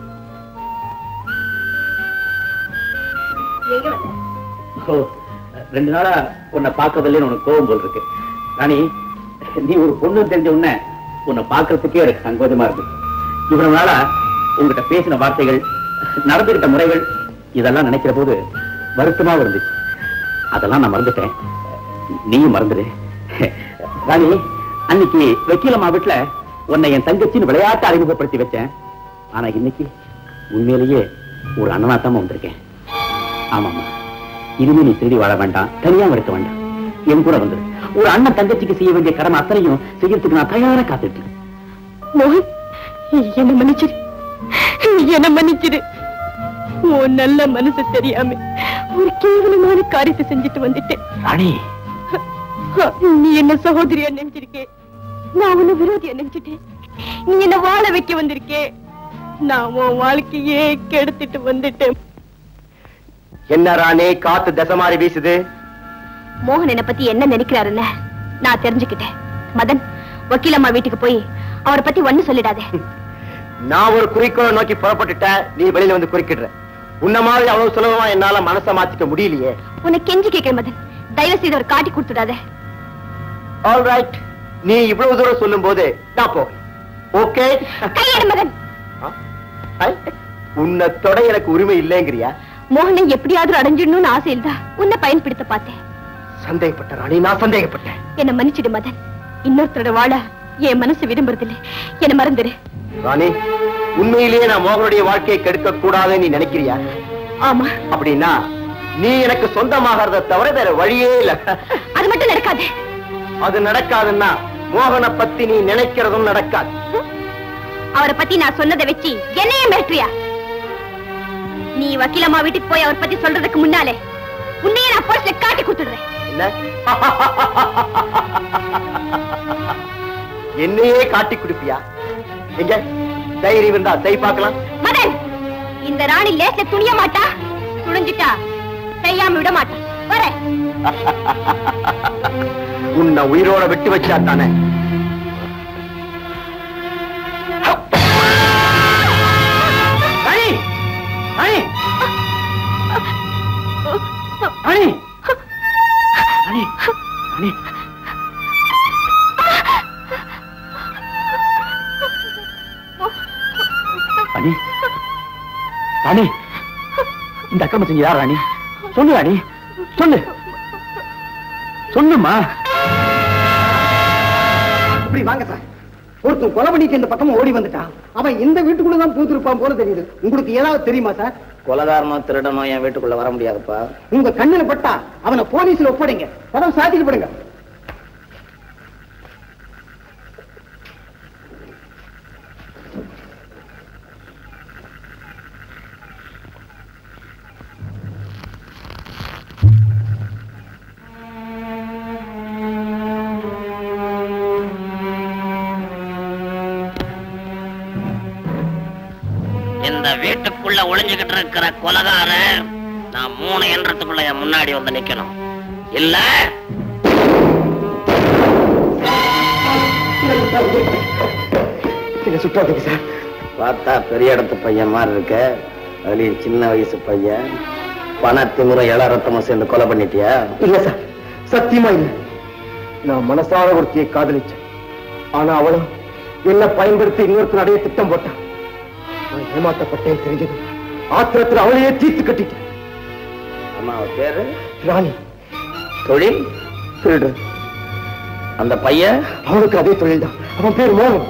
ஓ, ரெண்டு நாளா உன்னை பார்க்கறதில்லைன்னு உனக்கு கோபம் போல் இருக்கு ராணி நீ ஒரு பொண்ணு தெரிஞ்ச உடனே உன்னை பார்க்கறதுக்கே எனக்கு சங்கோஜமா இருக்கு இவ்வளவு நாளா உங்ககிட்ட பேசின வார்த்தைகள் நடந்துகிட்ட முறைகள் இதெல்லாம் நினைக்கிற போது வருத்தமா இருந்துச்சு அதெல்லாம் நான் மறந்துட்டேன் நீயும் மறந்துடு ராணி அன்னைக்கு வக்கீலம்மா வீட்டுல உன்னை என் தங்கச்சின்னு விளையாட்டு அறிமுகப்படுத்தி வச்சேன் ஆனா இன்னைக்கு உண்மையிலேயே ஒரு அண்ணனாத்தாம வந்திருக்கேன் ஆமாமா இனிமே நீ திருடி வாழ வேண்டாம் தனியா இருக்க வேண்டாம் என் கூட வந்துரு ஒரு அண்ணன் தங்கச்சிக்கு செய்ய வேண்டிய கடமை அத்தனையும் செய்யறதுக்கு நான் தயாரா காத்துட்டு இருக்கேன். மோகன் என்ன மன்னிச்சிரு என்ன மன்னிச்சிரு உன் நல்ல மனசு தெரியாம ஒரு கேவலமான காரியத்தை செஞ்சுட்டு வந்துட்டேன் ராணி நீ என்ன சகோதரியா நினைச்சிருக்கே நான் உன்னை விரோதியா நினைச்சிட்டேன் நீ என்ன வாழ வைக்க வந்திருக்கே நான் உன் வாழ்க்கையே கெடுத்துட்டு வந்துட்டேன் என்ன ராணி காத்து தசை மாறி வீசுது மோகன் என்ன பத்தி என்ன நினைக்கிறாருன்னு நான் தெரிஞ்சுக்கிட்டேன் மதன் வக்கீலம்மா வீட்டுக்கு போய் அவரை பத்தி ஒண்ணு சொல்லிடாதே நான் ஒரு குறிக்கோளை நோக்கி புறப்பட்டுட்டேன் நீ வெளியில வந்து குறுக்கிடுற உன்ன மாதிரி அவ்வளவு சுலபமா என்னால மனசை மாத்திக்க முடியலையே உன்னை கெஞ்சி கேட்கிறேன் மதன் தயவு செய்து அவர் காட்டி கொடுத்துடாத ஆல் ரைட் நீ இவ்வளவு தூரம் சொல்லும் போது நான் போகிறேன் ஓகே கையெடு மதன் உன்னை தொட எனக்கு உரிமை இல்லைங்கிறியா மோகனை எப்படியாவது அடைஞ்சிடணும்னு ஆசையில் தான் உன்னை பயன்படுத்த பார்த்தேன் சந்தேகப்பட்ட ராணி நான் சந்தேகப்பட்டேன் என்ன மன்னிச்சிடு மதன் இன்னொருத்தரோட வாழ என் மனசு விரும்புறதில்லை என்ன மறந்துடு ராணி உண்மையிலேயே நான் மோகனுடைய வாழ்க்கையை கெடுக்க கூடாதுன்னு நீ நினைக்கிறியா ஆமா அப்படின்னா நீ எனக்கு சொந்தமாகறத தவிர வேற வழியே இல்ல அது மட்டும் நடக்காது அது நடக்காதுன்னா மோகனை பத்தி நீ நினைக்கிறதும் நடக்காது அவரை பத்தி நான் சொன்னதை வச்சு என்னையே மிரட்டுறியா நீ வக்கீலம்மா வீட்டுக்கு போய் அவர் பத்தி சொல்றதுக்கு முன்னாலே உன்னையே நான் போலீஸ்ல காட்டி கொடுத்துடுறேன் என்ன என்னையே காட்டி கொடுப்பியா எங்க தைரியம் இருந்தா தை பார்க்கலாம் மதன் இந்த ராணி லேஸ்ல துணிய மாட்டா துணிஞ்சிட்டா செய்யாம விட மாட்டா வர உன்னை உயிரோட விட்டு வச்சா தானே ராணி! ராணி! ராணி! ராணி! ராணி! ராணி ராணி இந்த அக்கிரமம் செஞ்சு யார் ராணி சொல்லு ராணி சொல்லு சொல்லுமா இப்படி வாங்க சார் ஒருத்தன் கொலை பண்ணிட்டு இந்த பக்கம் ஓடி வந்துட்டான் அவன் இந்த வீட்டுக்குள்ள தான் பூத்திருப்பான் போல தெரியுது உங்களுக்கு ஏதாவது தெரியுமா சார் கொலகாரனோ திருடனோ என் வீட்டுக்குள்ள வர முடியாதுப்பா உங்க கண்ணுல பட்டா அவனை போலீஸ்ல ஒப்படைங்க படம் சாத்திட்டு போடுங்க இந்த வீட்டுக்குள்ள ஒளிஞ்சுகிட்டு இருக்கிற கொலகார நான் மூணு எண்ணத்துக்குள்ள என் முன்னாடி வந்து நிக்கணும் இல்ல என்ன சுற்றாதீங்க சார் பார்த்தா பெரிய இடத்து பையன் மாதிரி இருக்க அதுலயும் சின்ன வயசு பையன் பணத்திமுறை இள ரத்தமும் சேர்ந்து கொலை பண்ணிட்டியா இல்ல சார் சத்தியமா இல்ல நான் மனசார ஒருத்தியை காதலிச்சேன் ஆனா அவளும் என்ன பயன்படுத்தி இன்னொருத்தர் அடைய திட்டம் போட்டான் நான் ஏமாற்றப்பட்டேன் தெரிஞ்சது ஆத்திரத்தில் அவளையே தீர்த்து கட்டிட்டேன் அம்மா அவ பேரு ராணி தொழில் திருடு அந்த பையன் அவனுக்கு அதே தொழில் தான் அவன் பேர் மோகன்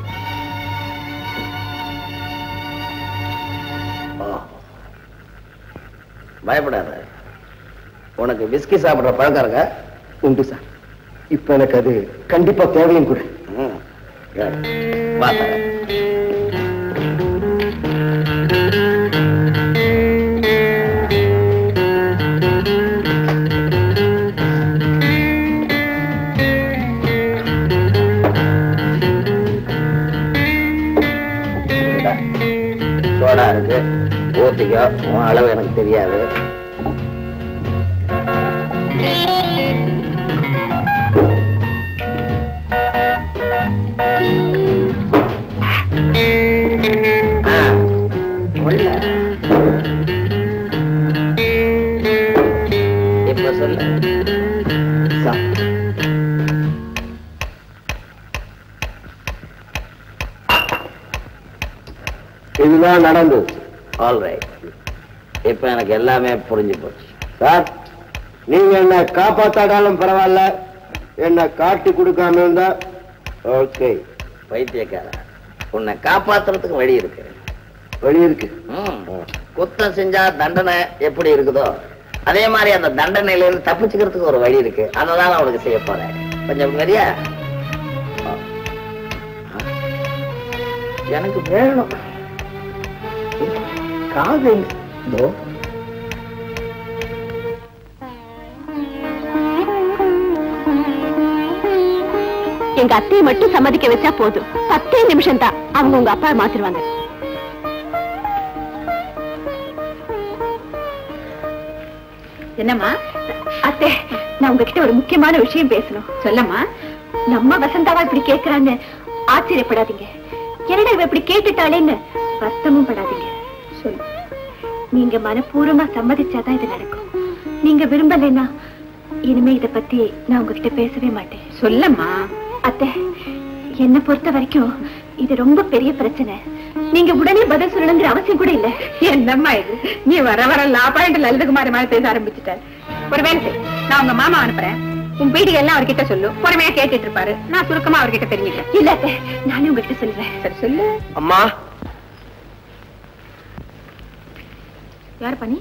ஓ. பயப்படாத உனக்கு விஸ்கி சாப்பிடுற பழக்கம் இருக்க உண்டு சார் இப்ப எனக்கு அது கண்டிப்பா தேவையும் கூட ம். சரி. வா தரேன். இந்தா. சோடா இருக்கு ஊத்திக்கோ உன் அளவு எனக்கு தெரியாது ஆ, உள்ள. இப்ப சொல்லு சார் இதுதான் நடந்தது ஆல் ரைட் இப்ப எனக்கு எல்லாமே புரிஞ்சு போச்சு சார் நீங்க என்ன காப்பாத்தாடாலும் பரவாயில்ல என்ன காட்டி கொடுக்காம இருந்தா ஓகே பைத்தியக்கார உன்னை காப்பாத்துறதுக்கு வழி இருக்கு வழி இருக்கு ம். குத்தம் செஞ்சா தண்டனை எப்படி இருக்குதோ அதே மாதிரி அந்த தண்டனையில இருந்து தப்பிச்சுக்கிறதுக்கு ஒரு வழி இருக்கு அதை தான் அவனுக்கு செய்ய போறேன் கொஞ்சம் வரியா எனக்கு வேணும் காது எங்க? இதோ. எங்க அத்தையை மட்டும் சம்மதிக்க வச்சா போதும் பத்தே நிமிஷம் தான் அவங்க உங்க அப்பா மாத்திருவாங்க என்னம்மா அத்தை நான் உங்ககிட்ட ஒரு முக்கியமான விஷயம் பேசணும் சொல்லம்மா நம்ம வசந்தாவா இப்படி கேட்கறான்னு ஆச்சரியப்படாதீங்க என்னடா இவ இப்படி கேட்டுட்டாளேன்னு வருத்தமும் படாதீங்க சொல்லு நீங்க மனப்பூர்வமா சம்மதிச்சாதான் இது நடக்கும் நீங்க விரும்பலைன்னா இனிமே இத பத்தி நான் உங்ககிட்ட பேசவே மாட்டேன் சொல்லம்மா அத்தை என்ன பொறுத்த வரைக்கும் இது ரொம்ப பெரிய பிரச்சனை நீங்க உடனே பதில் சொல்லணுங்கிற அவசியம் கூட இல்ல என்னம்மா இது நீ வர வர லாபாயிண்ட் லலிதகுமாரி மாதிரி பேச ஆரம்பிச்சுட்ட ஒரு வேலை செய். நான் உங்க மாமா அனுப்புறேன் உன் வீடுகள் எல்லாம் அவர்கிட்ட சொல்லு பொறுமையா கேட்டுட்டு இருப்பாரு நான் சுருக்கமா அவர்கிட்ட தெரிஞ்சுக்கிறேன் இல்ல அத்தை, நானே உங்ககிட்ட சொல்றேன் சரி சொல்லு அம்மா யார் பண்ணி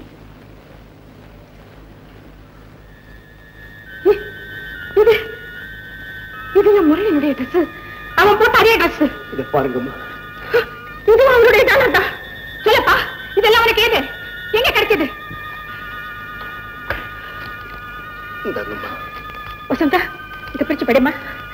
இது இது என் முரளினுடைய ட்ரெஸ் அவன் போட்ட அதே ட்ரெஸ் இதை பாருங்கம்மா இது அவனுடைய டாலர் தான் சொல்லப்பா இதெல்லாம் அவனுக்கு ஏது எங்க கிடைச்சது இந்தாங்கம்மா வசந்தா இத பிரிச்சு படிமா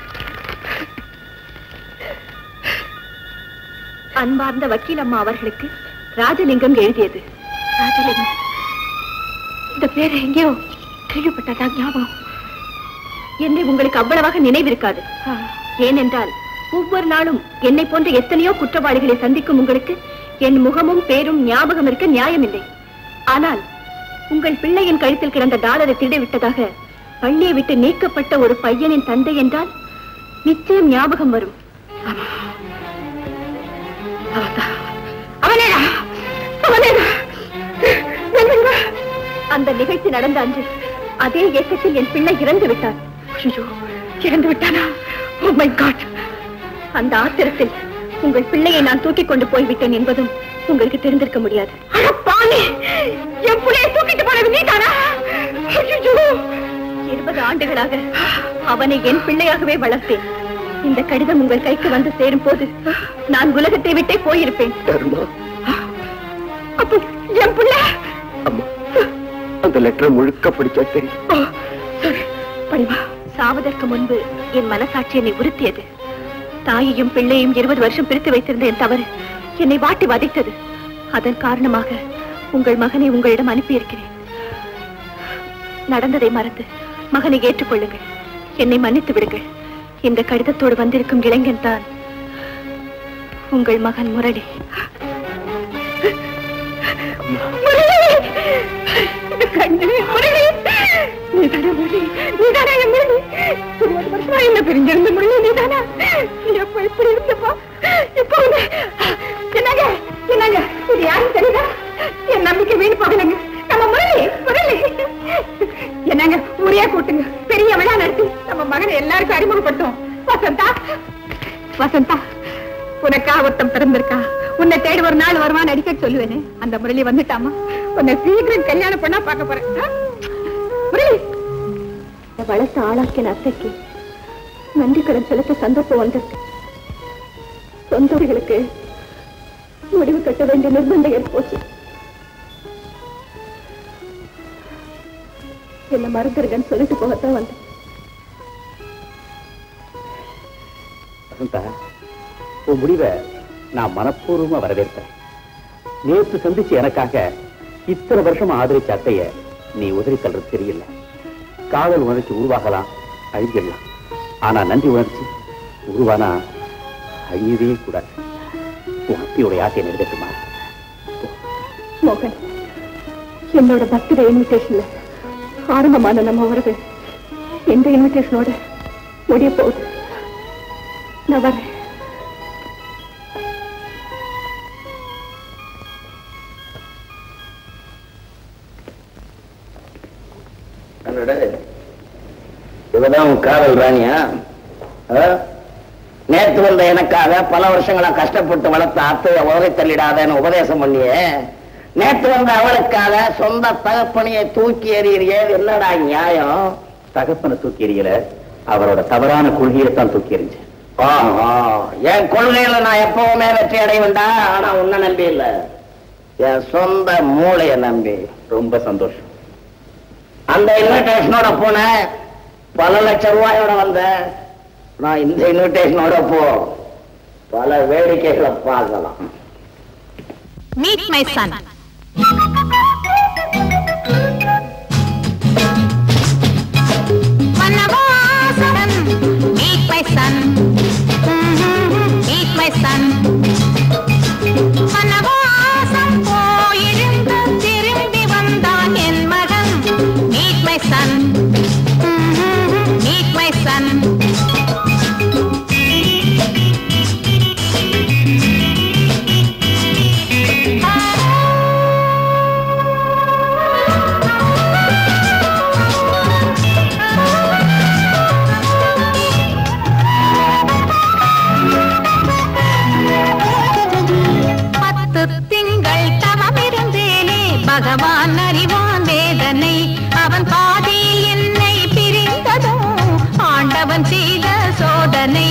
அன்பார்ந்த வக்கீல் அம்மா அவர்களுக்கு ராஜலிங்கம் எழுதியது ராஜலிங்கம் இந்த பேர் எங்கேயோ கேள்விப்பட்டதா ஞாபகம் என்னை உங்களுக்கு அவ்வளவாக நினைவிருக்காது ஏனென்றால் ஒவ்வொரு நாளும் என்னை போன்ற எத்தனையோ குற்றவாளிகளை சந்திக்கும் உங்களுக்கு என் முகமும் பேரும் ஞாபகம் இருக்க நியாயமில்லை ஆனால் உங்கள் பிள்ளையின் கழுத்தில் கிடந்த டாலரை திருடி விட்டதாக பள்ளியை விட்டு நீக்கப்பட்ட ஒரு பையனின் தந்தை என்றால் நிச்சயம் ஞாபகம் வரும் ஆமா. அவன்தான். அவனேடா அவனேடா என்னங்க? அந்த நிகழ்ச்சி நடந்த அன்று அதே இயக்கத்தில் என் பிள்ளை இறந்து விட்டார் ஐயோ இறந்து விட்டானா ஓ மை காட் அந்த ஆத்திரத்தில் உங்கள் பிள்ளையை நான் தூக்கிக் கொண்டு போய்விட்டேன் என்பதும் உங்களுக்கு தெரிந்திருக்க முடியாது அட பாவி! என் பிள்ளையை தூக்கிட்டு போனது நீதானா ஐயோ இருபது ஆண்டுகளாக அவனை என் பிள்ளையாகவே வளர்த்தேன் இந்த கடிதம் உங்கள் கைக்கு வந்து சேரும் போது நான் உலகத்தை விட்டே போயிருப்பேன் தர்மா அப்போ என் பிள்ளை அம்மா அந்த லெட்டர் முழுக்க படிச்சா தெரியும் ஓ, சரி, படிமா சாவதற்கு முன்பு என் மனசாட்சி என்னை உறுத்தியது தாயையும் பிள்ளையும் இருபது வருஷம் பிரித்து வைத்திருந்த என் தவறு என்னை வாட்டி வதைத்தது அதன் காரணமாக உங்கள் மகனை உங்களிடம் அனுப்பியிருக்கிறேன் நடந்ததை மறந்து மகனை ஏற்றுக்கொள்ளுங்கள் என்னை மன்னித்து விடுங்கள் இந்த கடிதத்தோடு வந்திருக்கும் இளைஞன் தான் உங்கள் மகன் முரளி கண்ணு முரளி நீதானே முரளி நீதானே என் முரளி இருபது வருஷமா என்ன பிரிஞ்சிருந்த முரளி நீதானா நீ எப்ப இப்படி இருந்தப்பா இப்போ உன்னை- என்னங்க என்னங்க இது யாரும் தெரியுதா என் நம்பிக்கை வீண் போகலைங்க நம்ம முரளி முரளி என்னங்க ஊரே கூட்டுங்க பெரிய விழா நடத்தி நம்ம மகனை எல்லாருக்கும் அறிமுகப்படுத்தும் வசந்தா வசந்தா உனக்கா ஒருத்தன் பிறந்திருக்கா உன்னை தேடி ஒரு நாள் வருவான்னு அடிக்க சொல்லுவேனே அந்த முரளி வந்துட்டாமா உன்னை சீக்கிரம் கல்யாணம் பண்ணா பார்க்க போறேன் ஆ? முரளி என்னை வளர்த்து ஆளாக்கின அத்தைக்கு நன்றி கடன் செலுத்த சந்தர்ப்பம் வந்திருக்கு சொந்தவர்களுக்கு முடிவு கட்ட வேண்டிய நிர்பந்தம் ஏற்போச்சு என்ன மறந்துருங்கன்னு சொல்லிட்டு போகத்தான் வந்தேன் வசந்தா உன் முடிவை நான் மனப்பூர்வமா வரவேற்பேன் நேற்று சந்திச்சு எனக்காக இத்தனை வருஷம் ஆதரிச்ச அத்தைய நீ உதறி தள்ளுறது தெரியல காதல் உணர்ச்சி உருவாகலாம் அழிஞ்சிடலாம் ஆனா நன்றி உணர்ச்சி உருவானா அழியவே கூடாது உன் அத்தையோட ஆசையை நிறைவேற்றுமா மோகன் என்னோட பர்த்டே இன்விடேஷன்ல ஆரம்பமான நம்ம உறவு எந்த இன்விடேஷனோட முடிய போகுது நான் வரேன் என்னோட இவதான் உன் காதல் ராணியா ஆ? நேத்து வந்த எனக்காக பல வருஷங்களா கஷ்டப்பட்டு வளர்த்த அத்தைய உதவி தள்ளிடாதன்னு உபதேசம் பண்ணியே நேத்து வந்த அவளுக்காக சொந்த தகப்பனையை தூக்கி எறியறியே என்னடா நியாயம் தகப்பனை தூக்கி எறியல அவரோட தவறான கொள்கையை தான் தூக்கி எறிஞ்சேன் ஆஹா, என் கொள்கையில நான் எப்பவுமே வெற்றி அடைவேன்டா ஆனா உன்னை நம்பி இல்ல என் சொந்த மூளைய நம்பி ரொம்ப சந்தோஷம் அந்த இன்விடேஷனோட போனேன் பல லட்சம் ரூபாயோட வந்தேன் நான் இந்த இன்விடேஷனோட போ பல வேடிக்கைகளை பார்க்கலாம் Meet my son. வனவாசகன். Meet my son. Meet my son. வனவாசம் போயிருந்து திரும்பி வந்தான் என் மகன் Meet my son. Meet my son. நாட்கள் தவம் இருந்தேனே பகவான் அறிவான் வேதனை அவன் பாதியில் என்னை பிரிந்ததும் ஆண்டவன் செய்த சோதனை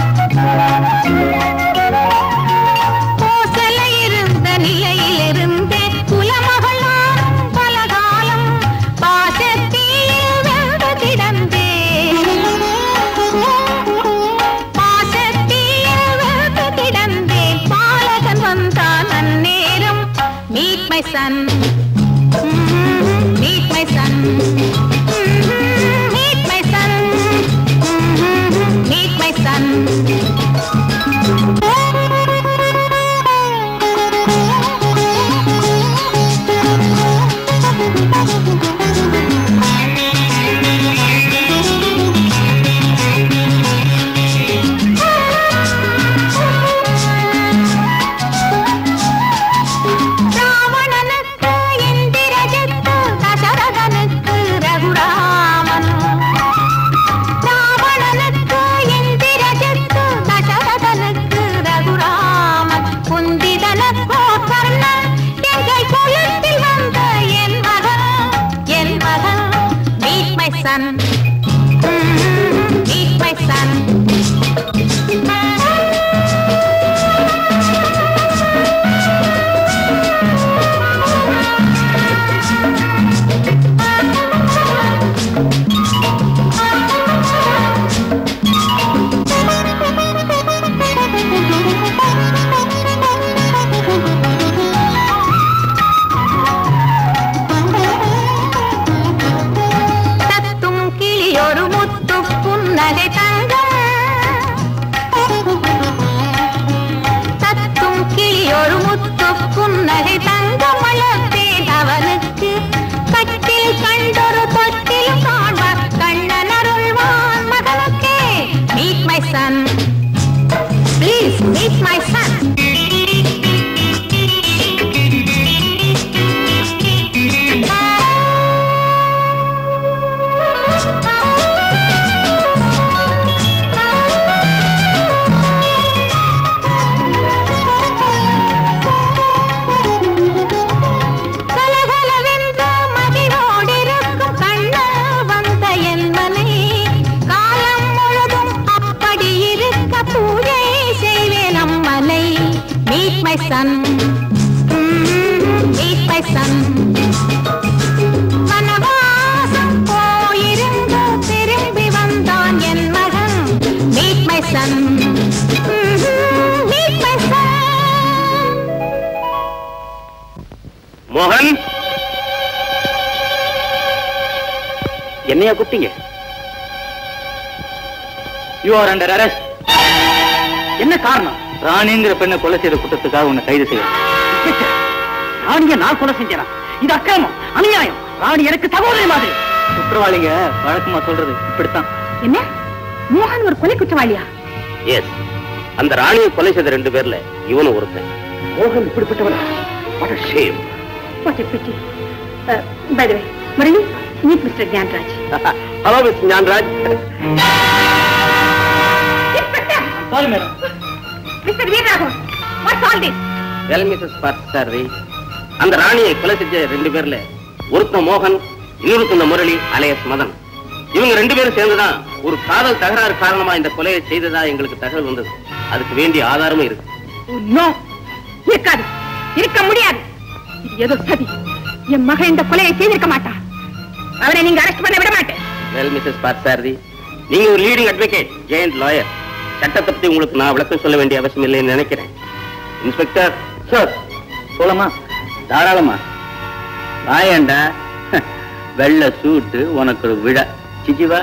கோசல இருந்த நிலையிலிருந்தே குலமகள் நானும் பல காலம் பாசத்தில் வென்று கிடந்தேன் பாசத்தில் வென்று கிடந்தேன் பாலகன் வந்தான் அந்நேரம் meet my son meet my son meet my son meet my son ராவணனுக்கு இந்திரஜித்து தசரதனுக்கு ரகுராமன் ராவணனுக்கு இந்திரஜித்து தசரதனுக்கு ரகுராமன் குந்திதனுக்கோ கர்ணன் எங்கள் குலத்தில் வந்த என் மகன் என் மகன் meet my son meet my son தத்தும் கிளியொரு முத்து புன்னகை தங்கம் தத்தும் கிளியொரு முத்து புன்னகை தங்கம் வளர்த்தேன் அவனுக்கு கட்டில் கண்டொரு தொட்டிலும் காண்பார் கண்ணன் அருள்வான் மகனுக்கே meet my son please meet my son கலகலவென்று மகிழோடிருக்கும் கண்ணா வந்த என்பனை காலம் முழுதும் அப்படி இருக்க பூஜை செய்வேன் அம்மனை meet my son meet my son வனவாசம் போயிருந்து திரும்பி வந்தான் என் மகன் meet my son meet my son மோகன் என்னையா கூப்பிட்டீங்க யூ ஆர் அண்டர் அரெஸ்ட் என்ன காரணம் ராணிங்கிற பெண்ணை கொலை செய்த குற்றத்துக்காக உன்னை கைது செய்ய ராணிய நான் கொலை செஞ்சேனா இது அக்கிரமம் அநியாயம் ராணி எனக்கு சகோதரி மாதிரி குற்றவாளிங்க வழக்கமா சொல்றது இப்படித்தான் என்ன மோகன் ஒரு கொலை குற்றவாளியா எஸ் அந்த ராணியை கொலை செய்த ரெண்டு பேர்ல இவனும் ஒருத்தன் மோகன் இப்படிப்பட்டவன் what shame What a pity. Uh, by the way, Murali, meet Mr. Gyanraj. Hello miss Gyanraj Inspector! Sorry madam Mr. Veerraghavan, what's all this? Well Mrs Parthasarathy அந்த ராணியை கொலை செஞ்ச ரெண்டு பேர்ல ஒருத்தன் மோகன் இன்னொருத்தன் முரளி அலையஸ் மதன் இவங்க ரெண்டு பேரும் சேர்ந்துதான் ஒரு காதல் தகராறு காரணமா இந்த கொலையை செய்ததா எங்களுக்கு தகவல் வந்தது அதுக்கு வேண்டிய ஆதாரமும் இருக்கு Oh, no! இருக்காது இருக்க முடியாது இது ஏதோ சதி என் மகன் இந்த கொலையை செய்திருக்க மாட்டான் அவரை நீங்க அரெஸ்ட் பண்ண விட மாட்டேன் வெல் மிஸ்ஸஸ் பார்த்தசாரதி நீங்க ஒரு லீடிங் அட்வொகேட் ஜெயண்ட் லாயர் சட்டத்தை பத்தி உங்களுக்கு நான் விளக்கம் சொல்ல வேண்டிய அவசியம் இல்லைன்னு நினைக்கிறேன் இன்ஸ்பெக்டர் சார் சொல்லமா தாராளமா வாயண்டா வெள்ள சூட்டு உனக்கு ஒரு விழா சிச்சிவா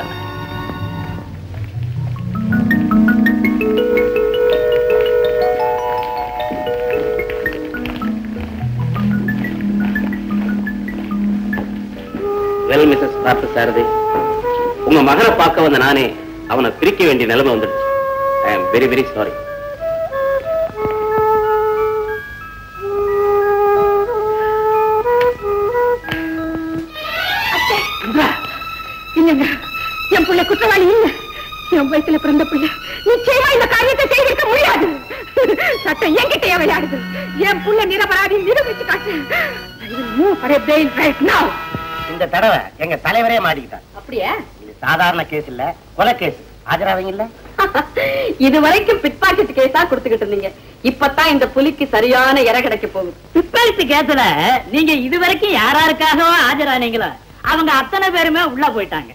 வெல் மிஸ்ஸஸ் பார்த்தசாரதி உங்க மகனை பார்க்க வந்த நானே அவனை பிரிக்க வேண்டிய நிலைமை வந்துடுச்சு ஐ ஆம் வெரி வெரி சாரி இல்லைங்க என் பிள்ளை குற்றவாளி இல்ல என் வயசுல பிறந்த பிள்ளை நிச்சயமா இந்த காரியத்தை செய்திருக்க முடியாது சட்டம் என்கிட்டயே விளையாடுது என் புள்ள நிரபராதி நிரூபிச்சு காட்டு move for a bail right now இந்த தடவை எங்க தலைவரே மாட்டிக்கிட்டார் அப்படியே இது சாதாரண கேஸ் இல்ல கொலை கேஸ் ஆஜராவீங்கல்ல இது வரைக்கும் பிட்பாக்கெட் கேஸா கொடுத்துக்கிட்டு இருந்தீங்க இப்பதான் இந்த புலிக்கு சரியான இற கிடைக்க போகுது பிற்பரிசு கேத்துல நீங்க இது வரைக்கும் யாராருக்காகவோ ஆஜரானீங்களோ அவங்க அத்தனை பேருமே உள்ள போயிட்டாங்க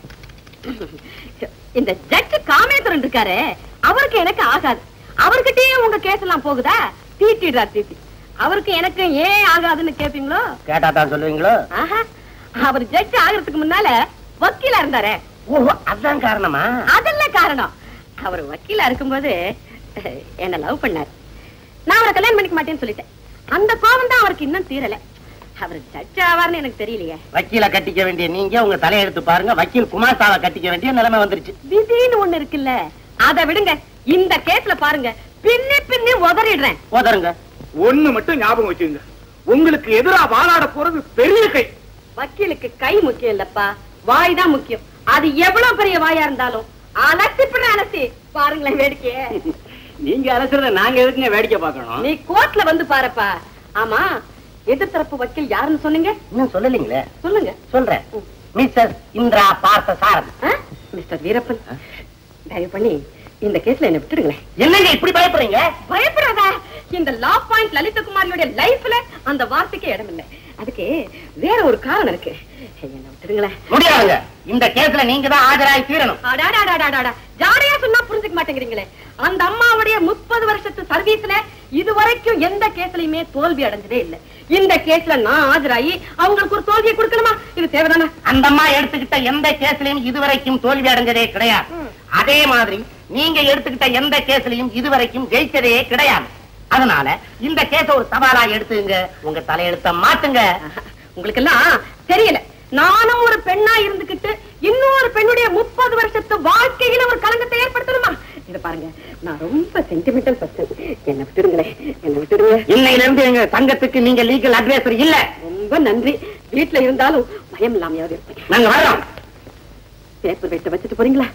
இந்த ஜட்ஜ் காமேந்திரன் இருக்காரு அவருக்கு எனக்கு ஆகாது அவர்கிட்டயே உங்க கேஸ் எல்லாம் போகுதா தீட்டிடுறார் தீட்டி அவருக்கு எனக்கு ஏன் ஆகாதுன்னு கேப்பீங்களோ கேட்டா தான் சொல்லுவீங்களோ ஆஹா அவர் ஜட்ஜ் ஆகிறதுக்கு முன்னால வக்கீலா இருந்தாரே ஓ அதான் காரணமா அதெல்லாம் காரணம் அவர் வக்கீலா இருக்கும்போது அஹ், என்ன லவ் பண்ணாரு நான் அவரை கல்யாணம் பண்ணிக்க மாட்டேன்னு சொல்லிட்டேன் அந்த கோபம் தான் அவருக்கு இன்னும் தீரல அவர் ஜட்ஜ் ஆவார்னு எனக்கு தெரியலையே வக்கீல கட்டிக்க வேண்டிய நீங்க உங்க தலையெடுத்து பாருங்க வக்கீல் குமாஸ்தாவை கட்டிக்க வேண்டிய நிலைமை வந்துருச்சு விதின்னு ஒண்ணு இருக்குல்ல அத விடுங்க இந்த கேஸ்ல பாருங்க பின்னி பின்னி உதறிடுறேன் போதருங்க ஒண்ணு மட்டும் ஞாபகம் வச்சுங்க உங்களுக்கு எதிரா வாழாட போறது பெரிய கை வக்கீலுக்கு கை முக்கியம் இல்லப்பா வாய் தான் முக்கியம் அது எவ்வளவு பெரிய வாயா இருந்தாலும் அலசி பின்ன அலசி பாருங்களேன் வேடிக்கைய நீங்க அலசுறத நாங்க எதுக்குங்க வேடிக்கை பார்க்கணும் நீ கோர்ட்ல வந்து பாருப்பா ஆமா எதிர்த்தரப்பு வக்கீல் யாருன்னு சொன்னீங்க இன்னும் சொல்லலீங்களே சொல்லுங்க சொல்றேன் மிஸ்டர் இந்திரா பார்த்த சாரதி ஆ? மிஸ்டர் வீரப்பன் தயவு பண்ணி இந்த கேஸ்ல என்ன விட்டுடுங்களேன் என்னங்க இப்படி பயப்படுறீங்க பயப்படாதா இந்த லா பாயிண்ட் லலிதகுமாரியோட லைஃப்ல அந்த வார்த்தைக்கு இடம் இல்லை அதுக்கு வேற ஒரு காரணம் இருக்கு என்ன விட்டுடுங்களேன் முடியாதுங்க இந்த கேஸ்ல நீங்க தான் ஆஜராகி தீரணும் அடாடாடாடாடா. ஜாடையா சொன்னா புரிஞ்சுக்க மாட்டேங்கிறீங்களே அந்த அம்மாவுடைய முப்பது வருஷத்து சர்வீஸ்ல இது வரைக்கும் எந்த கேஸ்லயுமே தோல்வி அடைஞ்சதே இல்ல இந்த கேஸ்ல நான் ஆஜராகி அவங்களுக்கு ஒரு தோல்வியை கொடுக்கணுமா இது தேவைதானே அந்த அம்மா எடுத்துக்கிட்ட எந்த கேஸ்லயும் இதுவரைக்கும் தோல்வி அடைஞ்சதே கிடையாது அதே மாதிரி நீங்க எடுத்துக்கிட்ட எந்த கேஸ்லயும் இதுவரைக்கும் ஜெயிச்சதே கிடையாது அதனால இந்த கேஸ ஒரு சவாலா எடுத்துங்க உங்க தலையெழுத்த மாத்துங்க உங்களுக்கு எல்லாம் தெரியல நானும் ஒரு பெண்ணா இருந்துகிட்டு இன்னொரு பெண்ணுடைய முப்பது வருஷத்து வாழ்க்கையில ஒரு கலங்கத்தை ஏற்படுத்தணுமா இத பாருங்க நான் ரொம்ப சென்டிமெண்டல் பர்சன் என்ன விட்டுடுங்களேன் என்ன விட்டுடுங்க இன்னையில இருந்து எங்க சங்கத்துக்கு நீங்க லீகல் அட்வைசர் இல்ல ரொம்ப நன்றி வீட்டுல இருந்தாலும் பயம் இல்லாமையாவது இருப்பேன் நாங்க வரோம் பேப்பர் வெயிட்ட வச்சுட்டு போறீங்களா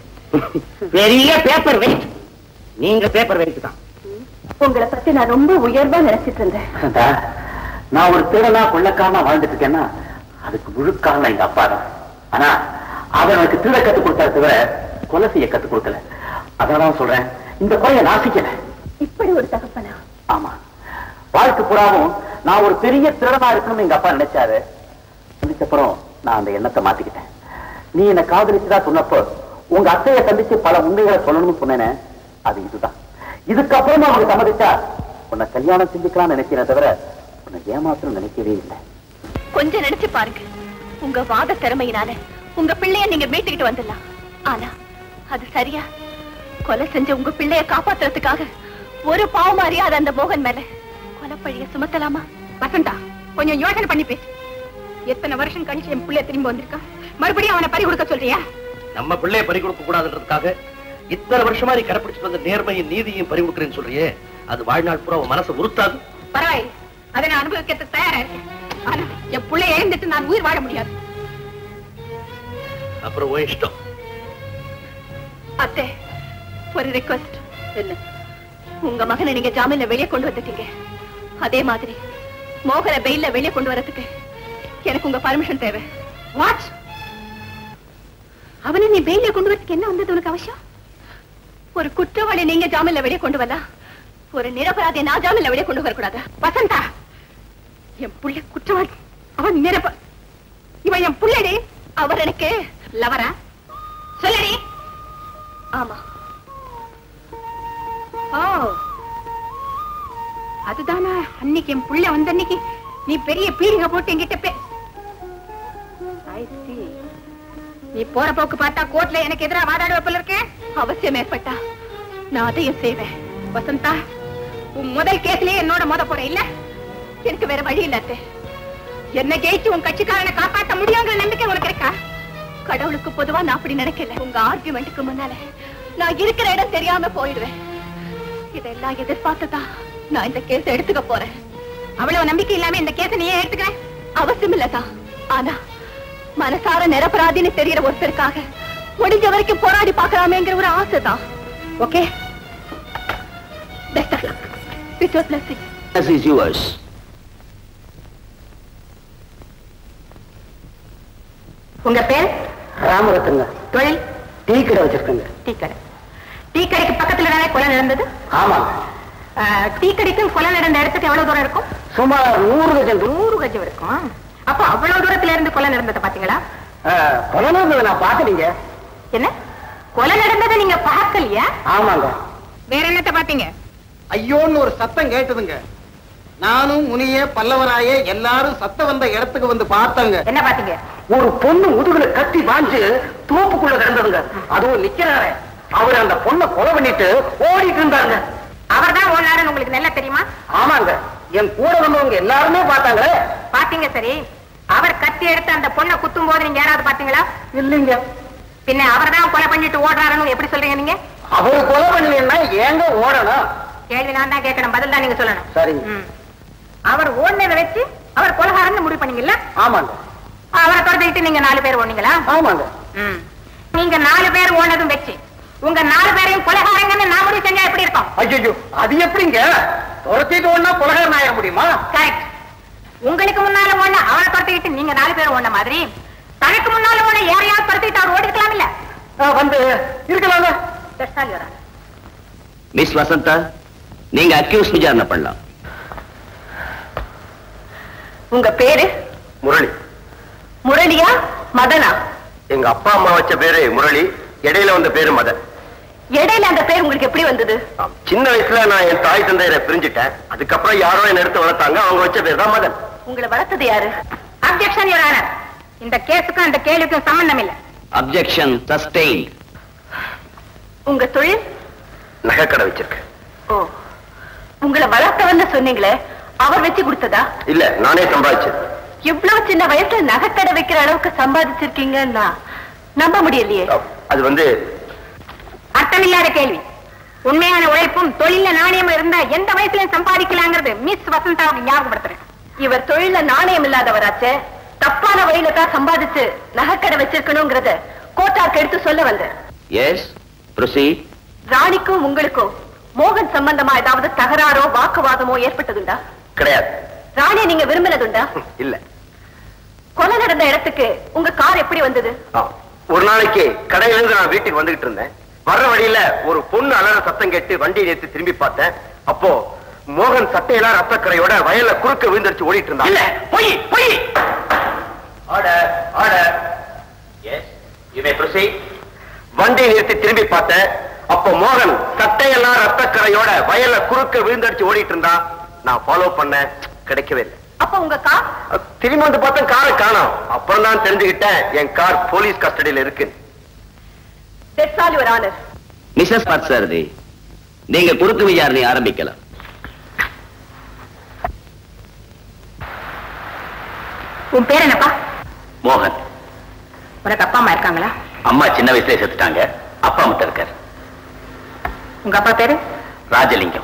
பெரிய பேப்பர் வெயிட் நீங்க பேப்பர் வெயிட் தான் உங்களை பத்தி நான் ரொம்ப உயர்வா நினைச்சிட்டு இருந்தேன் நான் ஒரு திருடனா கொள்ளக்காரனா வாழ்ந்துட்டு இருக்கேன்னா அதுக்கு முழு காரணம் எங்க அப்பா தான் ஆனா அவர் எனக்கு திருட கத்து கொடுத்தாரு தவிர கொலை செய்ய கத்து கொடுக்கல அதனால சொல்றேன் இந்த கொலையை நாசிக்கல இப்படி ஒரு தகப்பனா ஆமா வாழ்க்கை புறாவும் நான் ஒரு பெரிய திருடனா இருக்கணும்னு எங்க அப்பா நினைச்சாரு அப்புறம் நான் அந்த எண்ணத்தை மாத்திக்கிட்டேன் நீ என்ன காதலிச்சுதா சொன்னப்போ உங்க அத்தையை சந்திச்சு பல உண்மைகளை சொல்லணும்னு சொன்னேனே அது இதுதான் இதுக்கப்புறமா அவங்க சம்மதிச்சா உன்னை கல்யாணம் செஞ்சுக்கலாம்னு நினைக்கிறேன் தவிர உன்னை ஏமாத்தணும் நினைக்கவே இல்லை கொஞ்சம் நினைச்சு பாருங்க உங்க வாத திறமையினால உங்க பிள்ளைய நீங்க மீட்டுக்கிட்டு வந்துடலாம் ஆனா அது சரியா கொலை செஞ்ச உங்க பிள்ளைய காப்பாத்துறதுக்காக ஒரு பாவம் அறியாத அந்த மோகன் மேல கொலைப்பழிய சுமத்தலாமா வசந்தா கொஞ்சம் யோசனை பண்ணி பேசு எத்தனை வருஷம் கழிச்சு என் பிள்ளை திரும்பி வந்திருக்கான் மறுபடியும் அவனை பறி கொடுக்க சொல்றியா நம்ம பிள்ளைய பறி கொடுக்க கூடாதுன்றதுக்காக இத்தனை வருஷமா நீ கடைப்பிடிச்சிட்டு வந்த நேர்மையும் நீதியும் பறி கொடுக்குறேன்னு சொல்றியே அது வாழ்நாள் பூரா உன் மனசை உறுத்தாது பரவாயில்லை அதை நான் அனுபவிக்கிறதுக்கு தயாரா இருக்கேன் ஆனா என் பிள்ளைய இழந்துட்டு நான் உயிர் வாழ முடியாது அப்புறம் உன் இஷ்டம் அத்தே ஒரு ரிக்வஸ்ட் என்ன உங்க மகனை நீங்க ஜாமீன்ல வெளியே கொண்டு வந்துட்டீங்க அதே மாதிரி மோகன பெயில்ல வெளியே கொண்டு வரதுக்கு எனக்கு உங்க பர்மிஷன் தேவை வாட் அவனை நீ பெயில கொண்டு வரதுக்கு என்ன வந்தது உனக்கு அவசியம் ஒரு குற்றவாளி நீங்க ஜாமீன்ல வெளியே கொண்டு வரலாம் ஒரு நிரபராதியை நான் ஜாமீன்ல வெளியே கொண்டு வரக்கூடாது வசந்தா என் புள்ள குற்றவாளி அவன் நிரப்ப இவன் என் புள்ளடி அவர் எனக்கு லவரா சொல்லடி ஆமா ஓ அதுதானா அன்னைக்கு என் புள்ள வந்த அன்னைக்கு நீ பெரிய பீடிக போட்டு என்கிட்ட பே I see. நீ போற போக்கு பார்த்தா கோர்ட்ல எனக்கு எதிரா வாதாடுவ போல இருக்க அவசியம் ஏற்பட்டா நான் அதையும் செய்வேன் வசந்தா உன் முதல் கேஸ்லயே என்னோட மோத போற இல்ல எனக்கு வேற வழி இல்ல அத்தை என்ன ஜெயிச்சு உன் கட்சிக்காரனை காப்பாத்த முடியுங்கிற நம்பிக்கை உனக்கு இருக்கா கடவுளுக்கு பொதுவா நான் அப்படி நினைக்கல உங்க ஆர்குமெண்ட்டுக்கு முன்னால நான் இருக்கிற இடம் தெரியாம போயிடுவேன் இதெல்லாம் எதிர்பார்த்துதான் நான் இந்த கேஸ் எடுத்துக்க போறேன் அவ்வளவு நம்பிக்கை இல்லாம இந்த கேஸ நீயே எடுத்துக்க அவசியம் இல்லதான் ஆனா மனசார நிரபராதின்னு தெரியற ஒருத்தருக்காக முடிஞ்ச வரைக்கும் போராடி பார்க்கலாமேங்கிற ஒரு ஆசைதான் okay best of luck With your blessing. This is yours. உங்க பேர் ராமரத்துங்க தொழில் டீ கடை வச்சிருக்கேங்க டீ கடை டீ கடைக்கு பக்கத்துல தானே கொலை நடந்தது ஆமாங்க ஆ, டீ கடைக்கும் கொலை நடந்த இடத்துக்கு எவ்வளவு தூரம் இருக்கும் சுமார் நூறு கஜம் நூறு கஜம் இருக்கும் அப்போ அவ்வளவு தூரத்துல இருந்து கொலை நடந்ததை பாத்தீங்களா கொலை நான் பாத்துட்டீங்க என்ன கொலை நடந்ததை நீங்க பார்க்கலையா ஆமாங்க வேற என்னத்த பாத்தீங்க ஐயோன்னு ஒரு சத்தம் கேட்டதுங்க நானும் முனிய பல்லவராயே எல்லாரும் சத்தம் வந்த இடத்துக்கு வந்து பார்த்தாங்க என்ன பாத்தீங்க ஒரு பொண்ணு முதுகுல கத்தி வாஞ்சு தோப்புக்குள்ள கிடந்ததுங்க அதுவும் நிக்கிறாரு அவர் அந்த பொண்ணை கொலை பண்ணிட்டு ஓடிட்டு இருந்தாங்க அவர் தான் ஓனாருன்னு உங்களுக்கு நல்லா தெரியுமா ஆமாங்க என் கூட வந்தவங்க எல்லாருமே பார்த்தாங்களே பாத்தீங்க சரி அவர் கத்தி எடுத்து அந்த பொண்ணை குத்தும் போது நீங்க யாராவது பாத்தீங்களா இல்லைங்க பின்ன அவர் தான் கொலை பண்ணிட்டு ஓடுறாருன்னு எப்படி சொல்றீங்க நீங்க அவரு கொலை பண்ணலன்னா ஏங்க ஓடணும் கேள்வி நான் தான் கேட்கணும் பதில் தான் நீங்க சொல்லணும் சரிங்க ம். அவர் ஓடினதை வச்சு அவர் கொலகாரன்னு முடிவு பண்ணீங்கல்ல ஆமாங்க அவரை துரத்திக்கிட்டு நீங்க நாலு பேர் ஓடுனீங்களா ஆமாங்க ம். நீங்க நாலு பேர் ஓடுனதும் வச்சு உங்க நாலு பேரையும் கொலகாரங்கன்னு நான் முடிவு செஞ்சா எப்படி இருக்கும் ஐயோ அது எப்படிங்க துரத்திட்டு ஒண்ணா புலகரன் ஆயிட முடியுமா கரெக்ட் உங்களுக்கு முன்னால ஓட அவரை துரத்திக்கிட்டு நீங்க நாலு பேர் ஓடின மாதிரி தனக்கு முன்னால ஓட யாரையாவது துரத்திக்கிட்டு அவர் ஓடிக்கலாம் இல்ல ஆ, வந்து இருக்கலாங்க That's all, Your Honor. Miss Vasantha நீங்க அக்யூஸ் விசாரணை பண்ணலாம் உங்க பேரு முரளி முரளியா மதனா எங்க அப்பா அம்மா வச்ச பேரு முரளி இடையில வந்த பேரு மதன் இடையில அந்த பேர் உங்களுக்கு எப்படி வந்தது ஆம். சின்ன வயசுல நான் என் தாய் தந்தையரை பிரிஞ்சுட்டேன் அதுக்கப்புறம் யாரோ என்ன எடுத்து வளர்த்தாங்க அவங்க வச்ச பேர் தான் மதன் உங்களை வளர்த்தது யாரு அப்ஜெக்ஷன் யுவர் ஆனர் இந்த கேஸுக்கும் அந்த கேள்விக்கும் சம்பந்தம் இல்ல அப்ஜெக்ஷன் சஸ்டெயின் உங்க தொழில் நகைக்கடை வச்சிருக்கேன் ஓ உங்களை வளர்த்தவன்னு சொன்னீங்களே அவர் வச்சு கொடுத்ததா இல்ல நானே சம்பாதிச்சது இவ்வளவு சின்ன வயசுல நகைக்கடை வைக்கிற அளவுக்கு சம்பாதிச்சிருக்கீங்கன்னா நம்ப முடியலையே ஆம். அது வந்து அர்த்தமில்லாத கேள்வி உண்மையான உழைப்பும் தொழில நாணயம் இருந்தா எந்த வயசுலயும் சம்பாதிக்கலாங்கிறது மிஸ் வசந்தாவுக்கு ஞாபகப்படுத்துறேன் இவர் தொழில நாணயம் இல்லாதவராச்சே தப்பான வழியில தான் சம்பாதிச்சு நகைக்கடை வச்சிருக்கணுங்கிறத கோட்டாக்கு எடுத்து சொல்ல வந்தேன் எஸ் ப்ரொசீட் ராணிக்கும் உங்களுக்கும் மோகன் சம்பந்தமா ஏதாவது தகராறோ வாக்குவாதமோ ஏற்பட்டதுண்டா கிடையாது ராணியை நீங்க விரும்பினதுண்டா இல்ல கொலை நடந்த இடத்துக்கு உங்க கார் எப்படி வந்தது ஆம். ஒரு நாளைக்கு கடையில இருந்து நான் வீட்டுக்கு வந்துகிட்டு இருந்தேன் வர்ற வழியில ஒரு பொண்ணு அலற சத்தம் கேட்டு வண்டியை நிறுத்தி திரும்பி பார்த்தேன் அப்போ மோகன் சட்டையெல்லாம் ரத்தக்கரையோட வயல்ல குறுக்க விழுந்தடிச்சு ஓடிட்டு இருந்தான் இல்ல பொய் பொய் order order yes you may proceed வண்டியை நிறுத்தி திரும்பி பார்த்தேன் அப்போ மோகன் சட்டையெல்லாம் ரத்தக்கரையோட வயல்ல குறுக்க விழுந்தடிச்சு ஓடிட்டு இருந்தான் நான் ஃபாலோ பண்ணேன் கிடைக்கவே இல்லை அப்ப உங்க கார் திரும்பி வந்து பார்த்தேன் காரை காணோம் அப்புறம் தான் தெரிஞ்சுக்கிட்டேன் என் கார் போலீஸ் கஸ்டடியில இருக்கு That's all, Your Honor. Mrs Parthasarathy நீங்க குறுக்கு விசாரணை ஆரம்பிக்கலாம் உன் பேர் என்னப்பா மோகன் உனக்கு அப்பா அம்மா இருக்காங்களா அம்மா சின்ன வயசுல செத்துட்டாங்க அப்பா மட்டும் இருக்காரு உங்க அப்பா பேரு ராஜலிங்கம்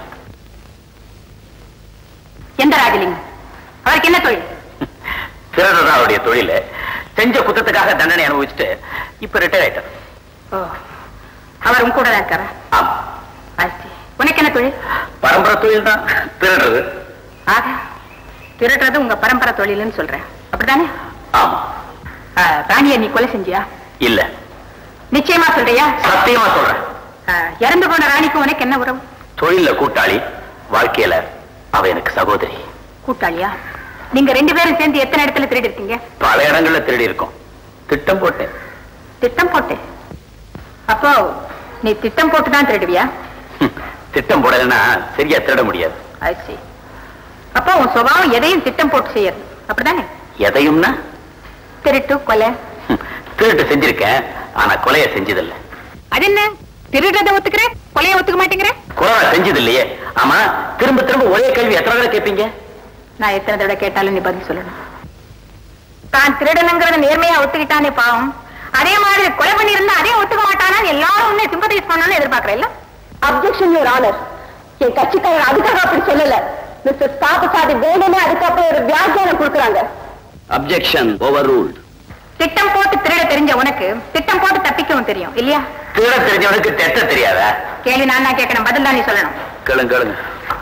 எந்த ராஜலிங்கம் அவருக்கு என்ன தொழில் திருடுறதா அவருடைய தொழில செஞ்ச குத்தத்துக்காக தண்டனை அனுபவிச்சுட்டு இப்ப ரிட்டையர் ஆயிட்டார் ஓ அவர் உன் கூட தான் இருக்காரா ஆமா I see. உனக்கு என்ன தொழில் பரம்பரை தொழில் தான் திருடுறது ஆக திருடுறது உங்க பரம்பரை தொழில்னு சொல்றேன் அப்படிதானே ஆமா ஆ, ராணியை நீ கொலை செஞ்சியா இல்ல நிச்சயமா சொல்றியா சத்தியமா சொல்றேன் ஆ, இறந்து போன ராணிக்கு உனக்கு என்ன உறவு தொழில கூட்டாளி வாழ்க்கையில அவ எனக்கு சகோதரி கூட்டாளியா நீங்க ரெண்டு பேரும் சேர்ந்து எத்தனை இடத்துல திருடி இருக்கீங்க பல இடங்கள்ல திருடி இருக்கோம் திட்டம் போட்டேன் திட்டம் போட்டு அப்போ நீ திட்டம் போட்டு தான் திருடுவியா ஹம், திட்டம் போடலைன்னா சரியா திருட முடியாது I see. அப்போ உன் சுபாவம் எதையும் திட்டம் போட்டு செய்யறது அப்படிதானே எதையும்னா திருட்டு கொலை ஹம், திருட்டு செஞ்சிருக்கேன் ஆனா கொலைய செஞ்சதில்ல அது என்ன திருடுறத ஒத்துக்கிற கொலைய ஒத்துக்க மாட்டேங்கிற கொலை செஞ்சது இல்லையே ஆமா திரும்ப திரும்ப ஒரே கேள்வி எத்தனை தடவை கேட்பீங்க நான் எத்தனை தடவை கேட்டாலும் நீ பதில் சொல்லணும் தான் திருடனுங்கிறத நேர்மையா ஒத்துக்கிட்டானே பாவம் அதே மாதிரி கொலை பண்ணியிருந்தா அதே ஒத்துக்க மாட்டானா எல்லாரும் உன்னை சிம்பத்தைஸ் பண்ணணும்னு எதிர்பார்க்கறேன் அப்செக்ஷன் யுவர் ஆனர் என் கட்சிக்காரர் அதுக்காக அப்படி சொல்லல மிஸ்டர் ஸ்தாபசாதி வேணும்னே அதுக்கப்புறம் ஒரு வியாக்கியானம் கொடுக்குறாங்க அப்ஜெக்ஷன் ஓவர் ரூல்ட் திட்டம் போட்டு திருட தெரிஞ்ச உனக்கு திட்டம் போட்டு தப்பிக்கவும் தெரியும் இல்லையா திருட தெரிஞ்சவனுக்கு தெட்ட தெரியாதா கேள்வி நான் தான் கேட்கணும் பதில் தான் நீ சொல்லணும் கேளுங்க கேளுங்க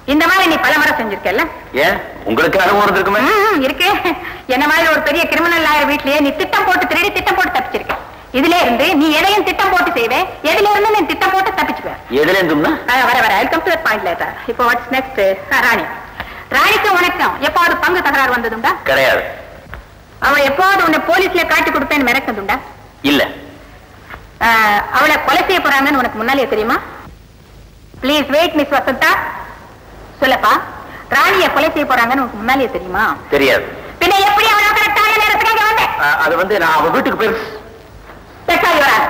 இந்த மாதிரி நீ பல முறை செஞ்சிருக்கல ஏன் உங்களுக்கு அனுபவம் இருந்திருக்குமே ம், இருக்கு என்ன மாதிரி ஒரு பெரிய கிரிமினல் லாயர் வீட்லயே நீ திட்டம் போட்டு திருடி திட்டம் போட்டு தப்பிச்சிருக்க இதுல இருந்து நீ எதையும் திட்டம் போட்டு செய்வே எதுல இருந்து நீ திட்டம் போட்டு தப்பிச்சுக்குவ எதுல இருந்தும்னா ஆ, வர வர வெல்கம் டு பாயிண்ட் லேட்டர் இப்போ வாட்ஸ் நெக்ஸ்ட் ராணி ராணிக்கு உனக்கும் எப்பாவது பங்கு தகராறு வந்ததுண்டா கிடையாது அவள் எப்பாவது உன்னை போலீஸ்ல காட்டி கொடுப்பேன்னு மிரட்டதுண்டா இல்ல ஆ, அவளை கொலை செய்ய போறாங்கன்னு உனக்கு முன்னாலே தெரியுமா ப்ளீஸ் வெயிட் மிஸ் வசந்தா சொல்லப்பா ராணிய கொலை செய்ய போறாங்கன்னு உனக்கு முன்னாலே தெரியுமா தெரியாது பின்ன எப்படி அவளை கரெக்டான நேரத்துக்கு அங்க வந்த அஹ், அது வந்து நான் அவ வீட்டுக்கு போயிரு பெட்டா யுவரான்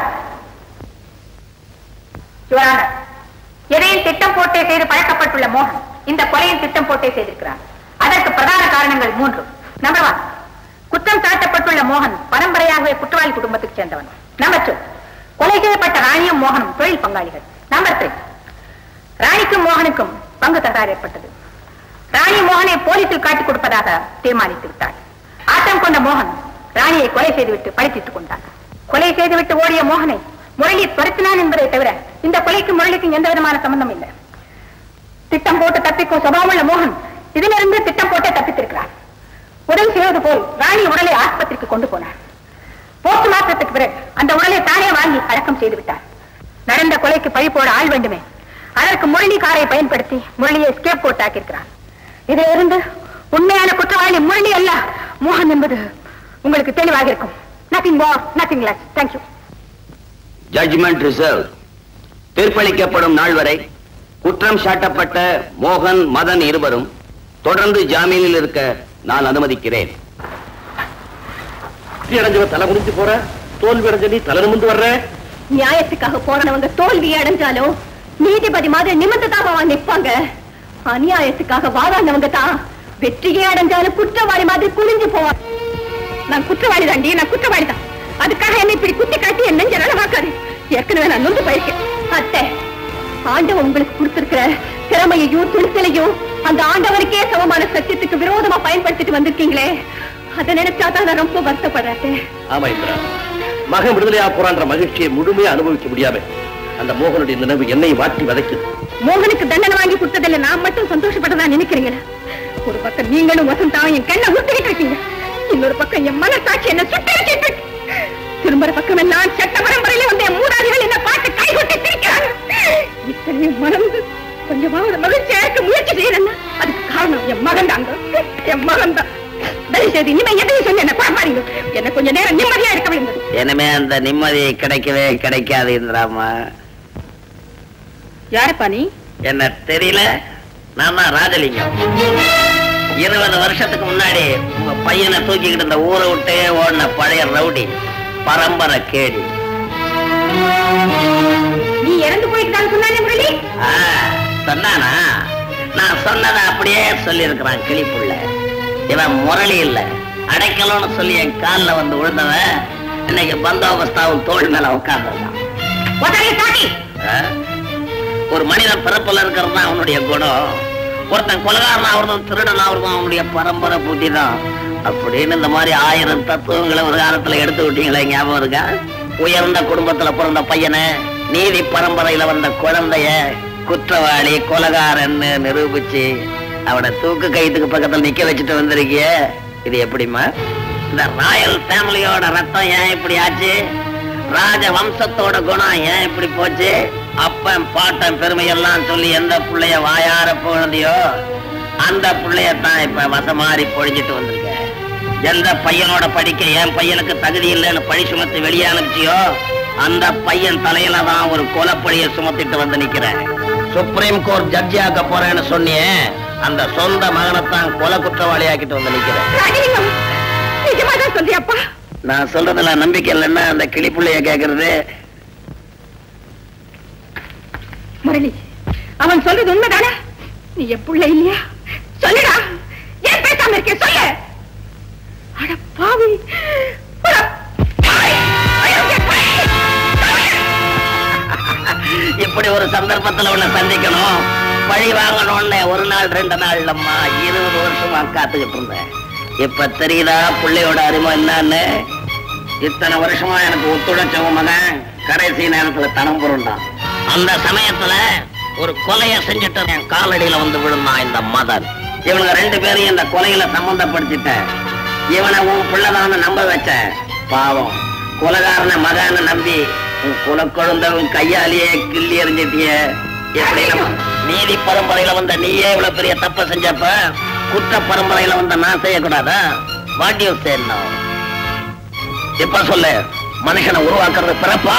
யுவரான் எதையும் திட்டம் போட்டே செய்து பழக்கப்பட்டுள்ள மோகன் இந்த கொலையின் திட்டம் போட்டே செய்திருக்கிறார் அதற்கு பிரதான காரணங்கள் மூன்று நம்பர் ஒன் குற்றம் சாட்டப்பட்டுள்ள மோகன் பரம்பரையாகவே குற்றவாளி குடும்பத்துக்கு சேர்ந்தவன் நம்பர் டூ கொலை செய்யப்பட்ட ராணியும் மோகனும் தொழில் பங்காளிகள் நம்பர் த்ரீ ராணிக்கும் மோகனுக்கும் பங்கு தகராறு ஏற்பட்டது ராணி மோகனை போலீசில் காட்டிக் கொடுப்பதாக தீர்மானித்து விட்டாள் ஆட்டம் கொண்ட மோகன் ராணியை கொலை செய்துவிட்டு பழித்திட்டுக் கொண்டான் கொலை செய்துவிட்டு ஓடிய மோகனை முரளி துரத்தினான் என்பதை தவிர இந்த கொலைக்கு முரளிக்கும் எந்த விதமான சம்பந்தம் இல்லை திட்டம் போட்டு தப்பிக்கும் சுபாவமுள்ள மோகன் இதிலிருந்து திட்டம் போட்டே தப்பித்திருக்கிறார் உதவி செய்வது போல் ராணி உடலை ஆஸ்பத்திரிக்கு கொண்டு போனார் போஸ்ட் மாற்றத்துக்கு பிறகு அந்த உடலை தானே வாங்கி அடக்கம் செய்து விட்டார் நடந்த கொலைக்கு பழி போட ஆள் வேண்டுமே அதற்கு முரளி காரை பயன்படுத்தி முரளியை ஸ்கேப் போட்டு ஆக்கியிருக்கிறார் இதில் இருந்து உண்மையான குற்றவாளி முரளி அல்ல மோகன் என்பது உங்களுக்கு தெளிவாக இருக்கும் nothing more nothing less thank you judgement reserve தீர்ப்பளிக்கப்படும் நாள் வரை குற்றம் சாட்டப்பட்ட மோகன் மதன் இருவரும் தொடர்ந்து ஜாமீனில் இருக்க நான் அனுமதிக்கிறேன் வெற்றி அடைஞ்சவன் தலை குனிஞ்சு போற தோல்வி அடைஞ்ச நீ தலை நிமிந்து வர்ற நியாயத்துக்காக போறவங்க தோல்வி அடைஞ்சாலும் நீதிபதி மாதிரி நிமித்ததாக நிப்பாங்க அநியாயத்துக்காக வாதாடினவங்க தான் வெற்றியே அடைஞ்சாலும் குற்றவாளி மாதிரி குனிஞ்சு போவாங்க நான் குற்றவாளி தாண்டி நான் குற்றவாளி தான் அதுக்காக என்ன இப்படி குத்தி காட்டி என் நெஞ்ச நலமாக்காது ஏற்கனவே நான் நொந்து போயிருக்கேன் அத்தை ஆண்டவன் உங்களுக்கு கொடுத்திருக்கிற திறமையையும் துணிச்சலையும் அந்த ஆண்டவருக்கே சமமான சத்தியத்துக்கு விரோதமா பயன்படுத்திட்டு வந்திருக்கீங்களே அதை நினைச்சாதான் நான் ரொம்ப வருத்தப்படுறேன் ஆமா இந்திரா மகன் விடுதலையா போறான்ற மகிழ்ச்சியை முழுமையா அனுபவிக்க முடியாம அந்த மோகனுடைய நினைவு என்னை வாட்டி வதைக்குது மோகனுக்கு தண்டனை வாங்கி கொடுத்ததில்ல நான் மட்டும் சந்தோஷப்பட்டதா நினைக்கிறீங்களா ஒரு பக்கம் நீங்களும் வசந்தாவும் என் கண்ணை உறுத்திக்கிட்டு இருக்கீங்க இன்னொரு பக்கம் என் மனசாட்சி என்ன சுட்டு வச்சிட்டு இருக்கு திரும்புற பக்கம் எல்லாம் சட்ட பரம்பரையில வந்து என் மூதாதிகள் என்ன பார்த்து கைகொட்டி சிரிக்கிறாங்க இத்தனையும் மறந்து கொஞ்சமாவது மகிழ்ச்சியா இருக்க முயற்சி செய்யறேன்னா அதுக்கு காரணம் என் மகன் தாங்க என் மகன் தான் தயவு செய்து இனிமே எதையும் சொல்லி என்ன குழப்பாதீங்க என்ன கொஞ்ச நேரம் நிம்மதியா இருக்க வேண்டும் இனிமே அந்த நிம்மதி கிடைக்கவே கிடைக்காது இந்திராமா யாருப்பா நீ என்ன தெரியல நான் தான் ராஜலிங்கம் இருபது வருஷத்துக்கு முன்னாடி உங்க பையனை தூக்கிக்கிட்டு இந்த ஊரை விட்டே ஓடின பழைய ரவுடி பரம்பரை கேடி நீ இறந்து போயிட்டு சொன்னானே முரளி ஆ, சொன்னானா நான் சொன்னதை அப்படியே சொல்லியிருக்கிறான் கிளிப்புள்ள இவன் முரளி இல்ல அடைக்கலம்னு சொல்லி என் கால்ல வந்து விழுந்தவன் இன்னைக்கு பந்தோபஸ்தாவும் தோல் மேல உட்கார்ந்துருக்கான் உதவி தாட்டி ஒரு மனிதன் பிறப்புல இருக்கிறது தான் அவனுடைய குணம் ஒருத்தன் கொலகாரன் ஆவறதும் திருடன் ஆவறதும் அவனுடைய பரம்பரை புத்தி தான் அப்படின்னு இந்த மாதிரி ஆயிரம் தத்துவங்களை ஒரு காலத்துல எடுத்து விட்டீங்களே ஞாபகம் இருக்கா உயர்ந்த குடும்பத்துல பிறந்த பையனை நீதி பரம்பரையில வந்த குழந்தைய குற்றவாளி கொலகாரன்னு நிரூபிச்சு அவனை தூக்கு கைத்துக்கு பக்கத்துல நிக்க வச்சுட்டு வந்திருக்கிய இது எப்படிம்மா இந்த ராயல் ஃபேமிலியோட ரத்தம் ஏன் இப்படி ஆச்சு ராஜ வம்சத்தோட குணம் ஏன் இப்படி போச்சு அப்பன் பாட்டன் பெருமையெல்லாம் சொல்லி எந்த புள்ளைய வாயார பொழுந்தியோ அந்த புள்ளையத்தான் இப்ப வசமாறி பொழிஞ்சிட்டு வந்திருக்க எந்த பையனோட படிக்க என் பையனுக்கு தகுதி இல்லைன்னு பழி சுமத்தி வெளியே அனுப்பிச்சியோ அந்த பையன் தலையில தான் ஒரு கொலப்பழிய சுமத்திட்டு வந்து நிக்கிறேன் சுப்ரீம் கோர்ட் ஜட்ஜி ஆக்க போறேன்னு சொன்னியே அந்த சொந்த மகனைத்தான் கொலை குற்றவாளி ஆக்கிட்டு வந்து நிக்கிறேன் ராஜலிங்கம் நிஜமாதான் சொல்றியாப்பா நான் சொல்றதுல நம்பிக்கை இல்லைன்னா அந்த கிளிப்புள்ளைய கேக்குறது முரளி அவன் சொல்றது உண்மைதானே நீ எப்புள்ள இல்லையா சொல்லுடா ஏன் பேசாம இருக்கே சொல்லு அட பாவி அட பாவி! அயோக்கிய பாவி! இப்படி ஒரு சந்தர்ப்பத்துல உன்னை சந்திக்கணும் பழி வாங்கணும்னு ஒரு நாள் ரெண்டு நாள் இல்லம்மா இருபது வருஷமா காத்துக்கிட்டு இருந்தேன் இப்ப தெரியுதா பிள்ளையோட அருமை என்னன்னு இத்தனை வருஷமா எனக்கு ஒத்துழைச்சவன் மகன் கடைசி நேரத்துல தனம் புரண்டான் அந்த சமயத்துல ஒரு கொலைய செஞ்சுட்டு என் காலடியில வந்து விழுந்தான் இந்த மதன் இவனுங்க ரெண்டு பேரையும் இந்த கொலையில சம்பந்தப்படுத்திட்ட இவனை உன் பிள்ளைதான நம்ப வச்ச பாவம் கொலகாரன மகான நம்பி உன் குல குழந்தவன் கையாலேயே கிள்ளி எறிஞ்சிட்டியே எப்படி நம்ம நீதி பரம்பரையில வந்த நீயே இவ்வளவு பெரிய தப்ப செஞ்சப்ப குற்ற பரம்பரையில வந்த நான் செய்யக்கூடாதா வாட் யூ சே இப்ப சொல்லு மனுஷனை உருவாக்குறது பிறப்பா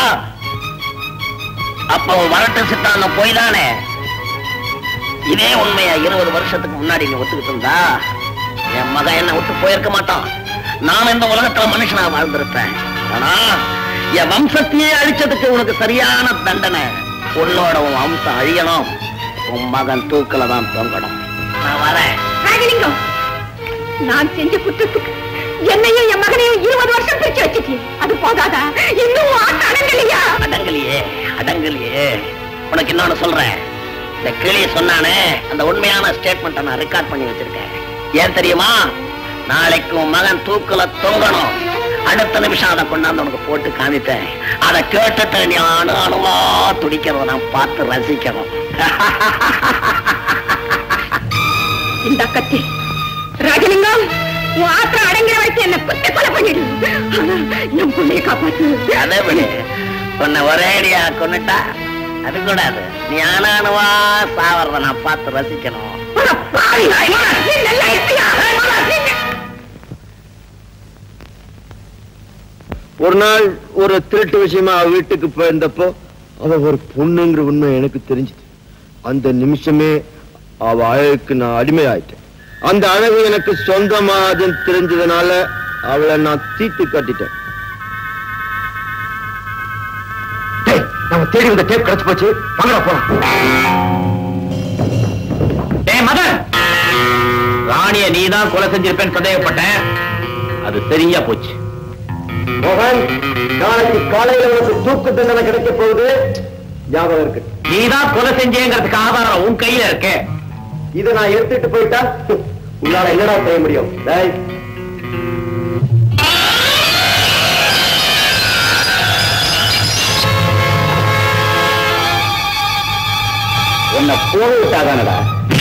அப்ப வரட்டு சித்தான போய் தானே இதே உண்மையா இருபது வருஷத்துக்கு முன்னாடி நீ ஒத்துக்கிட்டு இருந்தா என் மகன் என்ன விட்டு போயிருக்க மாட்டான் நான் இந்த உலகத்துல மனுஷனா வாழ்ந்திருப்பேன் ஆனா என் வம்சத்தையே அழிச்சதுக்கு உனக்கு சரியான தண்டனை உன்னோட உன் வம்சம் அழியணும் உன் மகன் தூக்கில தான் தொங்கணும் நான் வரேன் ராஜலிங்கம் நான் செஞ்ச குற்றத்துக்கு என்னையும் என் மகனையும் இருபது வருஷம் பிரிச்சு வச்சுட்டீங்க அது போதாதா இன்னும் ஆட்ட அடங்கலையா அடங்கலையே அடங்கலையே உனக்கு இன்னொன்னு சொல்றேன் இந்த கிளி சொன்னானே அந்த உண்மையான ஸ்டேட்மெண்ட்டை நான் ரெக்கார்ட் பண்ணி வச்சிருக்கேன் ஏன் தெரியுமா நாளைக்கு உன் மகன் தூக்குல தொங்கணும் அடுத்த நிமிஷம் அதை கொண்டாந்து உனக்கு போட்டு காமிப்பேன் அதை கேட்டுட்டு நீ அணு அணுவா துடிக்கிறத நான் பார்த்து ரசிக்கணும் இந்த கத்தி ராஜலிங்கம் உன் ஆத்திரம் அடங்கிற வரைக்கும் என்ன குத்தி கொலை பண்ணிடு ஆனா என் பிள்ளைய காப்பாத்து அதே விடு உன்னை ஒரேடியா கொன்னுட்டா அது கூடாது நீ ஆனானுவா சாவறத நான் பார்த்து ரசிக்கணும் அட பாவி நாயனா, நீ நல்லா இருப்பியா? ஒரு நாள் ஒரு திருட்டு விஷயமா அவ வீட்டுக்கு போயிருந்தப்போ அவ ஒரு பொண்ணுங்கிற உண்மை எனக்கு தெரிஞ்சுது அந்த நிமிஷமே அவ அழகுக்கு நான் அடிமை ஆயிட்டேன் அந்த அழகு எனக்கு சொந்தமாதுன்னு தெரிஞ்சதுனால அவளை நான் தீட்டு கட்டிட்டேன் நம்ம தேடி வந்த டேப் கிடைச்சு போச்சு வாங்கடா போலாம் டேய் மதன் ராணிய நீதான் கொலை செஞ்சிருப்பேன்னு சந்தேகப்பட்டேன் அது சரியா போச்சு மோகன் நாளைக்கு காலையில உனக்கு தூக்கு தண்டனை கிடைக்க போகுது ஞாபகம் இருக்கு நீதான் கொலை செஞ்சேங்கிறதுக்கு ஆதாரம் உன் கையில இருக்கு இதை நான் எடுத்துட்டு போயிட்டா உன்னால என்னடா செய்ய முடியும் டேய் உன்னை போக விட்டாதானடா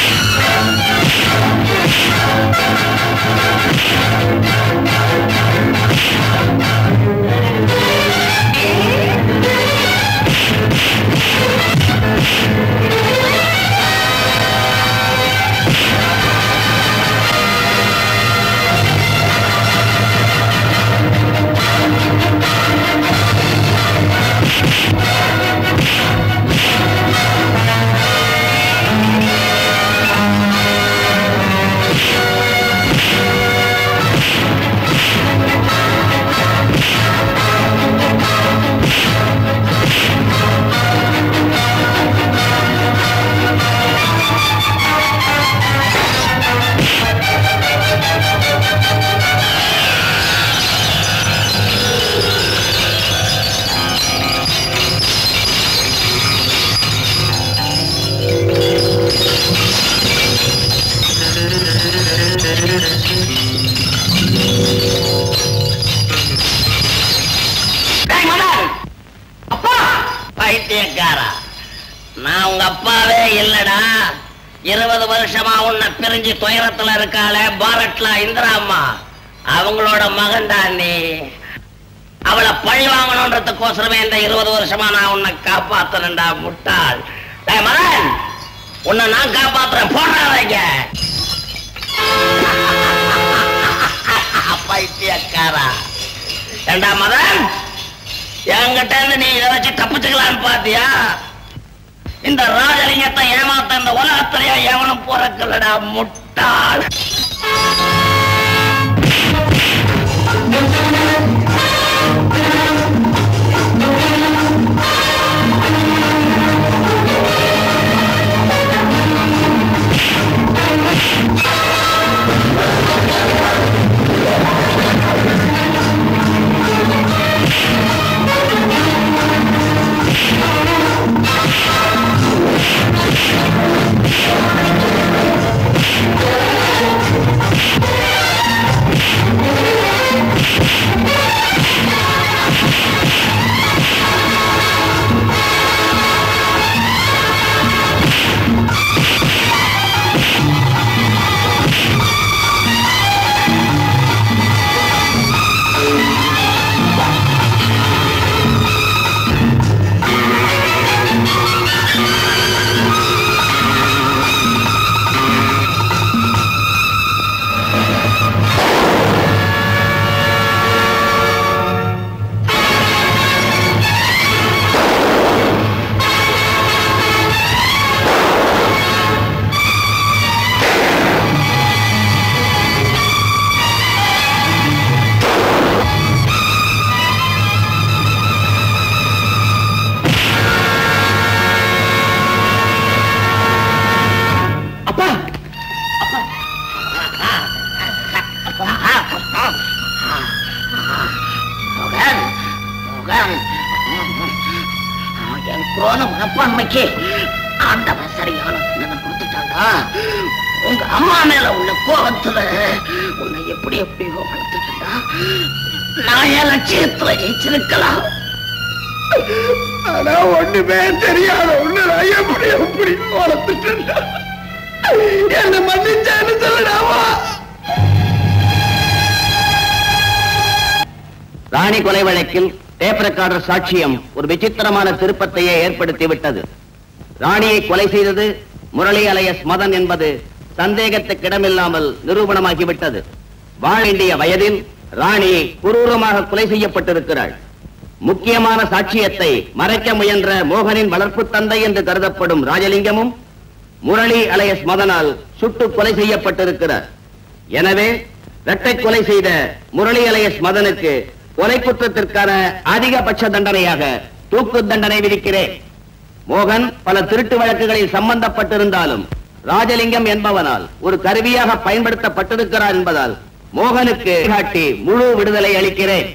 டேய் மதன்! அப்பா பைத்தியக்காரா நான் உங்க அப்பாவே இல்லடா இருபது வருஷமா உன்னை பிரிஞ்சு துயரத்துல இருக்காளே பாரட்லா இந்திரா அம்மா அவங்களோட மகன்டா நீ அவளை பழி வாங்கணுன்றதுக்கோசரமே இந்த இருபது வருஷமா நான் உன்னை காப்பாத்தனண்டா முட்டாள் டேய் மதன் உன்னை நான் காப்பாத்துறேன் போடுறாங்க பைத்தியக்காரா ஏண்டா மதன் என்கிட்ட இருந்து நீ இதை வச்சு தப்பிச்சுக்கலான்னு பாத்தியா இந்த ராஜலிங்கத்தை ஏமாத்த இந்த உலகத்திலேயே எவனும் பிறக்கலடா முட்டாள் ஆ உங்க அப்பா அம்மைக்கு ஆண்டவன் சரியான தண்டனை கொடுத்துட்டாண்டா உங்க அம்மா மேல உள்ள கோபத்துல உன்னை எப்படி எப்படியோ வளர்த்துட்டா நான் என் லட்சியத்துல ஜெயிச்சிருக்கலாம் ஆனா ஒண்ணுமே தெரியாத ஒண்ணு நான் எப்படி எப்படி வளர்த்துட்டேன் என்ன மன்னிச்சான்னு சொல்லடாமா ராணி கொலை வழக்கில் டேப் ரெக்கார்டர் சாட்சியம் ஒரு விசித்திரமான திருப்பத்தையே ஏற்படுத்தி விட்டது ராணியை கொலை செய்தது முரளி அலையஸ் மதன் என்பது சந்தேகத்துக்கிடமில்லாமல் நிரூபணமாகிவிட்டது வாழ வேண்டிய வயதில் ராணி குரூரமாக கொலை செய்யப்பட்டிருக்கிறாள் முக்கியமான சாட்சியத்தை மறைக்க முயன்ற மோகனின் வளர்ப்பு தந்தை என்று கருதப்படும் ராஜலிங்கமும் முரளி அலையஸ் மதனால் சுட்டு கொலை செய்யப்பட்டிருக்கிறார் எனவே இரட்டை கொலை செய்த முரளி அலையஸ் மதனுக்கு கொலை குற்றத்திற்கான அதிகபட்ச தண்டனையாக தூக்கு தண்டனை விதிக்கிறேன் மோகன் பல திருட்டு வழக்குகளில் சம்பந்தப்பட்டிருந்தாலும் ராஜலிங்கம் என்பவனால் ஒரு கருவியாக பயன்படுத்தப்பட்டிருக்கிறார் என்பதால் மோகனுக்கு காட்டி முழு விடுதலை அளிக்கிறேன்